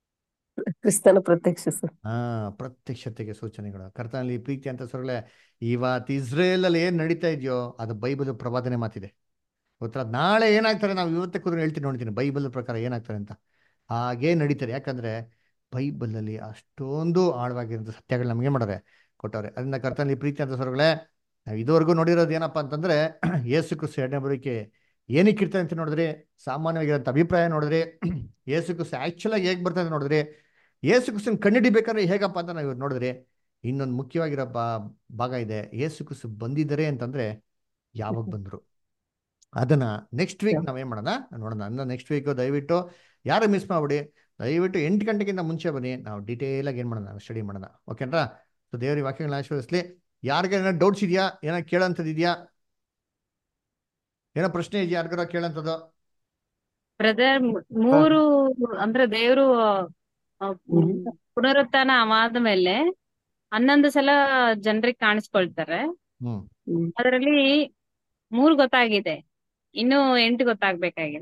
ಕ್ರಿಸ್ತನ ಪ್ರತ್ಯಕ್ಷ ಸರ್ ಹಾ ಪ್ರತ್ಯಕ್ಷತೆಗೆ ಸೂಚನೆಗಳು ಕರ್ತನಲ್ಲಿ ಪ್ರೀತಿ ಅಂತ ಸೊರಳೆ ಇವತ್ತು ಇಸ್ರೇಲ್ ಅಲ್ಲಿ ಏನ್ ನಡೀತಾ ಇದೆಯೋ ಅದು ಬೈಬಲ್ ಪ್ರವಾದನೆ ಮಾತಿದೆ ಗೊತ್ತಾ ನಾಳೆ ಏನಾಗ್ತಾರೆ ನಾವು ಇವತ್ತೇ ಕುದುರೆ ಹೇಳ್ತೀನಿ ನೋಡ್ತೀನಿ ಬೈಬಲ್ ಪ್ರಕಾರ ಏನಾಗ್ತಾರೆ ಅಂತ ಹಾಗೇ ನಡೀತಾರೆ ಯಾಕಂದ್ರೆ ಬೈಬಲ್ ಅಲ್ಲಿ ಅಷ್ಟೊಂದು ಆಳವಾಗಿರೋ ಸತ್ಯಗಳು ನಮ್ಗೆ ಮಾಡಾರೆ ಕೊಟ್ಟವ್ರೆ ಅದರಿಂದ ಕರ್ತನಲ್ಲಿ ಪ್ರೀತಿ ಅಂತ ಸೊರಗಳೇ ನಾವು ಇದುವರೆಗೂ ನೋಡಿರೋದು ಏನಪ್ಪಾ ಅಂತಂದ್ರೆ ಯೇಸು ಕ್ರಿಸ್ತು ಎರಡನೇ ಬರೋಕೆ ಏನಕ್ಕೆ ಇರ್ತಾರೆ ಅಂತ ನೋಡಿದ್ರೆ ಸಾಮಾನ್ಯವಾಗಿರೋಂಥ ಅಭಿಪ್ರಾಯ ನೋಡಿದ್ರೆ ಯೇಸು ಕ್ರಿಸ್ತು ಆಕ್ಚುಲ್ ಆಗಿ ಹೇಗೆ ಬರ್ತಾರೆ ನೋಡಿದ್ರೆ ಯೇಸು ಕ್ರಿಸ್ತನ್ ಕಂಡಿಡಿಬೇಕಾದ್ರೆ ಹೇಗಪ್ಪ ಅಂತ ನಾವು ಇವತ್ತು ನೋಡಿದ್ರೆ ಇನ್ನೊಂದು ಮುಖ್ಯವಾಗಿರೋ ಬಾ ಭಾಗ ಇದೆ ಯೇಸು ಕ್ರಿಸ್ತು ಬಂದಿದ್ದಾರೆ ಅಂತಂದ್ರೆ ಯಾವಾಗ ಬಂದ್ರು ಅದನ್ನ ನೆಕ್ಸ್ಟ್ ವೀಕ್ ನಾವೇನ್ ಮಾಡೋಣ ನೋಡೋಣ ಅನ್ನ ನೆಕ್ಸ್ಟ್ ವೀಕ್ ದಯವಿಟ್ಟು ಯಾರು ಮಿಸ್ ಮಾಡ್ಬಿಡಿ ದಯವಿಟ್ಟು ಎಂಟು ಗಂಟೆಗಿಂತ ಮುಂಚೆ ಬನ್ನಿ ನಾವು ಡೀಟೇಲ್ ಆಗಿ ಏನ್ ಮಾಡೋಣ ಸ್ಟಡಿ ಮಾಡೋಣ ಓಕೆನಾ ಸೊ ದೇವರ ವಾಕ್ಯಗಳನ್ನ ಆಶೀರ್ವದಿಸ್ಲಿ ಯಾರಿಗೆ ಏನೋ ಡೌಟ್ಸ್ ಇದೆಯಾ ಏನೋ ಕೇಳೋಂಥದ್ದು ಇದೆಯಾ ಏನೋ ಪ್ರಶ್ನೆ ಇದೆಯಾ ಯಾರಿಗಾರ ಕೇಳೋಂಥದ್ದು ಬ್ರದರ್ ಮೂರು ಅಂದ್ರೆ ದೇವ್ರು ಆ, ಹ್ಮ್. ಪುನರುತ್ಥಾನ ಆದ್ಮೇಲೆ ಹನ್ನೊಂದು ಸಲ ಜನರಿಗೆ ಕಾಣಿಸ್ಕೊಳ್ತಾರೆ ಹ್ಮ್ ಹ್ಮ್. ಅದರಲ್ಲಿ ಮೂರು ಗೊತ್ತಾಗಿದೆ ಇನ್ನು ಎಂಟು ಗೊತ್ತಾಗ್ಬೇಕಾಗಿದೆ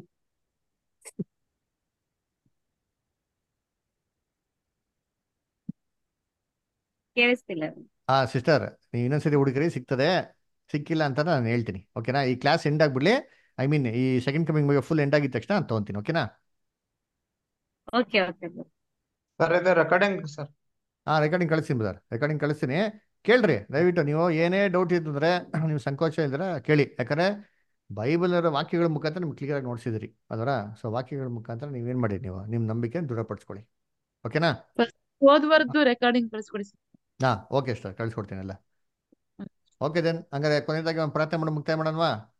ಕೇಳಿಸ್ತಿಲ್ಲ ಆ ಸಿಸ್ಟರ್ ನೀವು ಇನ್ನೊಂದ್ಸತಿ ಹುಡುಗರಿ ಸಿಗ್ತದೆ ಸಿಕ್ಕಿಲ್ಲ ಅಂತ ನಾನು ಹೇಳ್ತೀನಿ ಓಕೆನಾ ಈ ಕ್ಲಾಸ್ ಎಂಡ್ ಆಗ್ಬಿಡ್ಲಿ ಐ ಮೀನ್ ಈ ಸೆಕೆಂಡ್ ಕಮಿಂಗ್ ಬಗ್ಗೆ ಫುಲ್ ಎಂಡ್ ಆಗಿದ ತಕ್ಷಣ ನಾನು ತಗೊಂತೀನಿ ಓಕೆನಾ ಓಕೆ ಓಕೆ ಸರ್ ಇದು ರೆಕಾರ್ಡಿಂಗ್ ಸರ್ ಹಾಂ ರೆಕಾರ್ಡಿಂಗ್ ಕಳಿಸ್ತೀನಿ ಬ್ರದರ್ ರೆಕಾರ್ಡಿಂಗ್ ಕಳಿಸ್ತೀನಿ ಕೇಳ್ರಿ ದಯವಿಟ್ಟು ನೀವು ಏನೇ ಡೌಟ್ ಇದ್ದಂದ್ರೆ ನೀವು ಸಂಕೋಚ ಇಲ್ದ್ರೆ ಕೇಳಿ ಯಾಕಂದ್ರೆ ಬೈಬಲ್ ಇರೋ ವಾಕ್ಯಗಳ ಮುಖಾಂತರ ನಿಮ್ಗೆ ಕ್ಲಿಯರ್ ಆಗಿ ನೋಡ್ಸಿದ್ರಿ ಅದರ ಸೊ ವಾಕ್ಯಗಳ ಮುಖಾಂತರ ನೀವೇನ್ ಮಾಡಿ ನೀವು ನಿಮ್ಮ ನಂಬಿಕೆ ದೃಢಪಡಿಸ್ಕೊಳ್ಳಿ ಓಕೆನಾ ಹೋದ್ವರ್ದು ರೆಕಾರ್ಡಿಂಗ್ ಕಳಿಸ್ಕೊಡಿ ಸರ್ ಹಾ ಓಕೆ ಸರ್ ಕಳಿಸ್ಕೊಡ್ತೀನಿ ಎಲ್ಲ ಓಕೆ ದೆನ್ ಹಂಗಾರೆ ಕೊನೆಯದಾಗಿ ಒಂದು ಪ್ರಾರ್ಥನೆ ಮಾಡಿ ಮುಕ್ತಾಯ ಮಾಡೋಣವಾ